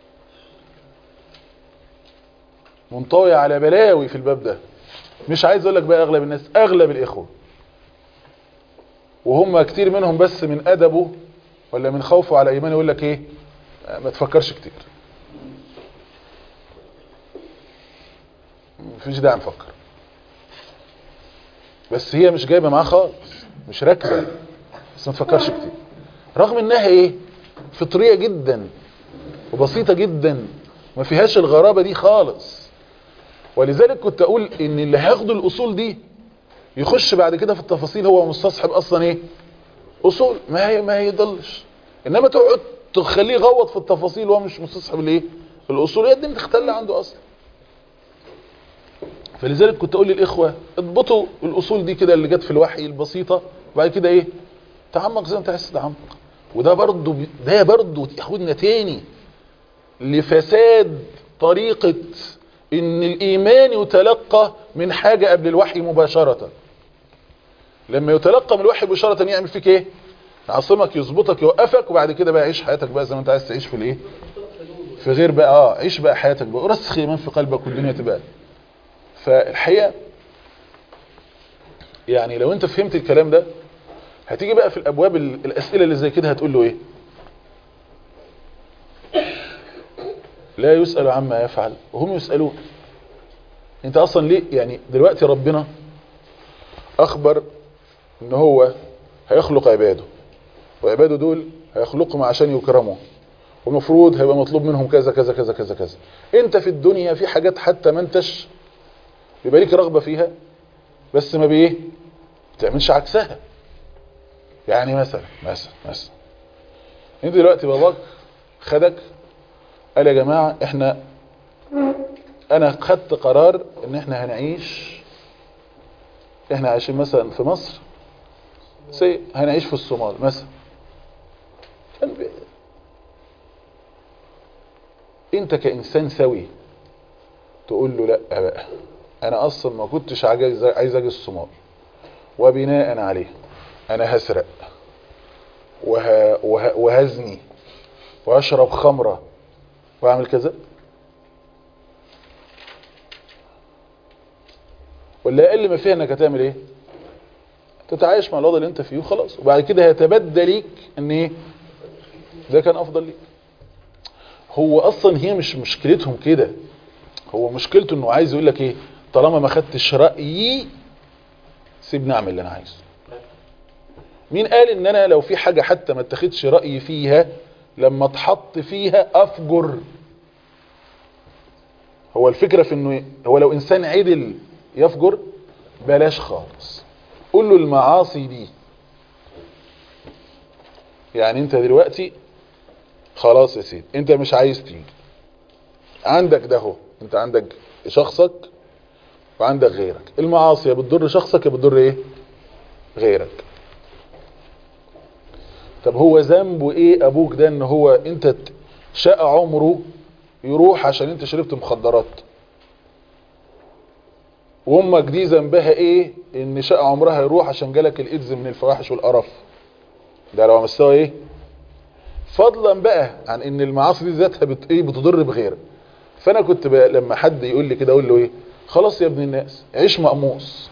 منطوية على بلاوي في الباب ده مش عايز اقول لك بقى اغلب الناس اغلب الاخوة وهم كتير منهم بس من ادبه ولا من خوفه على ايمانه يقول لك ايه ما تفكرش كتير مفيش داعي نفكر بس هي مش جايبه معاه خالص مش راكبه بس ما تفكرش كتير رغم انها ايه فطريه جدا وبسيطه جدا ما فيهاش الغرابه دي خالص ولذلك كنت اقول ان اللي هياخدوا الاصول دي يخش بعد كده في التفاصيل هو مستصحب اصلا ايه اصول ما هي ما يضلش انما تقعد تخليه يغوط في التفاصيل وهو مش مستصحب الايه الاصول هي دي تختل عنده اصلا فلذلك كنت اقول للاخوه اضبطوا الاصول دي كده اللي جت في الوحي البسيطه وبعد كده ايه تعمق زي ما انت عايز تتعمق وده برضو ده برضو ياخدنا تاني لفساد طريقة ان الايمان يتلقى من حاجة قبل الوحي مباشرة لما يتلقى من الوحي مباشرة يعمل فيك ايه يعصمك يظبطك يوقفك وبعد كده بقى عيش حياتك بقى زي ما انت عايز تعيش في الايه في غير بقى اه عيش بقى حياتك بقى ورسخ ايمان في قلبك والدنيا تبقى فالحقيقة يعني لو انت فهمت الكلام ده هتيجي بقى في الابواب الاسئلة اللي زي كده هتقول له ايه لا يسأل عما يفعل وهم يسألون انت اصلا ليه يعني دلوقتي ربنا اخبر ان هو هيخلق عباده وعباده دول هيخلقهم عشان يكرموا والمفروض هيبقى مطلوب منهم كذا كذا كذا كذا كذا انت في الدنيا في حاجات حتى ما انتش بيبقى ليك رغبة فيها بس ما بايه بتعملش عكسها يعني مثلا مثلا مثلا انت دلوقتي باباك خدك قال يا جماعة احنا انا خدت قرار ان احنا هنعيش احنا عايشين مثلا في مصر سي هنعيش في الصومال مثلا كان بي... انت كإنسان سوي تقول له لا بقى انا اصلا ما كنتش عايز عايز اجي الصومال وبناء عليه انا هسرق وه... وه... وهزني واشرب خمره واعمل كذا ولا اقل ما فيها انك هتعمل ايه تتعايش مع الوضع اللي انت فيه وخلاص وبعد كده هيتبدى ليك ان ايه ده كان افضل ليك هو اصلا هي مش مشكلتهم كده هو مشكلته انه عايز يقول لك ايه طالما ما خدتش رايي سيبني اعمل اللي انا عايزه مين قال ان انا لو في حاجة حتى ما اتخذش رأيي فيها لما اتحط فيها افجر هو الفكرة في انه هو لو انسان عدل يفجر بلاش خالص قول له المعاصي دي يعني انت دلوقتي خلاص يا سيدي انت مش عايز تيجي عندك ده هو انت عندك شخصك وعندك غيرك المعاصي يا بتضر شخصك يا بتضر ايه غيرك طب هو ذنبه ايه ابوك ده ان هو انت ت- شاء عمره يروح عشان انت شربت مخدرات وامك دي ذنبها ايه ان شاء عمرها يروح عشان جالك الايدز من الفواحش والقرف ده لو مستوى ايه فضلا بقى عن ان المعاصي دي ذاتها بت... ايه بتضر بغيرك فانا كنت بقى لما حد يقول لي كده اقول له ايه خلاص يا ابن الناس عيش مقموص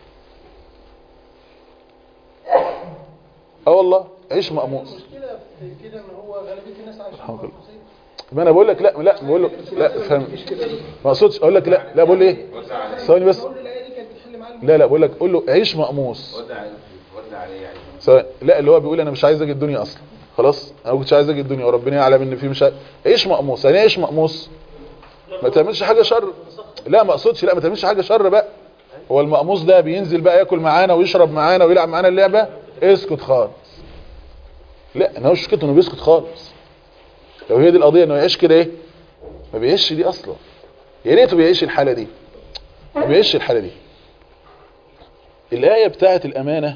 اه والله عيش مقموص المشكلة في كده ان هو غالبية الناس عايشين الحمد لله. مقموصين. ما انا بقول لك لا لا بقول له لا فهم ما اقصدش اقول لك لا لا بقول ايه ثواني بس بقول له الآية دي كانت بتحل معاه لا لا بقول لك قول له عيش مقموص ودع ودع عليه يعني سواء لا اللي هو بيقول انا مش عايز اجي الدنيا اصلا خلاص انا ما كنتش عايز اجي الدنيا وربنا يعلم ان في مش عايز. عيش مقموص يعني إيه عيش مقموص ما تعملش حاجه شر لا ما اقصدش لا ما تعملش حاجه شر بقى هو المقموص ده بينزل بقى ياكل معانا ويشرب معانا ويلعب معانا اللعبه اسكت خالص لا انا مش مشكلته انه بيسكت خالص لو هي دي القضيه انه يعيش كده ايه ما بيعيش دي اصلا يا ريته بيعيش الحاله دي ما بيعيش الحاله دي الايه بتاعه الامانه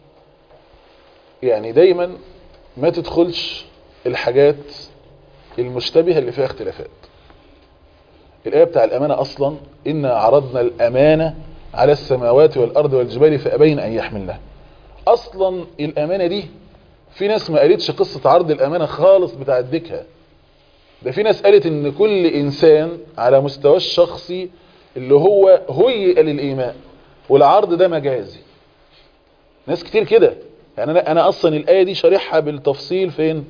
يعني دايما ما تدخلش الحاجات المشتبهة اللي فيها اختلافات الآية بتاع الأمانة أصلا إنا عرضنا الأمانة على السماوات والأرض والجبال فأبين أن يحملنها أصلا الأمانة دي في ناس ما قالتش قصة عرض الأمانة خالص بتعدكها ده في ناس قالت إن كل إنسان على مستوى الشخصي اللي هو هيئ للإيمان والعرض ده مجازي ناس كتير كده يعني انا انا اصلا الايه دي شارحها بالتفصيل فين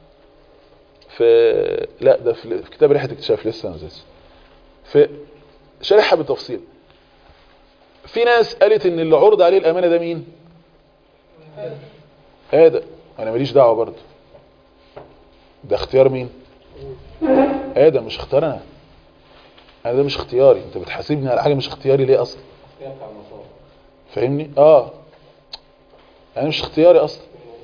في لا ده في في كتاب ريحه اكتشاف لسه نزل في شارحها بالتفصيل في ناس قالت ان اللي عرض عليه الامانه ده مين ادم انا ماليش دعوه برضه ده اختيار مين ادم مش اختيار انا انا ده مش اختياري انت بتحاسبني على حاجه مش اختياري ليه اصلا فاهمني اه انا مش اختياري اصلا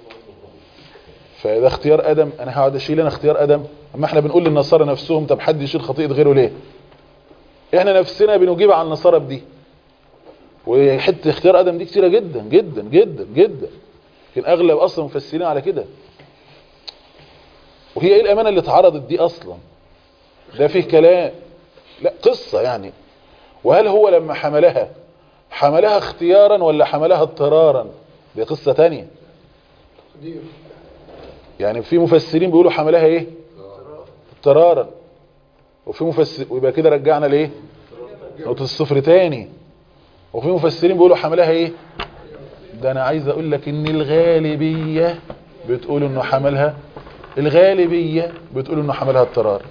فده اختيار ادم انا هقعد اشيل انا اختيار ادم اما احنا بنقول للنصارى نفسهم طب حد يشيل خطيئه غيره ليه احنا نفسنا بنجيب على النصارى بدي وحته اختيار ادم دي كتيره جدا جدا جدا جدا لكن اغلب اصلا مفسرين على كده وهي ايه الامانه اللي اتعرضت دي اصلا ده فيه كلام لا قصه يعني وهل هو لما حملها حملها اختيارا ولا حملها اضطرارا دي قصة تانية دي يعني في مفسرين بيقولوا حملها ايه اضطرارا وفي مفسر ويبقى كده رجعنا لايه نقطة الصفر تاني وفي مفسرين بيقولوا حملها ايه ده انا عايز اقول لك ان الغالبية بتقول انه حملها الغالبية بتقول انه حملها اضطرار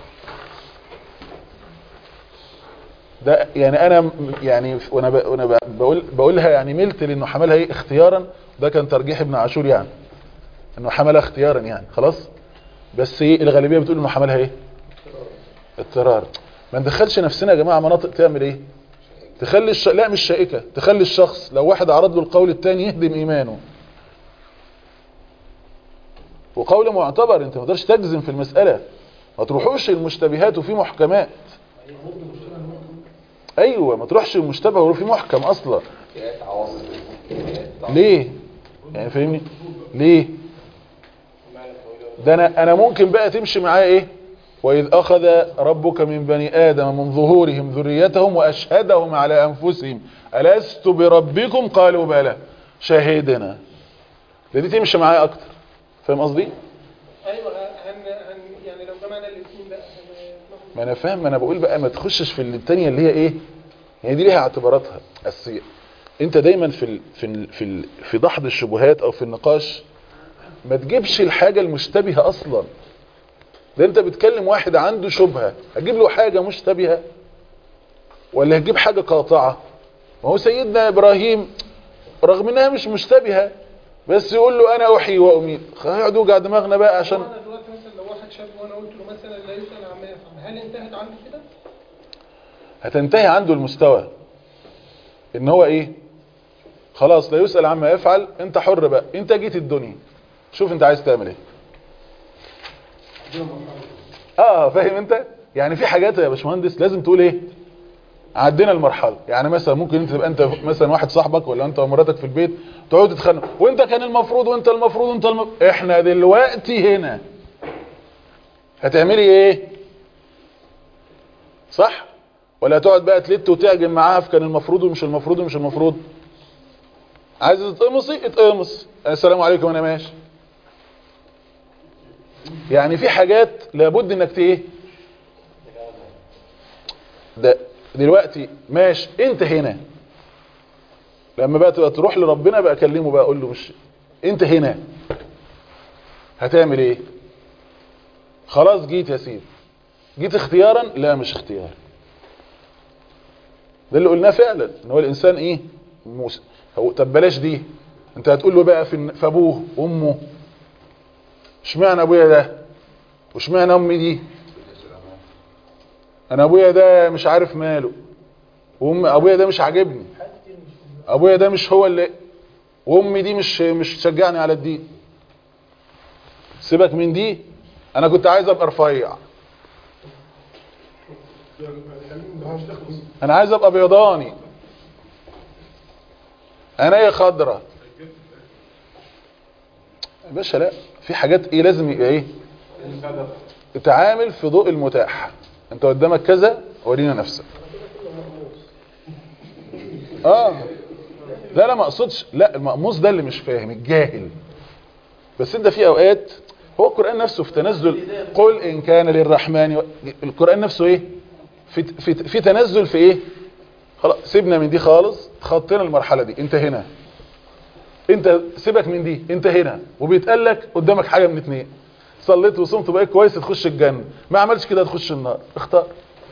ده يعني انا م- يعني وانا ب- وانا ب- بقول بقولها يعني ملت لانه حملها ايه اختيارا ده كان ترجيح ابن عاشور يعني انه حملها اختيارا يعني خلاص بس ايه الغالبيه بتقول انه حملها ايه اضطرار ما ندخلش نفسنا يا جماعه مناطق تعمل ايه تخلي الش... لا مش شائكه تخلي الشخص لو واحد عرض له القول الثاني يهدم ايمانه وقول معتبر انت ما تقدرش تجزم في المساله ما تروحوش المشتبهات وفي محكمات ايوه ما تروحش المشتبه وفي محكم اصلا ليه يعني فاهمني ليه ده انا انا ممكن بقى تمشي معايا ايه واذ اخذ ربك من بني ادم من ظهورهم ذريتهم واشهدهم على انفسهم الست بربكم قالوا بلى شهدنا ده دي تمشي معايا اكتر فاهم قصدي ايوه هن هن يعني لو جمعنا الاثنين بقى هن- ما انا فاهم ما انا بقول بقى ما تخشش في التانية اللي هي ايه هي دي ليها اعتباراتها السيئة انت دايما في ال في ال في ال في دحض الشبهات او في النقاش ما تجيبش الحاجة المشتبهة اصلا ده انت بتكلم واحد عنده شبهة هتجيب له حاجة مشتبهة ولا هتجيب حاجة قاطعة ما هو سيدنا ابراهيم رغم انها مش مشتبهة بس يقول له انا احيي واميت هيقعد يوجع دماغنا بقى عشان انا دلوقتي مثلا لو واحد شاب وانا قلت له مثلا لا يسال عما يفعل هل انتهت عنده كده؟ هتنتهي عنده المستوى ان هو ايه خلاص لا يسأل عما يفعل انت حر بقى انت جيت الدنيا شوف انت عايز تعمل ايه اه فاهم انت يعني في حاجات يا باشمهندس لازم تقول ايه عدينا المرحله يعني مثلا ممكن انت تبقى انت مثلا واحد صاحبك ولا انت ومراتك في البيت تقعدوا تتخانقوا وانت كان المفروض وانت المفروض وانت المفروض احنا دلوقتي هنا هتعملي ايه صح ولا تقعد بقى تلت وتعجن معاها في كان المفروض ومش المفروض ومش المفروض عايز تتقمصي اتقمص السلام عليكم انا ماشي يعني في حاجات لابد انك ت- ايه ده دلوقتي ماشي انت هنا لما بقى تبقى تروح لربنا بقى اكلمه بقى اقول له مش انت هنا هتعمل ايه خلاص جيت يا سيدي جيت اختيارا لا مش اختيار ده اللي قلناه فعلا ان هو الانسان ايه موسى هو طب بلاش دي انت هتقول له بقى في في ابوه وامه اشمعنى ابويا ده واشمعنى امي دي انا ابويا ده مش عارف ماله وام ابويا ده مش عاجبني ابويا ده مش هو اللي وامي دي مش مش تشجعني على الدين سيبك من دي انا كنت عايز ابقى رفيع انا عايز ابقى بيضاني عينيا خضرة يا باشا لا في حاجات ايه لازم يبقى ايه تعامل في ضوء المتاح انت قدامك كذا ورينا نفسك اه لا لا ما اقصدش لا المقموص ده اللي مش فاهم الجاهل بس انت في اوقات هو القرآن نفسه في تنزل قل ان كان للرحمن و... القرآن نفسه ايه في في في تنزل في ايه خلاص سيبنا من دي خالص خطينا المرحلة دي انت هنا انت سيبك من دي انت هنا وبيتقال لك قدامك حاجة من اتنين صليت وصمت بقيت كويس تخش الجنة ما عملش كده تخش النار اختار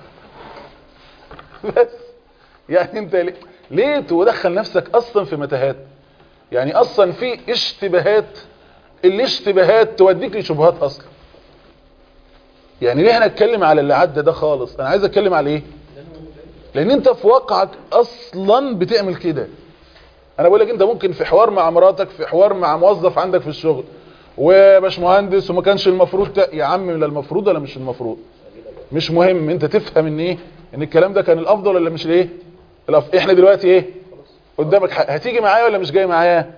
بس يعني انت ليه, ليه تدخل نفسك اصلا في متاهات يعني اصلا في اشتباهات الاشتباهات توديك لشبهات اصلا يعني ليه هنتكلم على اللي عدى ده خالص انا عايز اتكلم على ايه لان انت في واقعك اصلا بتعمل كده انا بقول لك انت ممكن في حوار مع مراتك في حوار مع موظف عندك في الشغل وباشمهندس وما كانش المفروض ت... يا عم لا المفروض ولا مش المفروض مش مهم انت تفهم ان ايه ان الكلام ده كان الافضل ولا مش الايه الأف... احنا دلوقتي ايه قدامك ح... هتيجي معايا ولا مش جاي معايا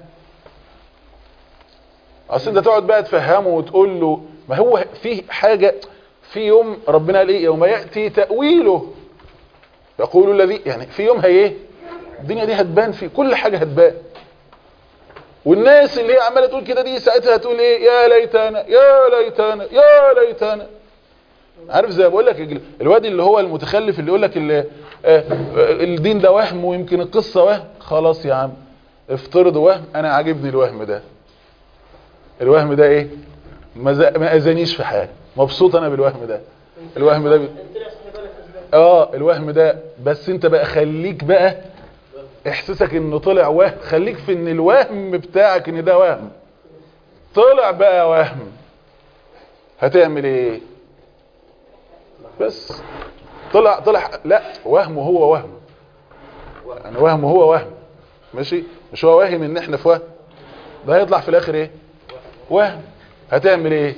اصل انت تقعد بقى تفهمه وتقول له ما هو في حاجة في يوم ربنا قال ايه يوم يأتي تأويله يقول الذي يعني في يوم هي ايه الدنيا دي هتبان في كل حاجة هتبان والناس اللي هي عماله تقول كده دي ساعتها هتقول ايه يا ليتنا يا ليتنا يا ليتنا عارف زي ما بقول لك الواد اللي هو المتخلف اللي يقول لك اللي آه الدين ده وهم ويمكن القصه وهم خلاص يا عم افترض وهم انا عاجبني الوهم ده الوهم ده ايه ما اذانيش في حاجه مبسوط انا بالوهم ده الوهم ده بي... اه الوهم ده بس انت بقى خليك بقى احساسك انه طلع وهم خليك في ان الوهم بتاعك ان ده وهم طلع بقى وهم هتعمل ايه بس طلع طلع لا وهم هو وهم يعني وهم هو وهم ماشي مش هو واهم ان احنا في وهم ده هيطلع في الاخر ايه وهم هتعمل ايه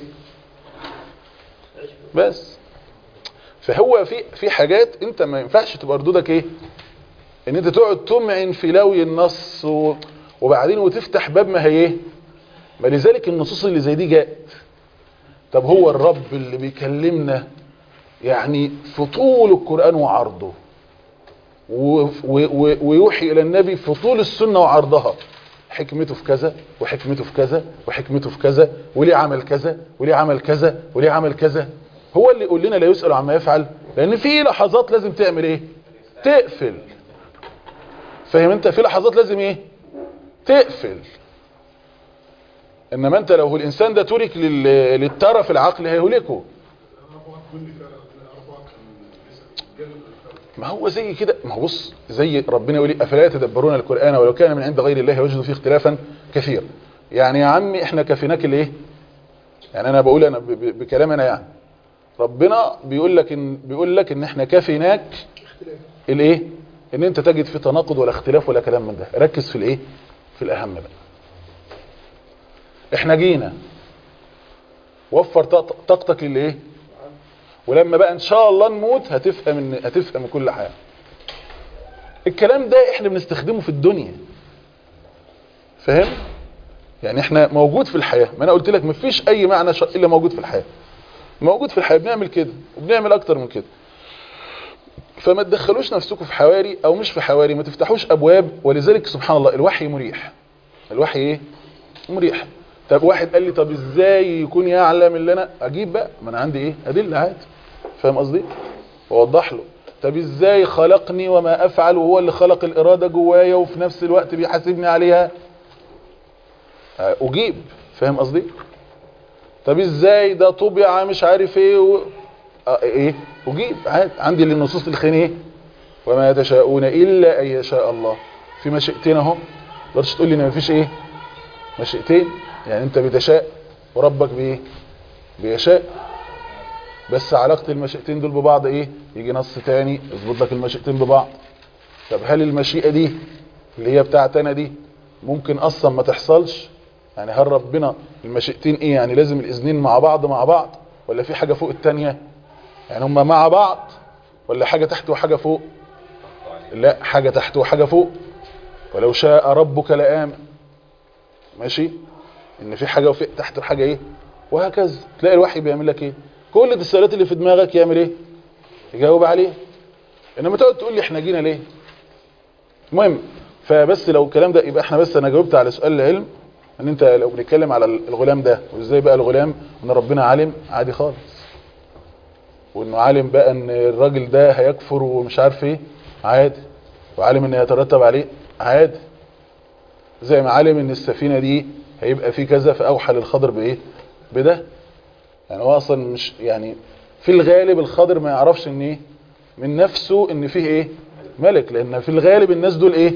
بس فهو في في حاجات انت ما ينفعش تبقى ردودك ايه ان انت تقعد تمعن في لوي النص و... وبعدين وتفتح باب ما هي ايه ما لذلك النصوص اللي زي دي جاءت طب هو الرب اللي بيكلمنا يعني في طول القرآن وعرضه و... و... و... ويوحي الى النبي في طول السنة وعرضها حكمته في كذا وحكمته في كذا وحكمته في كذا وليه عمل كذا وليه عمل كذا وليه عمل كذا هو اللي يقول لنا لا يسأل عما يفعل لان في لحظات لازم تعمل ايه تقفل فاهم انت في لحظات لازم ايه تقفل انما انت لو الانسان ده ترك لل... للترف العقلي هيهلكه ما هو زي كده ما هو بص زي ربنا يقول افلا يتدبرون القران ولو كان من عند غير الله وجدوا فيه اختلافا كثيرا يعني يا عمي احنا كفيناك الايه يعني انا بقول انا ب- ب- بكلام انا يعني ربنا بيقول لك ان بيقول لك ان احنا كفيناك الايه ان انت تجد في تناقض ولا اختلاف ولا كلام من ده ركز في الايه في الاهم بقى احنا جينا وفر طاق- طاقتك للايه ولما بقى ان شاء الله نموت هتفهم ان هتفهم كل حاجه الكلام ده احنا بنستخدمه في الدنيا فاهم يعني احنا موجود في الحياه ما انا قلت لك مفيش اي معنى ش- الا موجود في الحياه موجود في الحياه بنعمل كده وبنعمل اكتر من كده فما تدخلوش نفسكم في حواري او مش في حواري ما تفتحوش ابواب ولذلك سبحان الله الوحي مريح الوحي ايه مريح طب واحد قال لي طب ازاي يكون يعلم اللي انا اجيب بقى ما انا عندي ايه ادله عادي فاهم قصدي واوضح له طب ازاي خلقني وما افعل وهو اللي خلق الاراده جوايا وفي نفس الوقت بيحاسبني عليها آه، اجيب فاهم قصدي طب ازاي ده طبع مش عارف ايه و... آه ايه اجيب عادي عندي النصوص اللي خليني ايه وما تشاءون الا ان يشاء الله في مشيئتين اهو ما تقدرش تقول لي ان مفيش ايه مشيئتين يعني انت بتشاء وربك بايه بيشاء بس علاقة المشيئتين دول ببعض ايه يجي نص تاني يظبط لك المشيئتين ببعض طب هل المشيئة دي اللي هي بتاعتنا دي ممكن اصلا ما تحصلش يعني هل ربنا المشيئتين ايه يعني لازم الاذنين مع بعض مع بعض ولا في حاجة فوق التانية يعني هما مع بعض ولا حاجة تحت وحاجة فوق لا حاجة تحت وحاجة فوق ولو شاء ربك لآمن ماشي ان في حاجة وفي تحت وحاجة ايه وهكذا تلاقي الوحي بيعمل لك ايه كل التساؤلات اللي في دماغك يعمل ايه يجاوب عليه انما تقعد تقول لي احنا جينا ليه المهم فبس لو الكلام ده يبقى احنا بس انا جاوبت على سؤال العلم ان انت لو بنتكلم على الغلام ده وازاي بقى الغلام ان ربنا عالم عادي خالص وانه عالم بقى ان الراجل ده هيكفر ومش عارف ايه عادي وعالم ان يترتب عليه عادي زي ما عالم ان السفينة دي هيبقى في كذا فاوحى للخضر بايه بده يعني هو اصلا مش يعني في الغالب الخضر ما يعرفش ان ايه من نفسه ان فيه ايه ملك لان في الغالب الناس دول ايه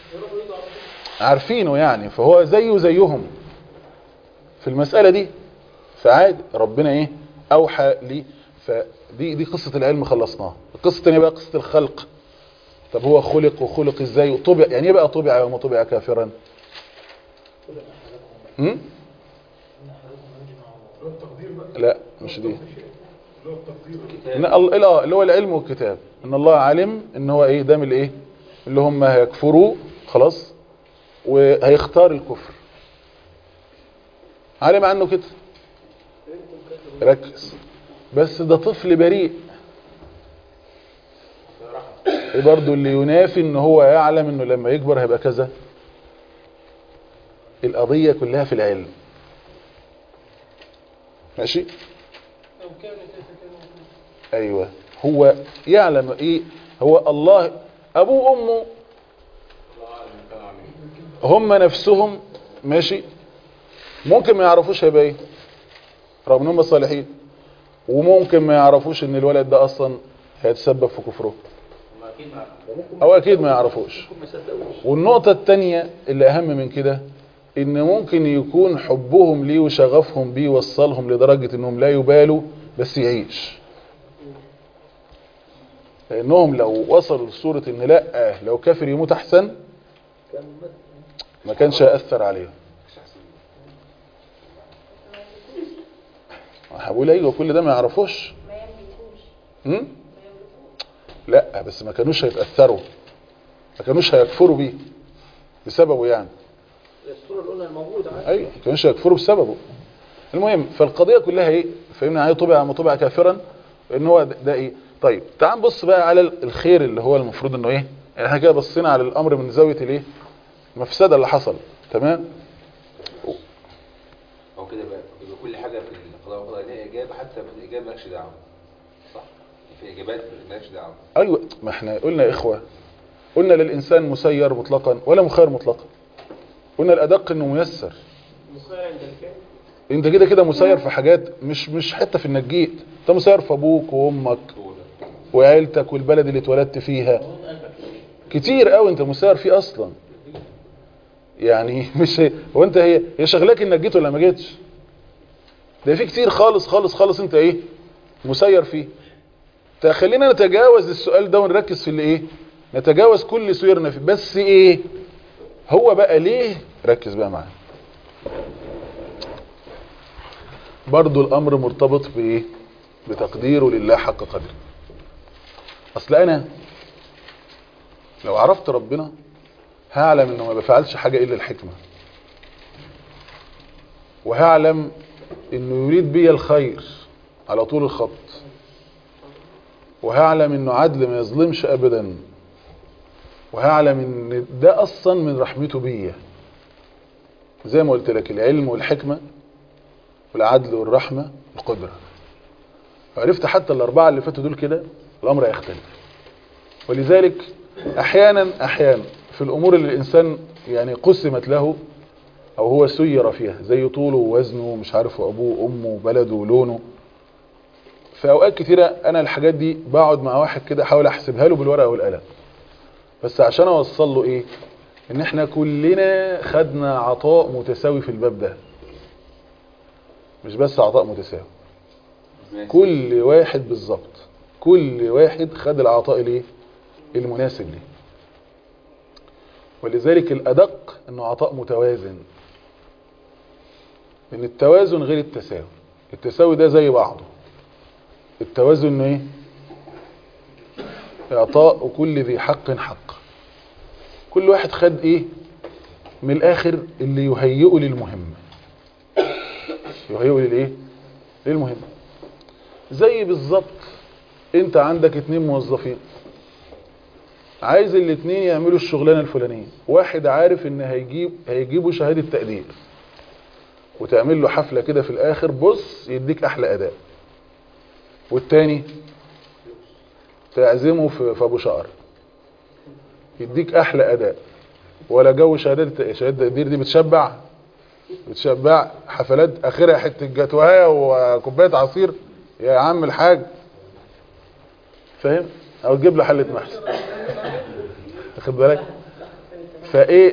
عارفينه يعني فهو زيه زيهم في المسألة دي فعاد ربنا ايه اوحى لي فدي دي قصة العلم خلصناها القصة الثانيه بقى قصة الخلق طب هو خلق وخلق ازاي وطبع يعني ايه بقى طبع وما طبع كافرا هم؟ لا مش دي إن ال- اه اللي هو العلم والكتاب ان الله علم ان هو ايه ده من الايه اللي هم هيكفروا خلاص وهيختار الكفر علم عنه كده ركز بس ده طفل بريء ايه برضو اللي ينافي ان هو يعلم انه لما يكبر هيبقى كذا القضية كلها في العلم ماشي لو كان كيف كان ايوه هو يعلم ايه هو الله ابوه وامه هم نفسهم ماشي ممكن ما يعرفوش هيبقى ايه رغم ان هم صالحين وممكن ما يعرفوش ان الولد ده اصلا هيتسبب في كفره ما اكيد ما او اكيد ما يعرفوش والنقطة التانية اللي اهم من كده ان ممكن يكون حبهم ليه وشغفهم بيه وصلهم لدرجة انهم لا يبالوا بس يعيش لانهم لو وصلوا لصورة ان لا لو كافر يموت احسن ما كانش هيأثر عليهم هقول ايوه كل ده ما يعرفوش هم؟ لا بس ما كانوش هيتأثروا ما كانوش هيكفروا بيه بسببه يعني الصورة الأولى الموجودة عادي. ايوه ما كانوش هيكفروا بسببه المهم فالقضية كلها ايه فهمنا عليه طبع ما طبع كافرا ان هو ده, ده ايه طيب تعال نبص بقى على الخير اللي هو المفروض انه ايه يعني احنا كده بصينا على الامر من زاوية الايه المفسدة اللي حصل تمام هو كده بقى يبقى كل حاجه في القضاء والقضاء ليها اجابه حتى من الاجابه مالكش دعوه صح في اجابات مالكش دعوه ايوه ما احنا قلنا يا اخوة قلنا للانسان مسير مطلقا ولا مخير مطلقا قلنا الادق انه ميسر مخير عند الكافر انت كده كده مسير في حاجات مش مش حته في انك جيت انت مسير في ابوك وامك هو ده وعيلتك والبلد اللي اتولدت فيها كتير قوي انت مسير فيه اصلا يعني مش هي هو انت هي هي شغلاك انك جيت ولا ما جيتش ده في كتير خالص خالص خالص انت ايه مسير فيه خلينا نتجاوز السؤال ده ونركز في اللي ايه نتجاوز كل سيرنا فيه بس ايه هو بقى ليه ركز بقى معايا برضو الامر مرتبط بايه بتقديره لله حق قدره اصل انا لو عرفت ربنا هعلم انه ما بفعلش حاجة الا الحكمة وهعلم انه يريد بي الخير على طول الخط وهعلم انه عدل ما يظلمش ابدا وهعلم ان ده اصلا من رحمته بيا زي ما قلت لك العلم والحكمة والعدل والرحمة والقدرة عرفت حتى الاربعة اللي فاتوا دول كده الامر هيختلف ولذلك احيانا احيانا في الامور اللي الانسان يعني قسمت له او هو سير فيها زي طوله ووزنه مش عارف ابوه وامه وبلده ولونه في اوقات كتيرة انا الحاجات دي بقعد مع واحد كده احاول احسبها له بالورقة والقلم بس عشان اوصل له ايه ان احنا كلنا خدنا عطاء متساوي في الباب ده مش بس عطاء متساوي كل واحد بالظبط كل واحد خد العطاء الايه المناسب ليه ولذلك الادق انه عطاء متوازن ان التوازن غير التساوي التساوي ده زي بعضه التوازن انه ايه اعطاء كل ذي حق حق كل واحد خد ايه من الاخر اللي يهيئه للمهمة يهيئه للايه للمهمة زي بالظبط انت عندك اتنين موظفين عايز الاتنين يعملوا الشغلانة الفلانية واحد عارف ان هيجيب هيجيبوا شهادة تقدير وتعمل له حفلة كده في الاخر بص يديك احلى اداء والتاني تعزمه في في ابو شقر يديك احلى اداء ولا جو شهادات شهاده التقدير دي بتشبع بتشبع حفلات اخرها حته جاتوهايه وكوبايه عصير يا عم الحاج فاهم او تجيب له حله محشي واخد بالك فايه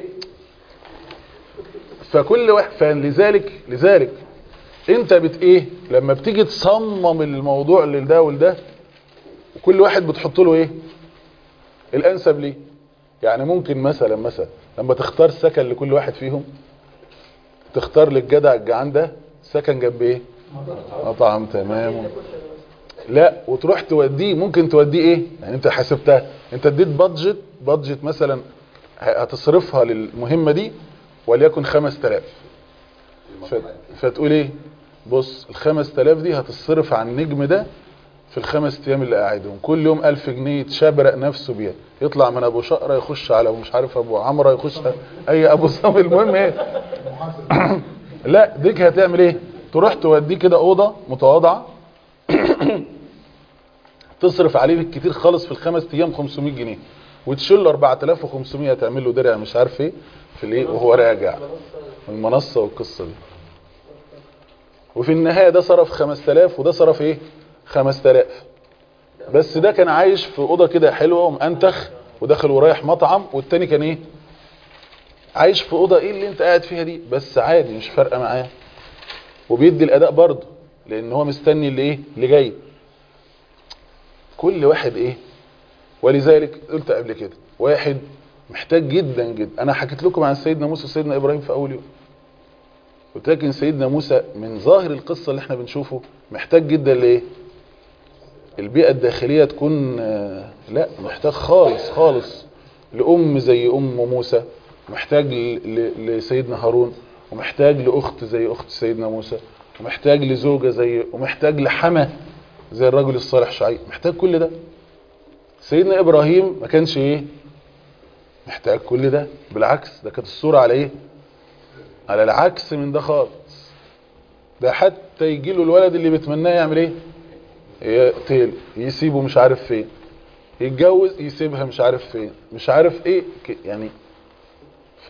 فكل واحد فلذلك لذلك انت بت ايه لما بتيجي تصمم الموضوع لده ولده وكل واحد بتحط له ايه الانسب ليه يعني ممكن مثلا مثلا لما تختار سكن لكل واحد فيهم تختار للجدع الجعان ده سكن جنب ايه مطعم تمام لا وتروح توديه ممكن توديه ايه يعني انت حسبتها انت اديت بادجت بادجت مثلا هتصرفها للمهمة دي وليكن 5000 ف... فتقول ايه بص ال 5000 دي هتصرف على النجم ده في الخمس ايام اللي قاعدهم كل يوم 1000 جنيه يتشبرق نفسه بيها يطلع من ابو شقره يخش على ابو مش عارف ابو عمرو يخش اي ابو صامي المهم ايه لا ديك هتعمل ايه تروح توديه كده اوضه متواضعه تصرف عليه بالكتير خالص في الخمس ايام 500 جنيه وتشيل له 4500 تعمل له درع مش عارف ايه في الايه وهو راجع المنصه والقصه دي وفي النهايه ده صرف 5000 وده صرف ايه 5000 بس ده كان عايش في اوضه كده حلوه ومأنتخ وداخل ورايح مطعم والتاني كان ايه عايش في اوضه ايه اللي انت قاعد فيها دي بس عادي مش فارقه معاه وبيدي الاداء برضه لان هو مستني اللي ايه اللي جاي كل واحد ايه ولذلك قلت قبل كده واحد محتاج جدا جدا انا حكيت لكم عن سيدنا موسى وسيدنا ابراهيم في اول يوم قلت لك ان سيدنا موسى من ظاهر القصه اللي احنا بنشوفه محتاج جدا لايه البيئه الداخليه تكون لا محتاج خالص خالص لام زي ام موسى محتاج لسيدنا هارون ومحتاج لاخت زي اخت سيدنا موسى ومحتاج لزوجه زي ومحتاج لحمى زي الرجل الصالح شعيب محتاج كل ده سيدنا ابراهيم ما كانش ايه محتاج كل ده بالعكس ده كانت الصوره على ايه على العكس من ده خالص ده حتى يجي له الولد اللي بيتمناه يعمل ايه يقتل يسيبه مش عارف فين يتجوز يسيبها مش عارف فين مش عارف ايه يعني ف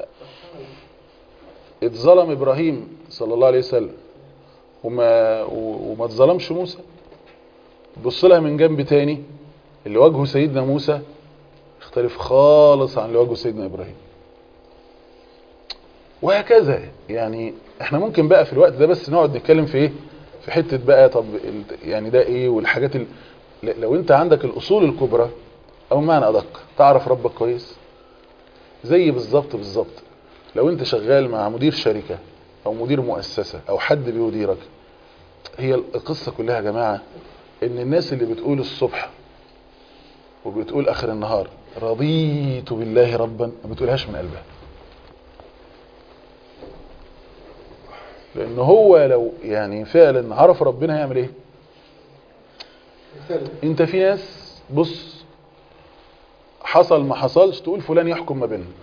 اتظلم ابراهيم صلى الله عليه وسلم وما وما اتظلمش موسى بص لها من جنب تاني اللي وجهه سيدنا موسى اختلف خالص عن اللي وجهه سيدنا ابراهيم وهكذا يعني احنا ممكن بقى في الوقت ده بس نقعد نتكلم في ايه في حتة بقى طب ال- يعني ده ايه والحاجات ال... ل- لو انت عندك الاصول الكبرى او معنى ادق تعرف ربك كويس زي بالظبط بالظبط لو انت شغال مع مدير شركة او مدير مؤسسة او حد بيديرك هي القصة كلها يا جماعة ان الناس اللي بتقول الصبح وبتقول اخر النهار رضيت بالله ربا ما بتقولهاش من قلبها لان هو لو يعني فعلا عرف ربنا هيعمل ايه مثال انت في ناس بص حصل ما حصلش تقول فلان يحكم ما بيننا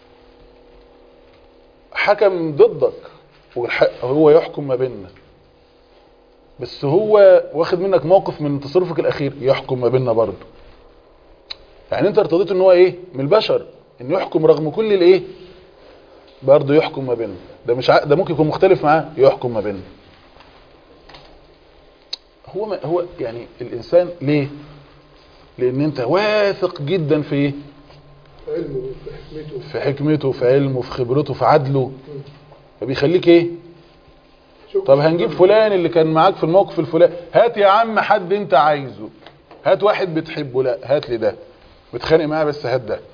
حكم ضدك والحق هو يحكم ما بيننا بس هو واخد منك موقف من تصرفك الاخير يحكم ما بيننا برضه يعني انت ارتضيت ان هو ايه من البشر انه يحكم رغم كل الايه برضه يحكم ما بيننا ده مش ع... ده ممكن يكون مختلف معاه يحكم ما بيننا هو ما هو يعني الانسان ليه لان انت واثق جدا في ايه علمه وحكمته في حكمته في علمه في خبرته في عدله فبيخليك ايه شكرا. طب هنجيب فلان اللي كان معاك في الموقف الفلاني هات يا عم حد انت عايزه هات واحد بتحبه لا هات لي ده بتخانق معاه بس هات ده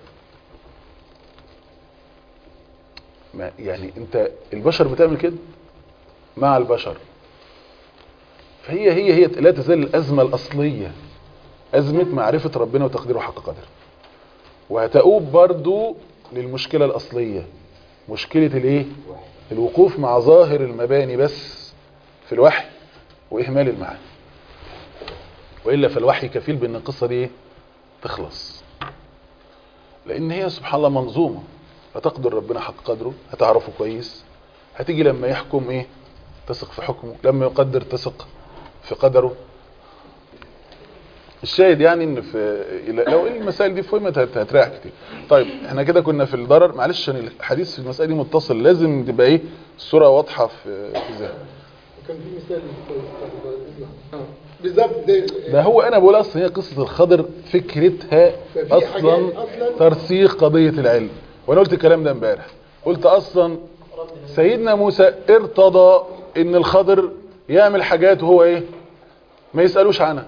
ما يعني انت البشر بتعمل كده مع البشر فهي هي هي لا تزال الازمه الاصليه ازمه معرفه ربنا وتقديره حق قدره وهتؤوب برضو للمشكله الاصليه مشكله الايه الوقوف مع ظاهر المباني بس في الوحي واهمال المعاني والا فالوحي كفيل بان القصه دي ايه تخلص لان هي سبحان الله منظومه هتقدر ربنا حق قدره هتعرفه كويس هتيجي لما يحكم ايه تثق في حكمه لما يقدر تثق في قدره الشاهد يعني ان في لو المسائل دي فهمت هت- هتريح كتير طيب احنا كده كنا في الضرر معلش عشان الحديث في المسألة دي متصل لازم تبقى ايه الصورة واضحة في في ذهنك وكان في مثال آه. بالظبط ده ده هو انا بقول اصلا هي قصة الخضر فكرتها ففي اصلا حاجات أصلاً- ترسيخ قضية العلم وانا قلت الكلام ده امبارح قلت اصلا سيدنا موسى ارتضى ان الخضر يعمل حاجات وهو ايه ما يسألوش عنها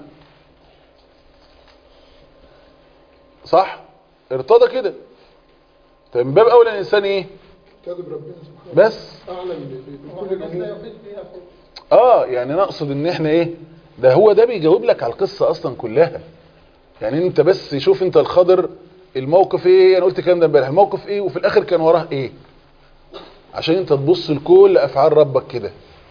صح ارتضى كده طيب من باب اولى الانسان ايه تغضب ربنا سبحانه بس اعلم ب- بكل والناس لا الامور يحيط بها كل اه يعني انا اقصد ان احنا ايه ده هو ده بيجاوب لك على القصة اصلا كلها يعني انت بس شوف انت الخضر الموقف ايه انا قلت الكلام ده امبارح الموقف ايه وفي الاخر كان وراه ايه عشان انت تبص لكل افعال ربك كده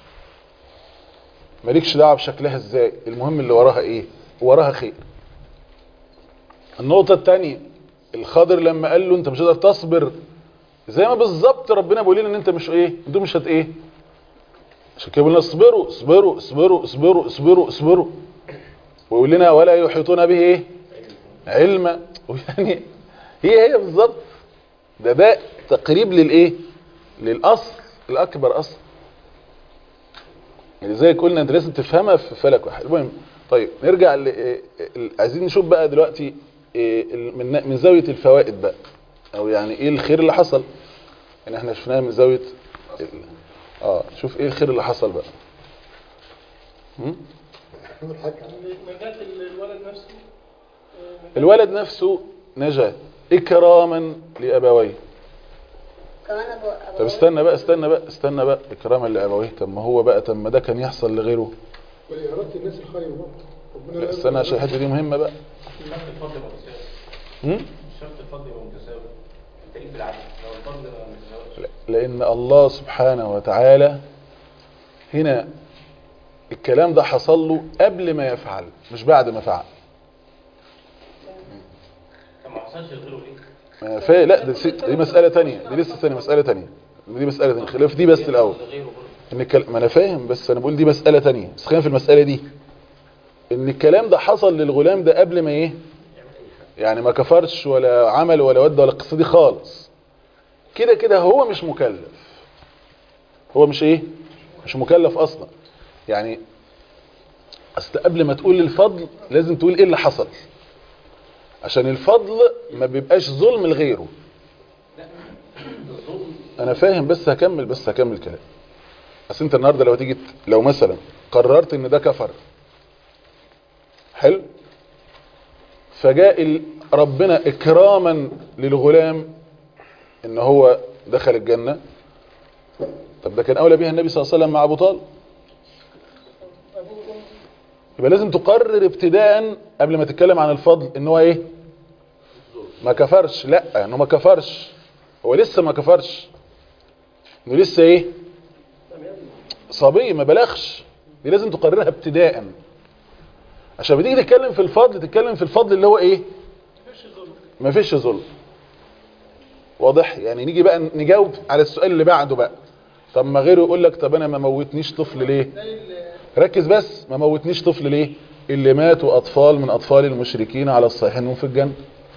مالكش دعوه بشكلها ازاي المهم اللي وراها ايه وراها خير النقطة الثانية الخضر لما قال له انت مش هتقدر تصبر زي ما بالظبط ربنا بيقول لنا ان انت مش ايه انتوا مش هت ايه عشان كده بيقول لنا اصبروا اصبروا اصبروا اصبروا اصبروا اصبروا ويقول لنا ولا يحيطون به ايه علما ويعني هي هي بالظبط ده ده تقريب للايه للاصل الاكبر اصلا يعني زي قلنا انت لازم تفهمها في فلك واحد المهم طيب نرجع ل... إيه، ال- عايزين نشوف بقى دلوقتي إيه، ال- من من زاويه الفوائد بقى او يعني ايه الخير اللي حصل يعني احنا شفناها من زاويه ال... اه شوف ايه الخير اللي حصل بقى هم؟ نضحك نجاة الولد نفسه آه، نجاة الولد نفسه نجا اكراما لابويه كمان ابو ابو طب استنى بقى استنى بقى استنى بقى اكراما لابويه طب ما هو بقى طب ما ده كان يحصل لغيره ولإرادة الناس الخير برضه ربنا لا لا استنى عشان الحته دي مهمه بقى شرط الفضل يبقى متساوي هم؟ شرط الفضل يبقى متساوي انت ليك بالعدل لو الفضل ما متساويش لان الله سبحانه وتعالى هنا الكلام ده حصل له قبل ما يفعل مش بعد ما فعل طب ما حصلش غيره ليه؟ ما فا... لا دي, س- دي مسألة تانية دي لسه ثانية مسألة تانية دي مسألة تانية خلاف دي بس الأول غيره برضه ان الكلام ما انا فاهم بس انا بقول دي مسألة تانية بس خلينا في المسألة دي ان الكلام ده حصل للغلام ده قبل ما ايه يعني ما كفرش ولا عمل ولا ود ولا القصة دي خالص كده كده هو مش مكلف هو مش ايه مش مكلف اصلا يعني اصل قبل ما تقول الفضل لازم تقول ايه اللي حصل عشان الفضل ما بيبقاش ظلم لغيره انا فاهم بس هكمل بس هكمل كلام اصل انت النهارده لو تيجي ت- لو مثلا قررت ان ده كفر حلو فجاء ال- ربنا اكراما للغلام ان هو دخل الجنة طب ده كان اولى بيها النبي صلى الله عليه وسلم مع ابو طالب يبقى لازم تقرر ابتداء قبل ما تتكلم عن الفضل ان هو ايه ما كفرش لا انه ما كفرش هو لسه ما كفرش انه لسه ايه صبي ما بلغش دي لازم تقررها ابتداء عشان بتيجي تتكلم في الفضل تتكلم في الفضل اللي هو ايه ما فيش ظلم واضح يعني نيجي بقى نجاوب على السؤال اللي بعده بقى طب ما غيره يقول لك طب انا ما موتنيش طفل ليه ركز بس ما موتنيش طفل ليه اللي ماتوا اطفال من اطفال المشركين على الصحيح انهم في الجنه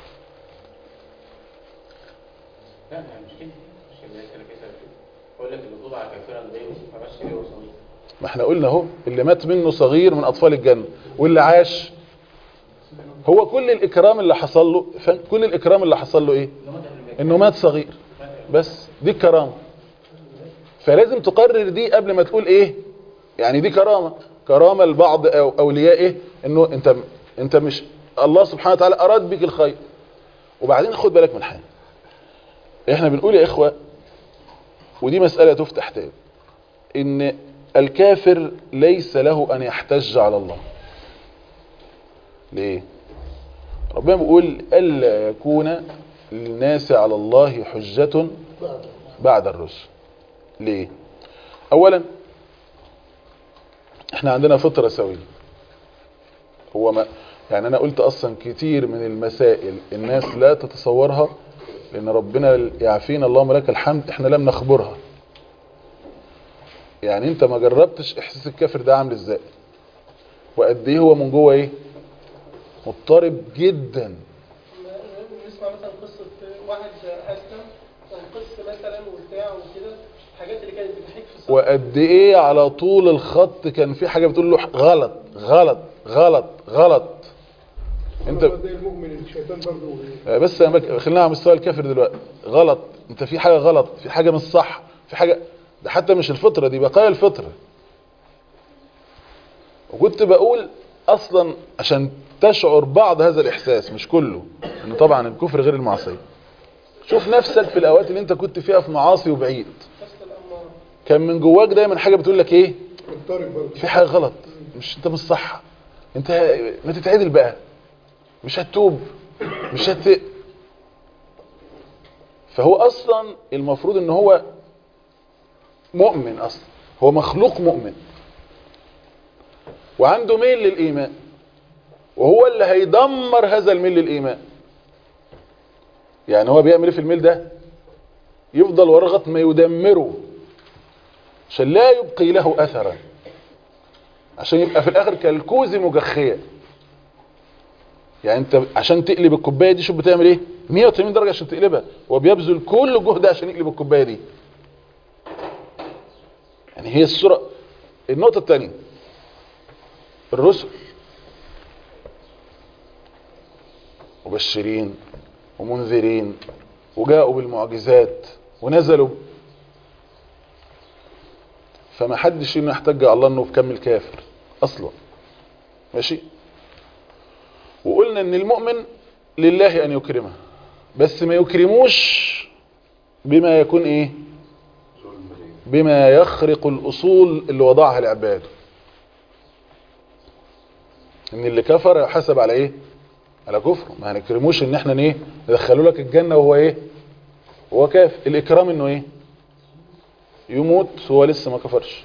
لا لا مش كده مش كده كده كده بقول لك اللي وضع كافرا غيره ما بقاش غيره صغير ما احنا قلنا اهو اللي مات منه صغير من اطفال الجنه واللي عاش هو كل الاكرام اللي حصل له فاهم؟ كل الاكرام اللي حصل له ايه انه مات صغير بس دي الكرامه فلازم تقرر دي قبل ما تقول ايه يعني دي كرامه كرامه لبعض أو اوليائه انه انت انت مش الله سبحانه وتعالى اراد بك الخير وبعدين خد بالك من حاجه احنا بنقول يا اخوه ودي مساله تفتح تاني ان الكافر ليس له ان يحتج على الله ليه ربنا بيقول الا يكون للناس على الله حجة بعد الرسل ليه اولا احنا عندنا فطرة سوية هو ما يعني انا قلت اصلا كتير من المسائل الناس لا تتصورها لان ربنا يعافينا اللهم لك الحمد احنا لم نخبرها يعني انت ما جربتش احساس الكافر ده عامل ازاي وقد ايه هو من جوه ايه مضطرب جدا نسمع مثلا قصة واحد أسلم القصة مثلا وبتاع وكده الحاجات اللي كانت بتحيك في الصدر وقد ايه على طول الخط كان في حاجة بتقول له غلط غلط غلط غلط انت هو زي المؤمن الشيطان برضه بس أنا بك... خلينا على مستوى الكافر دلوقتي غلط انت في حاجة غلط في حاجة مش صح في حاجة ده حتى مش الفطرة دي بقايا الفطرة وكنت بقول اصلا عشان تشعر بعض هذا الاحساس مش كله ان طبعا الكفر غير المعصية شوف نفسك في الاوقات اللي انت كنت فيها في معاصي وبعيد قصة الأمارة كان من جواك دايما حاجة بتقول لك ايه مضطرب برضه في حاجة غلط مش انت مش صح انت ما تتعدل بقى مش هتتوب مش هت فهو اصلا المفروض ان هو مؤمن اصلا هو مخلوق مؤمن وعنده ميل للايمان وهو اللي هيدمر هذا الميل للايمان يعني هو بيعمل ايه في الميل ده يفضل ورغة ما يدمره عشان لا يبقي له اثرا عشان يبقى في الاخر كالكوز مجخية يعني انت عشان تقلب الكوبايه دي شوف بتعمل ايه 180 درجه عشان تقلبها هو بيبذل كل جهد عشان يقلب الكوبايه دي يعني هي الصوره النقطه الثانيه الرسل مبشرين ومنذرين وجاءوا بالمعجزات ونزلوا فما حدش انه يحتج على الله انه في كم الكافر اصلا ماشي وقلنا ان المؤمن لله ان يكرمه بس ما يكرموش بما يكون ايه بما يخرق الاصول اللي وضعها العباد ان اللي كفر حسب على ايه على كفره ما هنكرموش ان احنا ايه ندخله لك الجنة وهو ايه هو كافر الاكرام انه ايه يموت هو لسه ما كفرش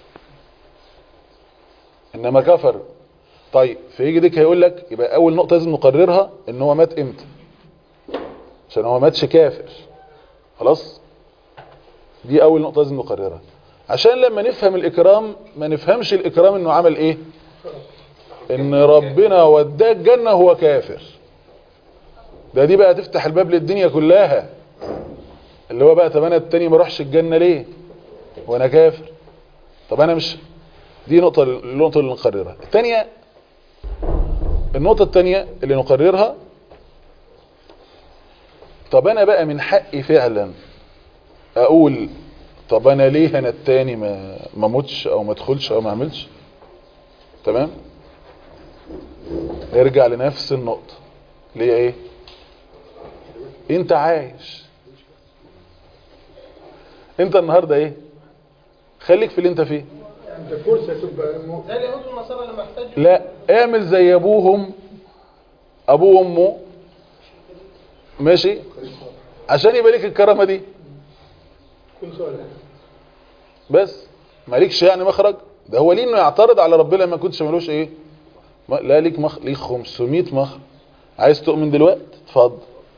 انما كفر طيب فيجي ديك هيقول لك يبقى اول نقطة لازم نقررها ان هو مات امتى عشان هو ماتش كافر خلاص دي اول نقطة لازم نقررها عشان لما نفهم الاكرام ما نفهمش الاكرام انه عمل ايه ان ربنا وداه الجنة هو كافر ده دي بقى تفتح الباب للدنيا كلها اللي هو بقى طب انا التاني ما اروحش الجنة ليه وانا كافر طب انا مش دي نقطة النقطة اللي نقررها الثانية النقطة الثانية اللي نقررها طب انا بقى من حقي فعلا اقول طب انا ليه انا التاني ما ما موتش او ما ادخلش او ما اعملش تمام نرجع لنفس النقطة اللي هي ايه انت عايش انت النهاردة ايه خليك في اللي انت فيه انت فرصه تبقى م- زي اليهود والنصارى لما احتاجوا لا اعمل زي ابوهم ابوه وامه ماشي عشان يبقى لك الكرامة دي كل صالح بس مالكش يعني مخرج ده هو ليه انه يعترض على ربنا ما كنتش ملوش ايه ما لا ليك مخ ليك 500 مخرج عايز تؤمن دلوقتي اتفضل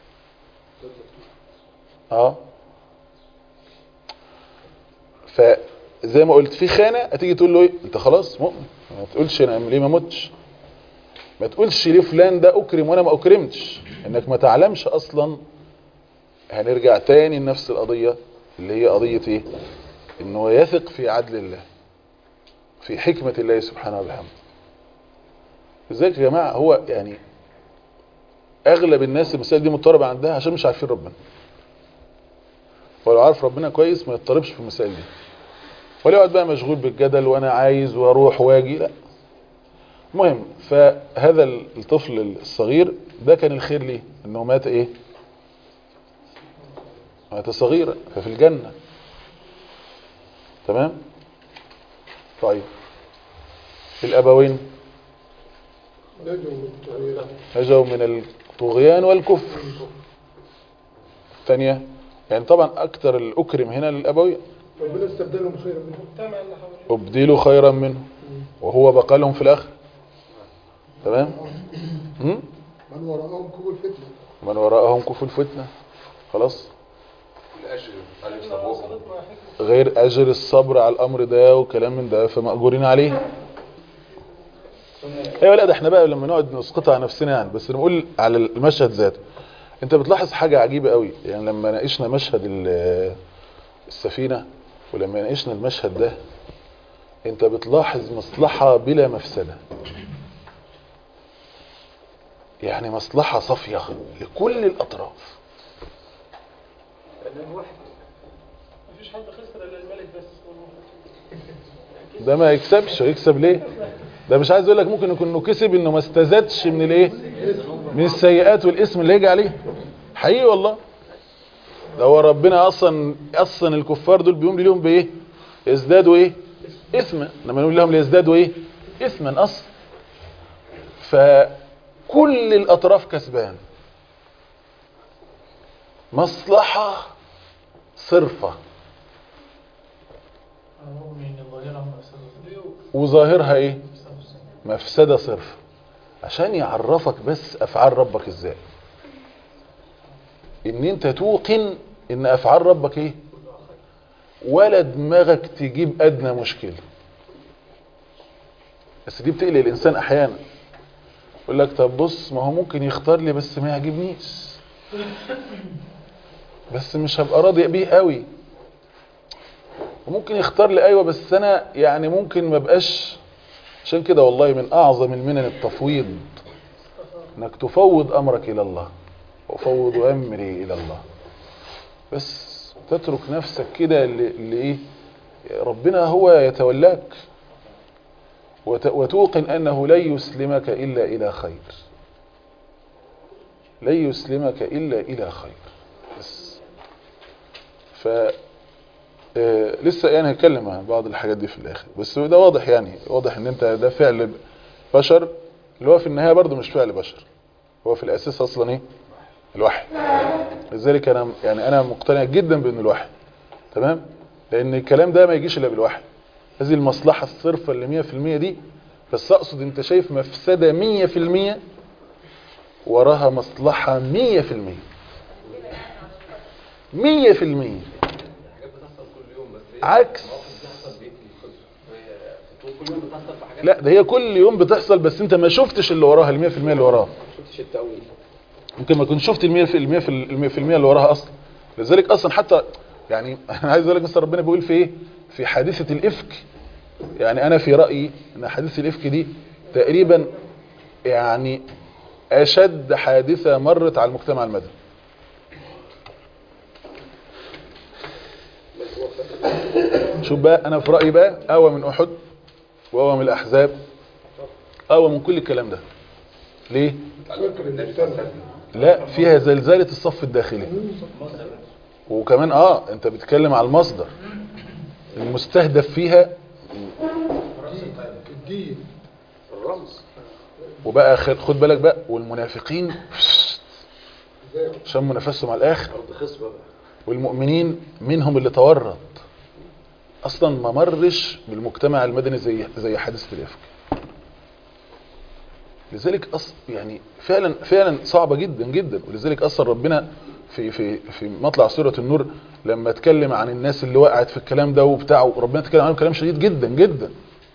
اه فزي ما قلت في خانه هتيجي تقول له ايه انت خلاص مؤمن ما تقولش انا ليه ما متش ما تقولش ليه فلان ده اكرم وانا ما اكرمتش انك ما تعلمش اصلا هنرجع تاني لنفس القضيه اللي هي قضيه ايه انه يثق في عدل الله في حكمة الله سبحانه وبحمده لذلك يا جماعة هو يعني اغلب الناس المسائل دي مضطربة عندها عشان مش عارفين ربنا ولو عارف ربنا كويس ما يضطربش في المسائل دي ولا يقعد بقى مشغول بالجدل وانا عايز واروح واجي لا المهم فهذا الطفل الصغير ده كان الخير ليه انه مات ايه مات صغيرا ففي الجنة تمام طيب الابوين نجوا من التغيير. نجوا من الطغيان والكفر الثانية يعني طبعا اكتر الاكرم هنا للابوين ربنا استبدلهم خيرا منهم المجتمع اللي حواليه ابدلوا خيرا منه وهو بقى لهم في الاخر تمام هم؟ من وراءهم كبوا الفتنه من وراءهم كفوا الفتنة خلاص الأجر على إن يصبوهم وصلتنا حكمة غير اجر الصبر على الامر ده وكلام من ده فمأجورين عليه ايوه لا ده احنا بقى لما نقعد نسقطها على نفسنا يعني بس نقول على المشهد ذاته انت بتلاحظ حاجة عجيبة قوي يعني لما ناقشنا مشهد ال- السفينة ولما ناقشنا المشهد ده انت بتلاحظ مصلحة بلا مفسدة يعني مصلحة صافية لكل الاطراف مفيش حد خسر الا الملك بس ده ما يكسبش يكسب ليه ده مش عايز اقول لك ممكن يكون انه كسب انه ما استزادش من الايه من السيئات والاسم اللي يجي عليه حقيقي والله ده هو ربنا اصلا اصلا الكفار دول بيقوم ليهم بايه يزدادوا ايه اثما لما نقول لهم ليزدادوا ايه اثما اصلا فكل الاطراف كسبان مصلحة صرفة وظاهرها ايه مفسدة صرف عشان يعرفك بس افعال ربك ازاي ان انت توقن ان افعال ربك ايه ولا دماغك تجيب ادنى مشكلة بس دي بتقلق الانسان احيانا يقول لك طب بص ما هو ممكن يختار لي بس ما يعجبنيش بس مش هبقى راضي بيه قوي وممكن يختار لي ايوه بس انا يعني ممكن ما بقاش عشان كده والله من اعظم المنن التفويض انك تفوض امرك الى الله وافوض امري الى الله بس تترك نفسك كده اللي, اللي ايه ربنا هو يتولاك وت- وتوقن انه لن يسلمك الا الى خير لن يسلمك الا الى خير بس ف آه، لسه يعني هتكلم عن بعض الحاجات دي في الاخر بس ده واضح يعني واضح ان انت ده فعل بشر اللي هو في النهايه برضه مش فعل بشر هو في الاساس اصلا ايه الوحي لذلك انا يعني انا مقتنع جدا بان الوحي تمام لان الكلام ده ما يجيش الا بالوحي هذه المصلحه الصرفه اللي 100% دي بس اقصد انت شايف مفسده 100% وراها مصلحه 100% 100% عكس لا ده هي كل يوم بتحصل بس انت ما شفتش اللي وراها ال 100% اللي وراها شفتش التأويل ممكن ما كنت شفت ال 100% في ال 100% اللي وراها اصلا لذلك اصلا حتى يعني انا عايز اقول لك مثلا ربنا بيقول في ايه في حادثه الافك يعني انا في رايي ان حادثه الافك دي تقريبا يعني اشد حادثه مرت على المجتمع المدني شوف بقى انا في رايي بقى اقوى من احد واقوى من الاحزاب اقوى من كل الكلام ده ليه فكر المجتمع لا فيها زلزالة الصف الداخلي وكمان اه انت بتتكلم على المصدر المستهدف فيها الدين الرمز وبقى خد خد بالك بقى والمنافقين شموا نفسهم على الاخر أرض خصبة بقى والمؤمنين منهم اللي تورط اصلا ما مرش بالمجتمع المدني زي زي حادثه الافك لذلك أص يعني فعلا فعلا صعبه جدا جدا ولذلك اصلا ربنا في في في مطلع سوره النور لما اتكلم عن الناس اللي وقعت في الكلام ده وبتاع ربنا اتكلم عنهم كلام شديد جدا جدا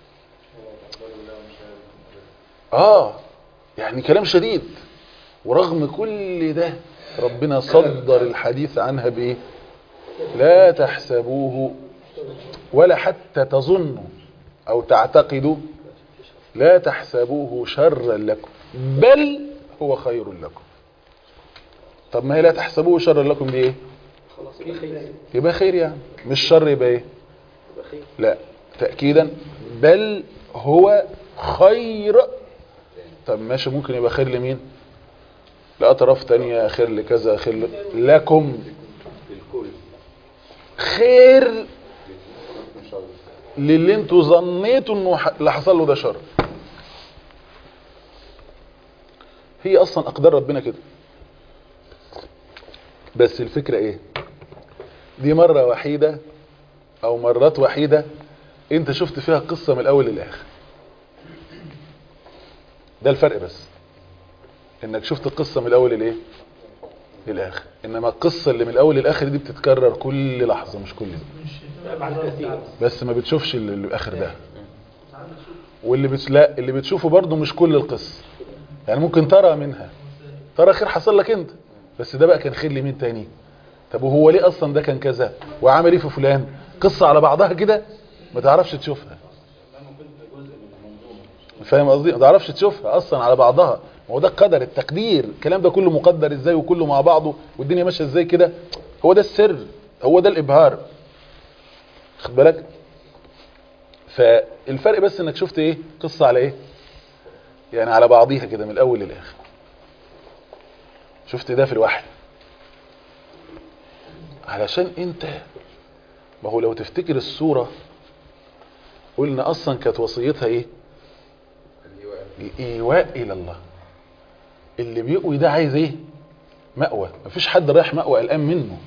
اه يعني كلام شديد ورغم كل ده ربنا صدر الحديث عنها بايه لا تحسبوه ولا حتى تظنوا او تعتقدوا لا تحسبوه شرا لكم بل هو خير لكم طب ما هي لا تحسبوه شرا لكم دي ايه يبقى خير يعني مش شر يبقى ايه لا تأكيدا بل هو خير طب ماشي ممكن يبقى خير لمين لأطراف تانية خير لكذا خير ل... لكم الكل خير إن شاء الله للي انتوا ظنيتوا انه ح- اللي حصل له ده شر هي اصلا اقدار ربنا كده بس الفكرة ايه دي مرة وحيدة او مرات وحيدة انت شفت فيها قصة من الاول للاخر ده الفرق بس انك شفت القصة من الاول للايه للاخر انما القصة اللي من الاول للاخر دي بتتكرر كل لحظة مش كل يوم بعد كثير بس ما بتشوفش اللي اللي اخر ده واللي بت... لا اللي بتشوفه برضه مش كل القصه يعني ممكن ترى منها ترى خير حصل لك انت بس ده بقى كان خير لمين تاني طب وهو ليه اصلا ده كان كذا وعمل ايه في فلان قصه على بعضها كده ما تعرفش تشوفها فاهم قصدي ما تعرفش تشوفها اصلا على بعضها ما هو ده القدر التقدير الكلام ده كله مقدر ازاي وكله مع بعضه والدنيا ماشيه ازاي كده هو ده السر هو ده الابهار خد بالك فالفرق بس انك شفت ايه قصة على ايه يعني على بعضيها كده من الاول للاخر شفت ده في الوحي علشان انت ما هو لو تفتكر الصورة قلنا اصلا كانت وصيتها ايه الايواء الى الله اللي بيقوي ده عايز ايه مأوى مفيش حد رايح مأوى قلقان منه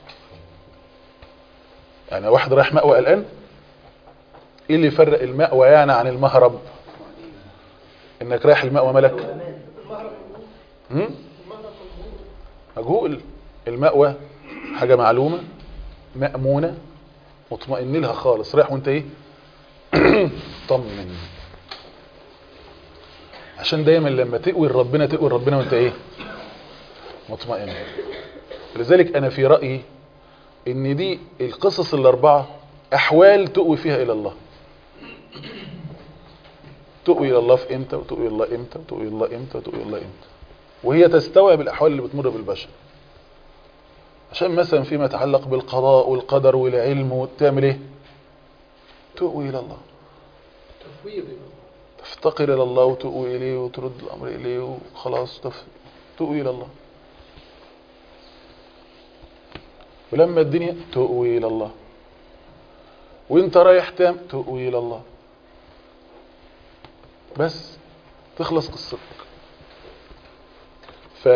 يعني واحد رايح مأوى قلقان ايه اللي يفرق المأوى يعني عن المهرب انك رايح المأوى ملك هم؟ مجهول المأوى حاجة معلومة مأمونة مطمئن لها خالص رايح وانت ايه طمن عشان دايما لما تقوي ربنا تقوي ربنا وانت ايه مطمئن لذلك انا في رأيي ان دي القصص الاربعة احوال تقوي فيها الى الله تقوي الى الله في امتى وتقوي الى الله امتى وتقوي الى الله امتى وتقوي الى الله امتى وهي تستوعب الاحوال اللي بتمر بالبشر عشان مثلا فيما يتعلق بالقضاء والقدر والعلم وتعمل ايه تقوي الى الله تفويض تفتقر الى الله وتقوي اليه وترد الامر اليه وخلاص تف... تقوي الى الله ولما الدنيا تقوي الى الله وانت رايح تام تقوي الى الله بس تخلص قصتك ف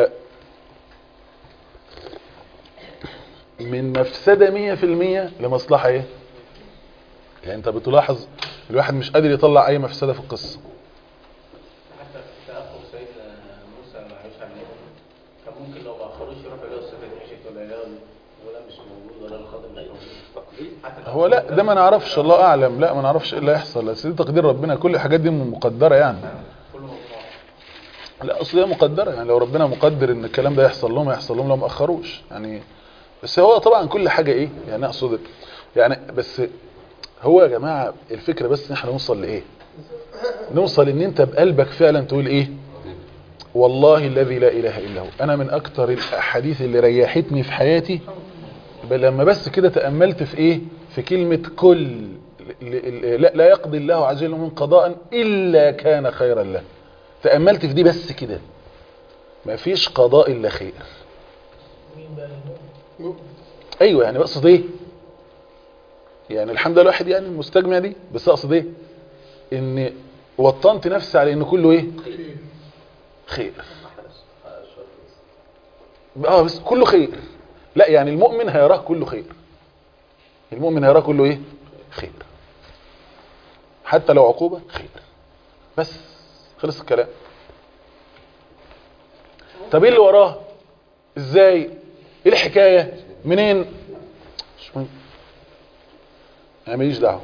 من مفسدة مية في المية لمصلحة ايه يعني انت بتلاحظ الواحد مش قادر يطلع اي مفسدة في القصة حتى في تأخر سيدنا موسى مع يوسف عليه كان ممكن لو ما أخروش يروحوا يلاقوا السفينة مشيت ولا يلاقوا ولا مش موجود ولا الخادم مش موجود حتى هو لا ده ما نعرفش الله اعلم لا ما نعرفش ايه اللي هيحصل بس دي تقدير ربنا كل الحاجات دي مقدرة يعني كله ممنوع لا اصل هي مقدرة يعني لو ربنا مقدر ان الكلام ده يحصل لهم يحصل لهم لو ما اخروش يعني بس هو طبعا كل حاجة ايه يعني اقصد يعني بس هو يا جماعة الفكرة بس ان احنا نوصل لايه نوصل ان انت بقلبك فعلا تقول ايه والله الذي لا اله الا هو انا من اكتر الاحاديث اللي ريحتني في حياتي بل لما بس كده تأملت في ايه في كلمة كل ل- ل- لا, لا يقضي الله عز وجل من قضاء إلا كان خيرا له تأملت في دي بس كده ما فيش قضاء إلا خير مين بقى المؤمن؟ ايوه يعني بقصد ايه يعني الحمد لله الواحد يعني مستجمع دي بس اقصد ايه ان وطنت نفسي على ان كله ايه خير اه بس كله خير لا يعني المؤمن هيراه كله خير المؤمن هيراه كله ايه خير حتى لو عقوبة خير بس خلص الكلام طب ايه اللي وراه ازاي ايه الحكاية منين مش مهم انا ماليش دعوه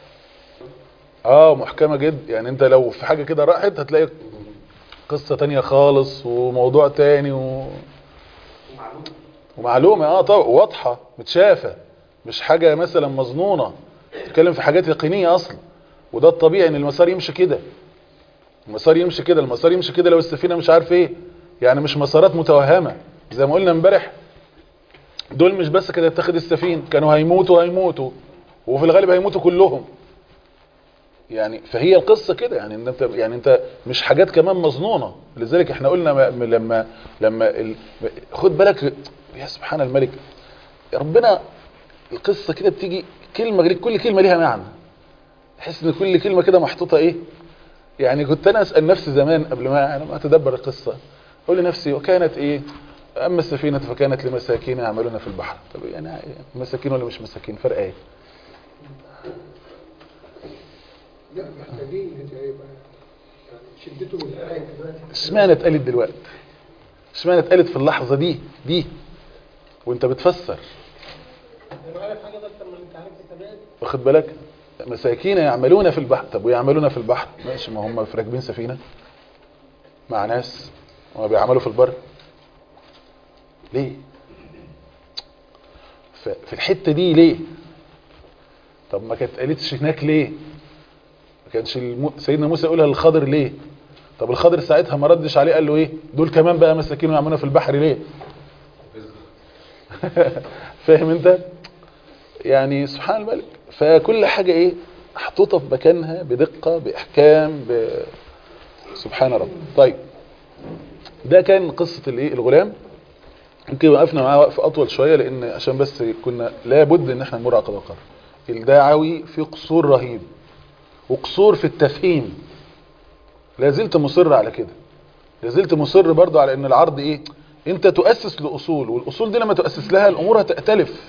اه محكمة جدا يعني انت لو في حاجة كده راحت هتلاقي قصة تانية خالص وموضوع تاني و... ومعلومة اه طبعا واضحة متشافة مش حاجة مثلا مظنونة تتكلم في حاجات يقينية اصلا وده الطبيعي ان المسار يمشي كده المسار يمشي كده المسار يمشي كده لو السفينة مش عارف ايه يعني مش مسارات متوهمة زي ما قلنا امبارح دول مش بس كده تاخد السفينة كانوا هيموتوا هيموتوا وفي الغالب هيموتوا كلهم يعني فهي القصة كده يعني ان انت يعني انت مش حاجات كمان مظنونة لذلك احنا قلنا ما- م- لما لما ال... خد بالك يا سبحان الملك ربنا القصة كده بتيجي كلمة كل كلمة ليها معنى تحس ان كل كلمة كده محطوطة ايه يعني كنت انا اسأل نفسي زمان قبل ما انا ما اتدبر القصة اقول لنفسي وكانت ايه اما السفينة فكانت لمساكين يعملون في البحر طب يعني مساكين ولا مش مساكين فرق ايه لا محتاجين انت هيبقى يعني شدته من الآية دلوقتي اشمعنى اتقالت دلوقتي اشمعنى اتقالت في اللحظة دي دي وانت بتفسر انا عارف حاجه اكتر من اللي انت عارفها كمان واخد بالك مساكين يعملون في البحر طب ويعملون في البحر ماشي ما هم في راكبين سفينة مع ناس وما بيعملوا في البر ليه ف- في الحتة دي ليه طب ما كانت قالتش هناك ليه ما كانش الم... سيدنا موسى يقولها للخضر ليه طب الخضر ساعتها ما ردش عليه قال له ايه دول كمان بقى مساكين يعملون في البحر ليه فاهم انت يعني سبحان الملك فكل حاجة ايه محطوطة في مكانها بدقة بإحكام ب... سبحان رب طيب ده كان قصة الايه الغلام يمكن وقفنا معاه وقف أطول شوية لأن عشان بس كنا لابد إن احنا نمر على قضاء قرر الداعوي في قصور رهيب وقصور في التفهيم لازلت مصر على كده لازلت مصر برضو على ان العرض ايه انت تؤسس لأصول والأصول دي لما تؤسس لها الأمور هتأتلف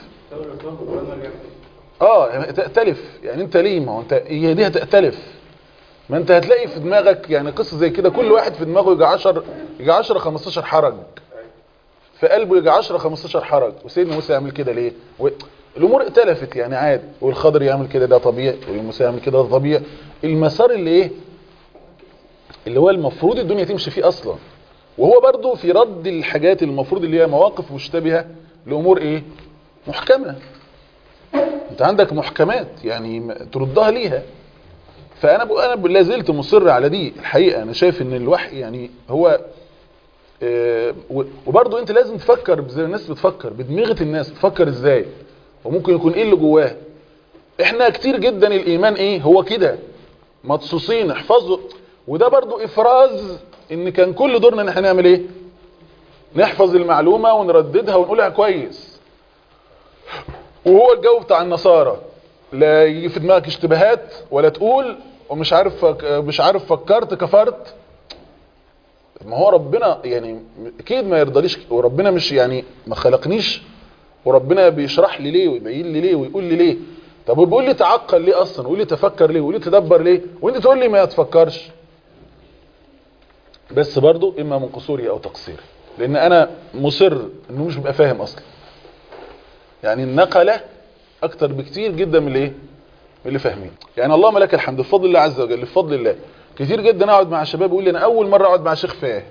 اه تأتلف يعني انت ليه ما هو انت هي دي هتأتلف ما انت هتلاقي في دماغك يعني قصة زي كده كل واحد في دماغه يجي 10 يجي 10 15 حرج في قلبه يجي 10 15 حرج وسيدنا موسى يعمل كده ليه و... الامور اتلفت يعني عادي والخضر يعمل كده ده طبيعي وموسى يعمل كده ده طبيعي المسار اللي ايه اللي هو المفروض الدنيا تمشي فيه اصلا وهو برضو في رد الحاجات المفروض اللي هي مواقف مشتبهة لامور ايه محكمة انت عندك محكمات يعني م- تردها ليها فانا ب... انا لا زلت مصر على دي الحقيقة انا شايف ان الوحي يعني هو آه، و- وبرضو انت لازم تفكر زي ما الناس بتفكر بدماغة الناس تفكر ازاي وممكن يكون ايه اللي جواه احنا كتير جدا الايمان ايه هو كده مدسوسين احفظوا وده برضو افراز ان كان كل دورنا ان احنا نعمل ايه نحفظ المعلومة ونرددها ونقولها كويس وهو الجو بتاع النصارى لا يجي في دماغك اشتباهات ولا تقول ومش عارف فك... مش عارف فكرت كفرت ما هو ربنا يعني اكيد ما يرضليش وربنا مش يعني ما خلقنيش وربنا بيشرح لي ليه ويبين لي ليه ويقول لي ليه طب وبيقول لي تعقل ليه اصلا ويقول لي تفكر ليه ويقول لي تدبر ليه وانت تقول لي ما تفكرش بس برضو اما من قصوري او تقصيري لان انا مصر انه مش بيبقى فاهم اصلا يعني النقلة اكتر بكتير جدا من الايه من اللي فاهمين يعني اللهم لك الحمد بفضل الله عز وجل بفضل الله كتير جدا اقعد مع شباب يقول لي انا اول مرة اقعد مع شيخ فاهم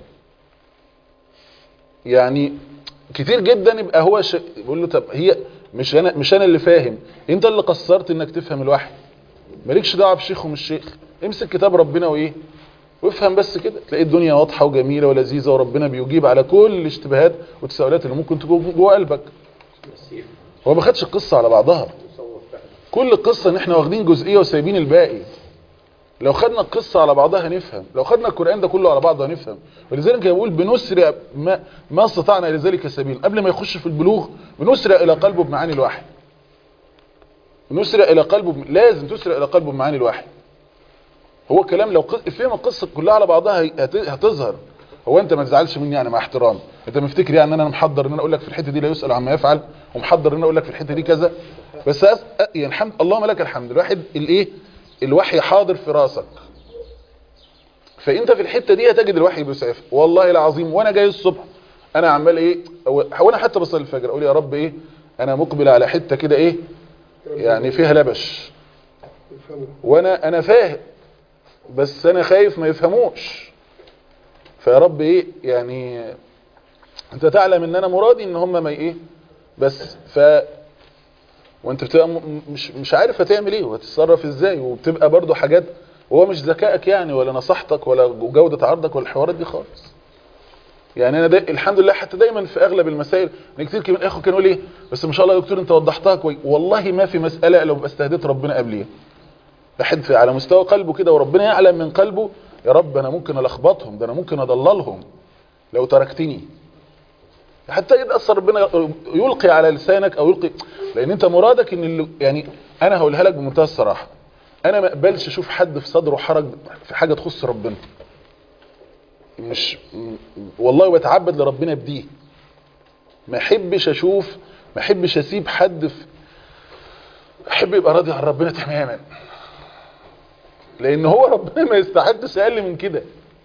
يعني كتير جدا يبقى هو ش... بيقول له طب هي مش انا مش انا اللي فاهم انت اللي قصرت انك تفهم الوحي مالكش دعوه بشيخ ومش شيخ امسك كتاب ربنا وايه وافهم بس كده تلاقي الدنيا واضحه وجميله ولذيذه وربنا بيجيب على كل الاشتباهات والتساؤلات اللي ممكن تكون جوه قلبك هو ما خدش القصه على بعضها كل قصة ان احنا واخدين جزئية وسايبين الباقي لو خدنا القصة على بعضها هنفهم لو خدنا القرآن ده كله على بعضه هنفهم ولذلك يقول بنسرع ما, ما استطعنا لذلك سبيل قبل ما يخش في البلوغ بنسرع إلى قلبه بمعاني الوحي بنسرع إلى قلبه ب... لازم تسرع إلى قلبه بمعاني الوحي هو كلام لو قص... فهم القصة كلها على بعضها هت... هتظهر هو انت ما تزعلش مني يعني مع احترام انت مفتكر يعني ان انا محضر ان انا اقول لك في الحته دي لا يسال عما يفعل ومحضر ان انا اقول لك في الحته دي كذا بس أس... يعني الحمد اللهم لك الحمد الواحد الايه الوحي حاضر في راسك فانت في الحته دي هتجد الوحي بيسعف والله العظيم وانا جاي الصبح انا عمال ايه وانا حتى بصلي الفجر اقول يا رب ايه انا مقبل على حته كده ايه يعني فيها لبش وانا انا فاهم بس انا خايف ما يفهموش فيا رب ايه يعني انت تعلم ان انا مرادي ان هم ما ايه بس ف وانت بتبقى م- مش مش عارف هتعمل ايه وهتتصرف ازاي وبتبقى برضو حاجات وهو مش ذكائك يعني ولا نصحتك ولا جودة عرضك ولا الحوارات دي خالص يعني انا دا الحمد لله حتى دايما في اغلب المسائل ان كتير من الاخوه كانوا يقول ايه بس ما شاء الله يا دكتور انت وضحتها كويس والله ما في مساله لو استهديت ربنا قبليها بحد في على مستوى قلبه كده وربنا يعلم من قلبه يا رب انا ممكن الخبطهم ده انا ممكن اضللهم لو تركتني حتى يتاثر ربنا يلقي على لسانك او يلقي لان انت مرادك ان اللي يعني انا هقولها لك بمنتهى الصراحه انا ما اقبلش اشوف حد في صدره حرج في حاجه تخص ربنا مش م- والله بتعبد لربنا بدي ما احبش اشوف ما احبش اسيب حد في احب يبقى راضي عن ربنا تماما لان هو ربنا ما يستحقش اقل من كده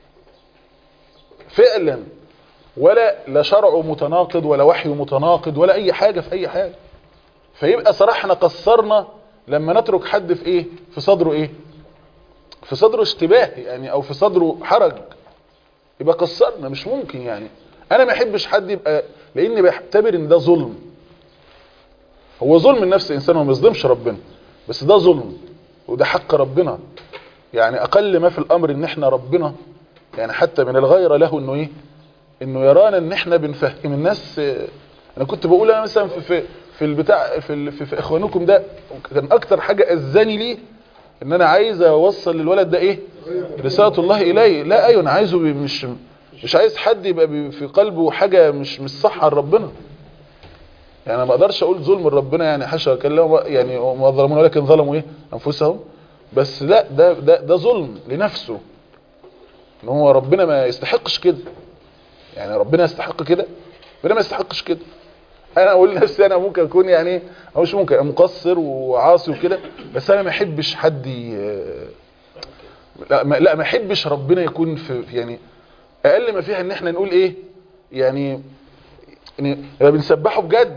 فعلا ولا لا شرعه متناقض ولا وحيه متناقض ولا اي حاجه في اي حاجه فيبقى صراحه احنا قصرنا لما نترك حد في ايه في صدره ايه في صدره اشتباه يعني او في صدره حرج يبقى قصرنا مش ممكن يعني انا ما احبش حد يبقى لاني بعتبر ان ده ظلم هو ظلم النفس الانسان وما يظلمش ربنا بس ده ظلم وده حق ربنا يعني اقل ما في الامر ان احنا ربنا يعني حتى من الغيرة له انه ايه انه يرانا ان احنا بنفهم الناس اه، انا كنت بقول انا مثلا في في في البتاع في, ال- في, في اخوانكم ده كان اكتر حاجة اذاني ليه ان انا عايز اوصل للولد ده ايه رسالة الله اليه لا ايوه انا عايزه بي- مش مش عايز حد يبقى بي- في قلبه حاجة مش مش صح عن ربنا يعني انا ما اقدرش اقول ظلم ربنا يعني حاشا كلام يعني ما ظلمون ولكن ظلموا ايه انفسهم بس لا ده ده ده ظلم لنفسه ان هو ربنا ما يستحقش كده يعني ربنا يستحق كده ربنا ما يستحقش كده انا اقول لنفسي انا ممكن اكون يعني او مش ممكن مقصر وعاصي وكده بس انا ما احبش حد ي- لا ما لا ما احبش ربنا يكون في في يعني اقل ما فيها ان احنا نقول ايه يعني يعني لما بنسبحه بجد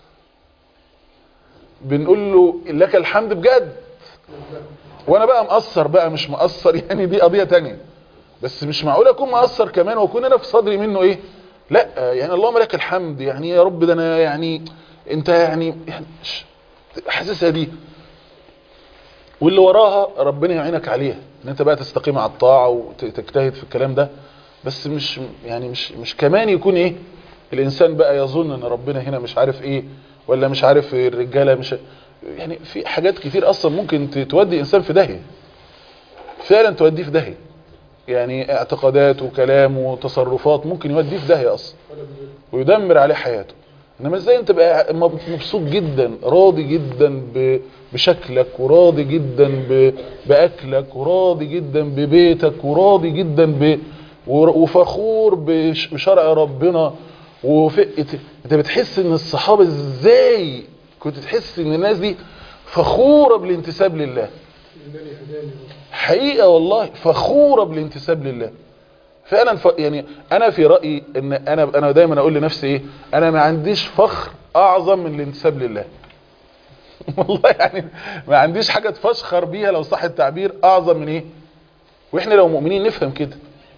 بنقول له لك الحمد بجد وانا بقى مقصر بقى مش مقصر يعني دي قضية تانية بس مش معقول اكون مقصر كمان واكون انا في صدري منه ايه لا يعني اللهم لك الحمد يعني يا رب ده انا يعني انت يعني, يعني ش- حاسسها دي واللي وراها ربنا يعينك عليها ان انت بقى تستقيم على الطاعة وتجتهد في الكلام ده بس مش يعني مش مش كمان يكون ايه الانسان بقى يظن ان ربنا هنا مش عارف ايه ولا مش عارف الرجالة مش يعني في حاجات كتير اصلا ممكن ت- تودي انسان في داهية فعلا توديه في داهية يعني اعتقادات وكلام وتصرفات ممكن يوديه في داهية اصلا ويدمر عليه حياته انما ازاي انت بقى مبسوط جدا راضي جدا ب- بشكلك وراضي جدا ب- باكلك وراضي جدا ببيتك وراضي جدا ب ور- وفخور بش- بشرع ربنا وفي انت انت بتحس ان الصحابه ازاي كنت تحس ان الناس دي فخوره بالانتساب لله إنني هداني حقيقة والله فخورة بالانتساب لله فعلا ف... يعني انا في رأيي ان انا انا دايما اقول لنفسي ايه انا ما عنديش فخر اعظم من الانتساب لله والله يعني ما عنديش حاجة تفشخر بيها لو صح التعبير اعظم من ايه واحنا لو مؤمنين نفهم كده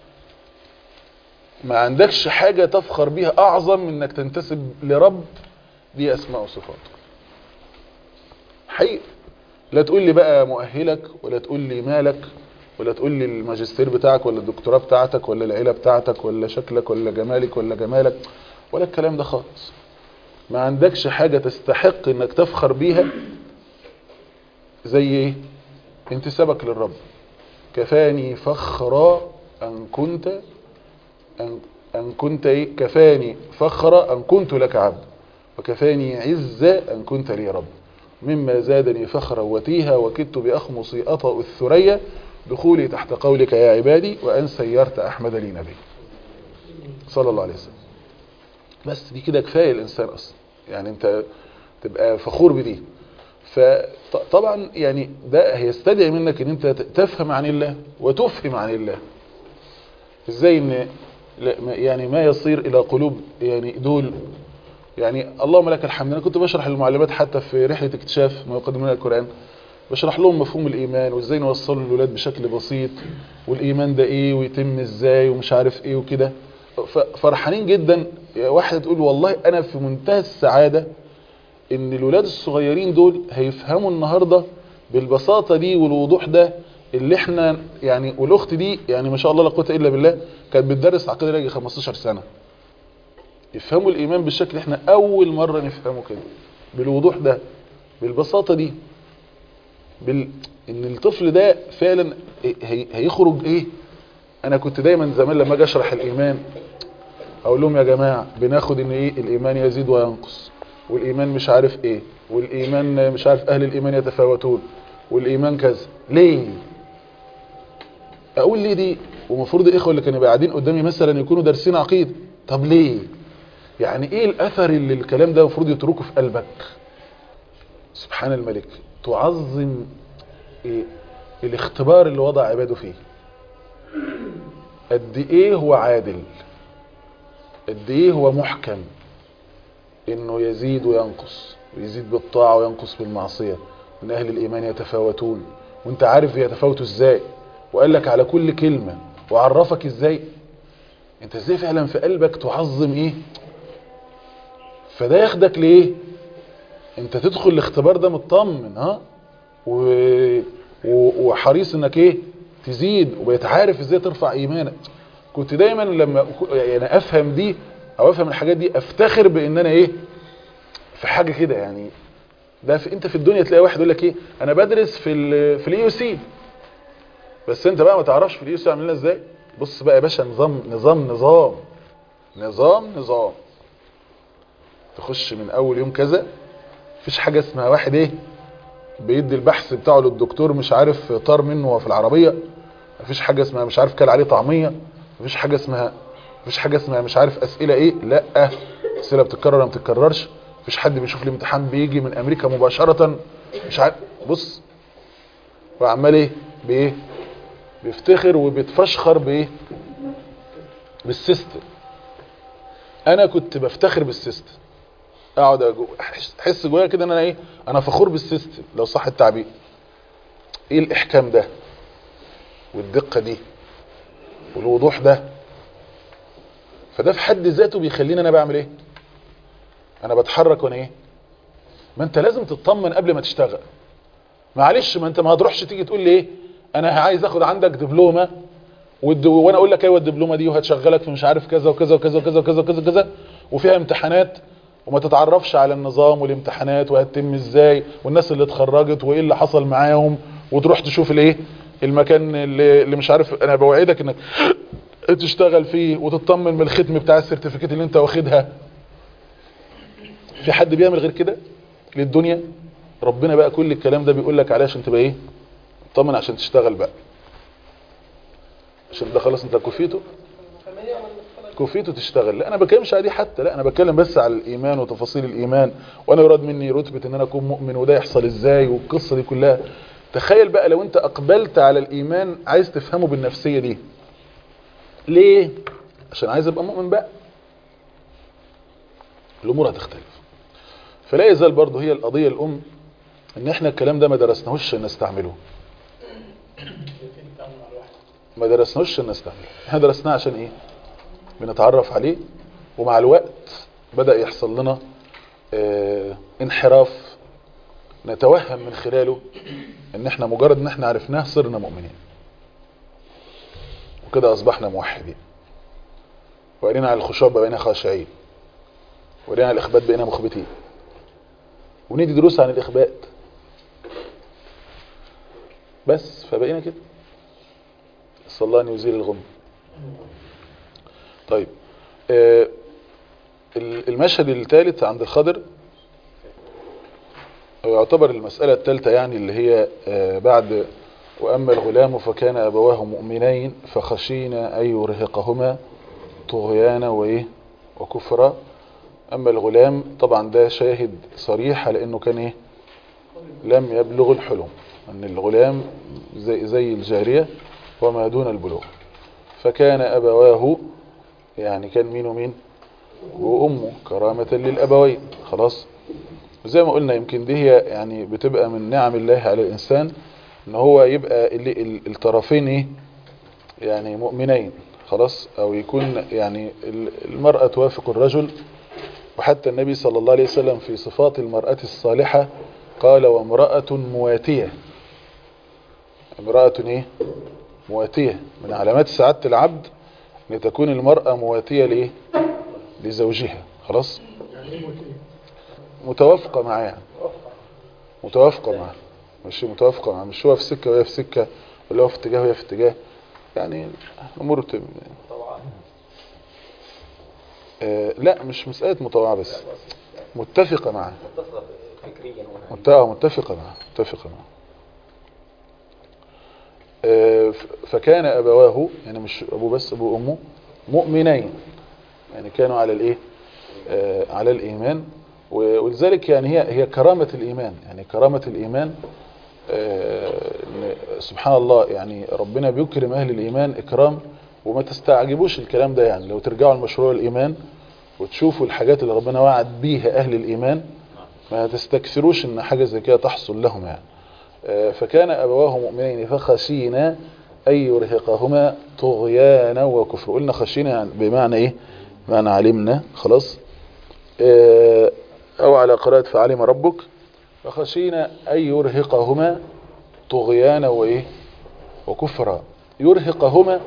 ما عندكش حاجة تفخر بيها اعظم من انك تنتسب لرب دي اسماء وصفات حقيقة لا تقول لي بقى مؤهلك ولا تقول لي مالك ولا تقول لي الماجستير بتاعك ولا الدكتوراه بتاعتك ولا العيلة بتاعتك ولا شكلك ولا جمالك ولا جمالك ولا الكلام ده خالص ما عندكش حاجة تستحق انك تفخر بيها زي ايه انتسابك للرب كفاني فخرا ان كنت ان, أن كنت ايه كفاني فخرا ان كنت لك عبد وكفاني عزة ان كنت لي رب مما زادني فخرا وتيها وكدت بأخمصي أطأ الثريا دخولي تحت قولك يا عبادي وأن سيرت أحمد لي نبي صلى الله عليه وسلم بس دي كده كفاية الإنسان أصلا يعني أنت تبقى فخور بدي فطبعا يعني ده هيستدعي منك ان انت تفهم عن الله وتفهم عن الله ازاي ان لا- ما- يعني ما يصير الى قلوب يعني دول يعني اللهم لك الحمد انا كنت بشرح للمعلمات حتى في رحله اكتشاف ما يقدمون القران بشرح لهم مفهوم الايمان وازاي نوصله للولاد بشكل بسيط والايمان ده ايه ويتم ازاي ومش عارف ايه وكده ف- فرحانين جدا واحده تقول والله انا في منتهى السعاده ان الولاد الصغيرين دول هيفهموا النهارده بالبساطه دي والوضوح ده اللي احنا يعني والاخت دي يعني ما شاء الله لا قوه الا بالله كانت بتدرس عقيده لاجي 15 سنه يفهموا الايمان بالشكل اللي احنا اول مره نفهمه كده بالوضوح ده بالبساطه دي بال ان الطفل ده فعلا هي... هيخرج ايه انا كنت دايما زمان لما اجي اشرح الايمان اقول لهم يا جماعه بناخد ان ايه الايمان يزيد وينقص والايمان مش عارف ايه والايمان مش عارف اهل الايمان يتفاوتون والايمان كذا ليه اقول ليه دي ومفروض الاخوه اللي كانوا قاعدين قدامي مثلا يكونوا دارسين عقيده طب ليه يعني ايه الاثر اللي الكلام ده المفروض يتركه في قلبك سبحان الملك تعظم إيه الاختبار اللي وضع عباده فيه قد ايه هو عادل قد ايه هو محكم انه يزيد وينقص ويزيد بالطاعة وينقص بالمعصية من اهل الايمان يتفاوتون وانت عارف يتفاوتوا ازاي وقال لك على كل كلمة وعرفك ازاي انت ازاي فعلا في قلبك تعظم ايه فده ياخدك ليه انت تدخل الاختبار ده مطمن ها و... و... وحريص انك ايه تزيد وبقيت عارف ازاي ترفع ايمانك كنت دايما لما أكو- يعني افهم دي او افهم الحاجات دي افتخر بان انا ايه في حاجه كده يعني ده في انت في الدنيا تلاقي واحد يقول لك ايه انا بدرس في ال في الاي سي بس انت بقى ما تعرفش في الاي سي عاملينها ازاي بص بقى يا باشا نظام نظام نظام نظام نظام تخش من اول يوم كذا مفيش حاجه اسمها واحد ايه بيدي البحث بتاعه للدكتور مش عارف طار منه وهو في العربيه مفيش حاجه اسمها مش عارف كل عليه طعميه مفيش حاجه اسمها مفيش حاجه اسمها مش عارف اسئله ايه لا اسئله بتتكرر ولا ما بتتكررش مفيش حد بيشوف الامتحان بيجي من امريكا مباشره مش عارف بص وعمال ايه بايه بيفتخر وبيتفشخر بايه بالسيستم انا كنت بفتخر بالسيستم اقعد أجو- احس أحس جوايا كده ان انا ايه انا فخور بالسيستم لو صح التعبير ايه الاحكام ده والدقه دي والوضوح ده فده في حد ذاته بيخليني انا بعمل ايه انا بتحرك وانا ايه ما انت لازم تطمن قبل ما تشتغل معلش ما انت ما هتروحش تيجي تقول لي ايه انا عايز اخد عندك دبلومه والد- وانا اقول لك ايوه الدبلومه دي وهتشغلك في مش عارف كذا وكذا وكذا وكذا وكذا وكذا وكذا وفيها امتحانات وما تتعرفش على النظام والامتحانات وهتتم ازاي والناس اللي اتخرجت وايه اللي حصل معاهم وتروح تشوف الايه المكان اللي, اللي مش عارف انا بوعدك انك تشتغل فيه وتطمن من الختم بتاع السيرتيفيكيت اللي انت واخدها في حد بيعمل غير كده للدنيا ربنا بقى كل الكلام ده بيقول لك عليه عشان تبقى ايه طمن عشان تشتغل بقى عشان ده خلاص انت كفيته فمن يعمل مثقال كفيته تشتغل لا انا بتكلمش على دي حتى لا انا بتكلم بس على الايمان وتفاصيل الايمان وانا يراد مني رتبه ان انا اكون مؤمن وده يحصل ازاي والقصه دي كلها تخيل بقى لو انت اقبلت على الايمان عايز تفهمه بالنفسيه دي ليه عشان عايز ابقى مؤمن بقى الامور هتختلف فلا يزال برضه هي القضيه الام ان احنا الكلام ده ما درسناهوش عشان نستعمله ما درسناهوش عشان نستعمله احنا درسناه عشان ايه بنتعرف عليه ومع الوقت بدأ يحصل لنا اه انحراف نتوهم من خلاله ان احنا مجرد ان احنا عرفناه صرنا مؤمنين وكده اصبحنا موحدين وقرينا على الخشوع بقينا خاشعين وقرينا على الاخبات بقينا مخبتين وندي دروس عن الاخبات بس فبقينا كده صلى الله ان يزيل الغم طيب آه، ال- المشهد الثالث عند الخضر أو يعتبر المسألة الثالثة يعني اللي هي آه، بعد وأما الغلام فكان أبواه مؤمنين فخشينا أن يرهقهما طغيانا وإيه وكفرا أما الغلام طبعا ده شاهد صريح على أنه كان إيه لم يبلغ الحلم أن الغلام زي, زي الجارية وما دون البلوغ فكان أبواه يعني كان مين ومين وأمه كرامة للأبوين خلاص زي ما قلنا يمكن دي هي يعني بتبقى من نعم الله على الإنسان ان هو يبقى ال- ال- الطرفين ايه يعني مؤمنين خلاص او يكون يعني ال- المرأة توافق الرجل وحتى النبي صلى الله عليه وسلم في صفات المرأة الصالحة قال وامرأة مواتية امرأة ايه مواتية من علامات سعادة العبد ان تكون المرأة مواتية لايه لزوجها خلاص يعني ايه موتيه؟ متوافقة معاه يعني متوافقة معاه مش متوافقة معاه مش هو في سكة وهي في سكة ولا هو في اتجاه وهي في اتجاه يعني الأمور تب... آه لا مش مسألة مطوعة بس متفقة معاه متصلة فكريا ونهائيا مت- آه، متفقة معاه متفقة معاه آه، ف- فكان أبواه يعني مش أبوه بس أبوه وأمه مؤمنين يعني كانوا على الإيه آه، على الإيمان و- ولذلك يعني هي هي كرامة الإيمان يعني كرامة الإيمان آه، إن سبحان الله يعني ربنا بيكرم أهل الإيمان إكرام وما تستعجبوش الكلام ده يعني لو ترجعوا لمشروع الإيمان وتشوفوا الحاجات اللي ربنا وعد بيها أهل الإيمان ما تستكثروش ان حاجة زي كده تحصل لهم يعني آه، فكان أبواه مؤمنين فخشينا أن يرهقهما طغيانا وكفر قلنا خشينا يعني بمعنى إيه معنى علمنا خلاص آه، أو على قراءة فعلم ربك فخشينا أن يرهقهما طغيانا وإيه وكفرا يرهقهما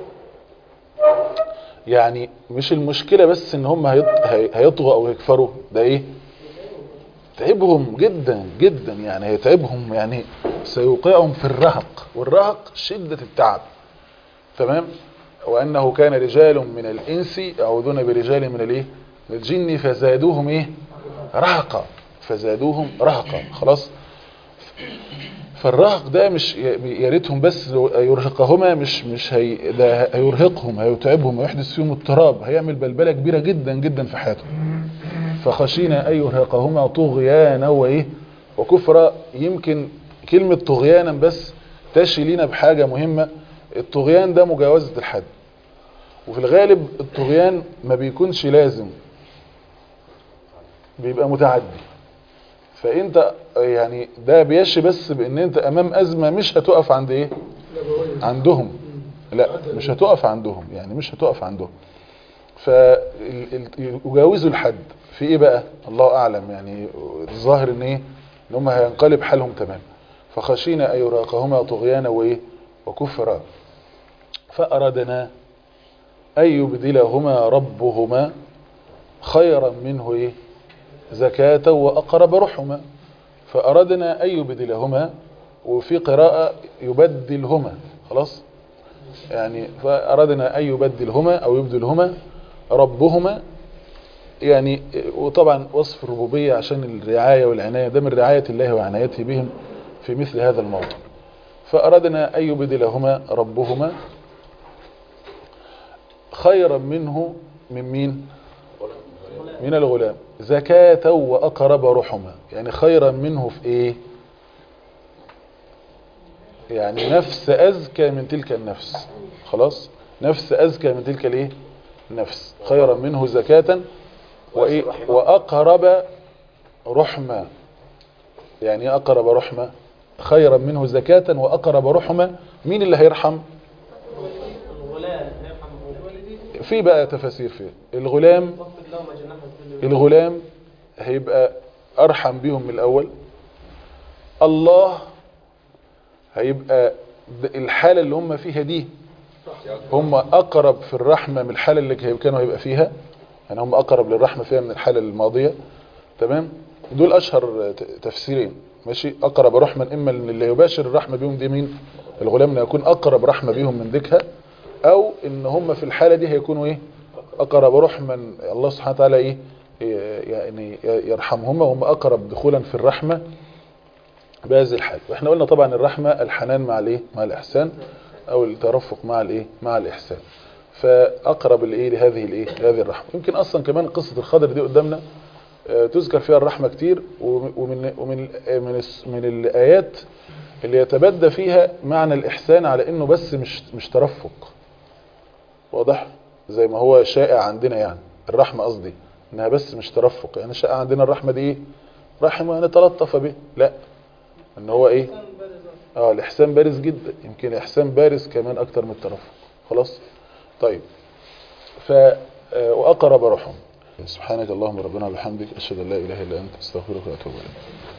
يعني مش المشكلة بس ان هم هيط- هي- هيطغوا او يكفروا ده ايه تعبهم جدا جدا يعني هيتعبهم يعني سيوقعهم في الرهق والرهق شدة التعب تمام وأنه كان رجال من الإنس يعوذون برجال من الإيه من الجن فزادوهم إيه رهقا فزادوهم رهقا خلاص فالرهق ده مش ي- يا ريتهم بس لو يرهقهما مش مش هي ده هيرهقهم هيتعبهم ويحدث فيهم اضطراب هيعمل بلبله كبيره جدا جدا في حياتهم فخشينا أن يرهقهما طغيانا وإيه وكفرا يمكن كلمة طغيانا بس تشي لينا بحاجة مهمة الطغيان ده مجاوزة الحد وفي الغالب الطغيان ما بيكونش لازم بيبقى متعدي فانت يعني ده بيشي بس بان انت امام ازمة مش هتقف عند ايه الأبوين. عندهم لا مش هتقف عندهم يعني مش هتقف عندهم فيجاوزوا الحد في ايه بقى الله اعلم يعني الظاهر ان ايه ان هم هينقلب حالهم تمام فخشينا ان يراقهما طغيانا وايه وكفرا فاردنا ان يبدلهما ربهما خيرا منه ايه زكاة واقرب رحما فاردنا ان يبدلهما وفي قراءة يبدلهما خلاص يعني فأردنا أن يبدلهما أو يبدلهما ربهما يعني وطبعا وصف الربوبية عشان الرعاية والعناية ده من رعاية الله وعنايته بهم في مثل هذا الموطن فأردنا أن يبدلهما ربهما خيرا منه من مين من الغلام زكاة وأقرب رحما يعني خيرا منه في ايه يعني نفس أزكى من تلك النفس خلاص نفس أزكى من تلك الايه نفس خيرا منه زكاة وإيه وأقرب رحمة يعني إيه أقرب رحمة خيرا منه زكاة وأقرب رحمة مين اللي هيرحم الغلام يرحم الوالدين في بقى تفاسير فيه الغلام واخفض لهم جناح الذل الغلام هيبقى أرحم بيهم من الأول الله هيبقى د- الحالة اللي هم فيها دي هم أقرب في الرحمة من الحالة اللي كي- كانوا هيبقى فيها يعني هم أقرب للرحمة فيها من الحالة الماضية تمام دول أشهر ت- تفسيرين ماشي اقرب رحما اما ان اللي يباشر الرحمه بيهم دي مين الغلام انه يكون اقرب رحمه بيهم من ذكها او ان هم في الحاله دي هيكونوا ايه اقرب رحما الله سبحانه وتعالى ايه إيه يعني يرحمهما وهم اقرب دخولا في الرحمه بهذه الحال واحنا قلنا طبعا الرحمه الحنان مع الايه مع الاحسان او الترفق مع الايه مع الاحسان فاقرب الايه لهذه الايه لهذه الرحمه يمكن اصلا كمان قصه الخضر دي قدامنا آه، تذكر فيها الرحمه كتير ومن ومن ومن من الس- من الايات اللي يتبدى فيها معنى الاحسان على انه بس مش مش ترفق واضح زي ما هو شائع عندنا يعني الرحمه قصدي انها بس مش ترفق يعني شائع عندنا الرحمه دي ايه رحمه نتلطف به لا ان هو ايه اه الاحسان بارز جدا يمكن الاحسان بارز كمان اكتر من الترفق خلاص طيب ف آه، واقرب رحم سبحانك اللهم ربنا وبحمدك اشهد ان لا اله الا انت استغفرك واتوب اليك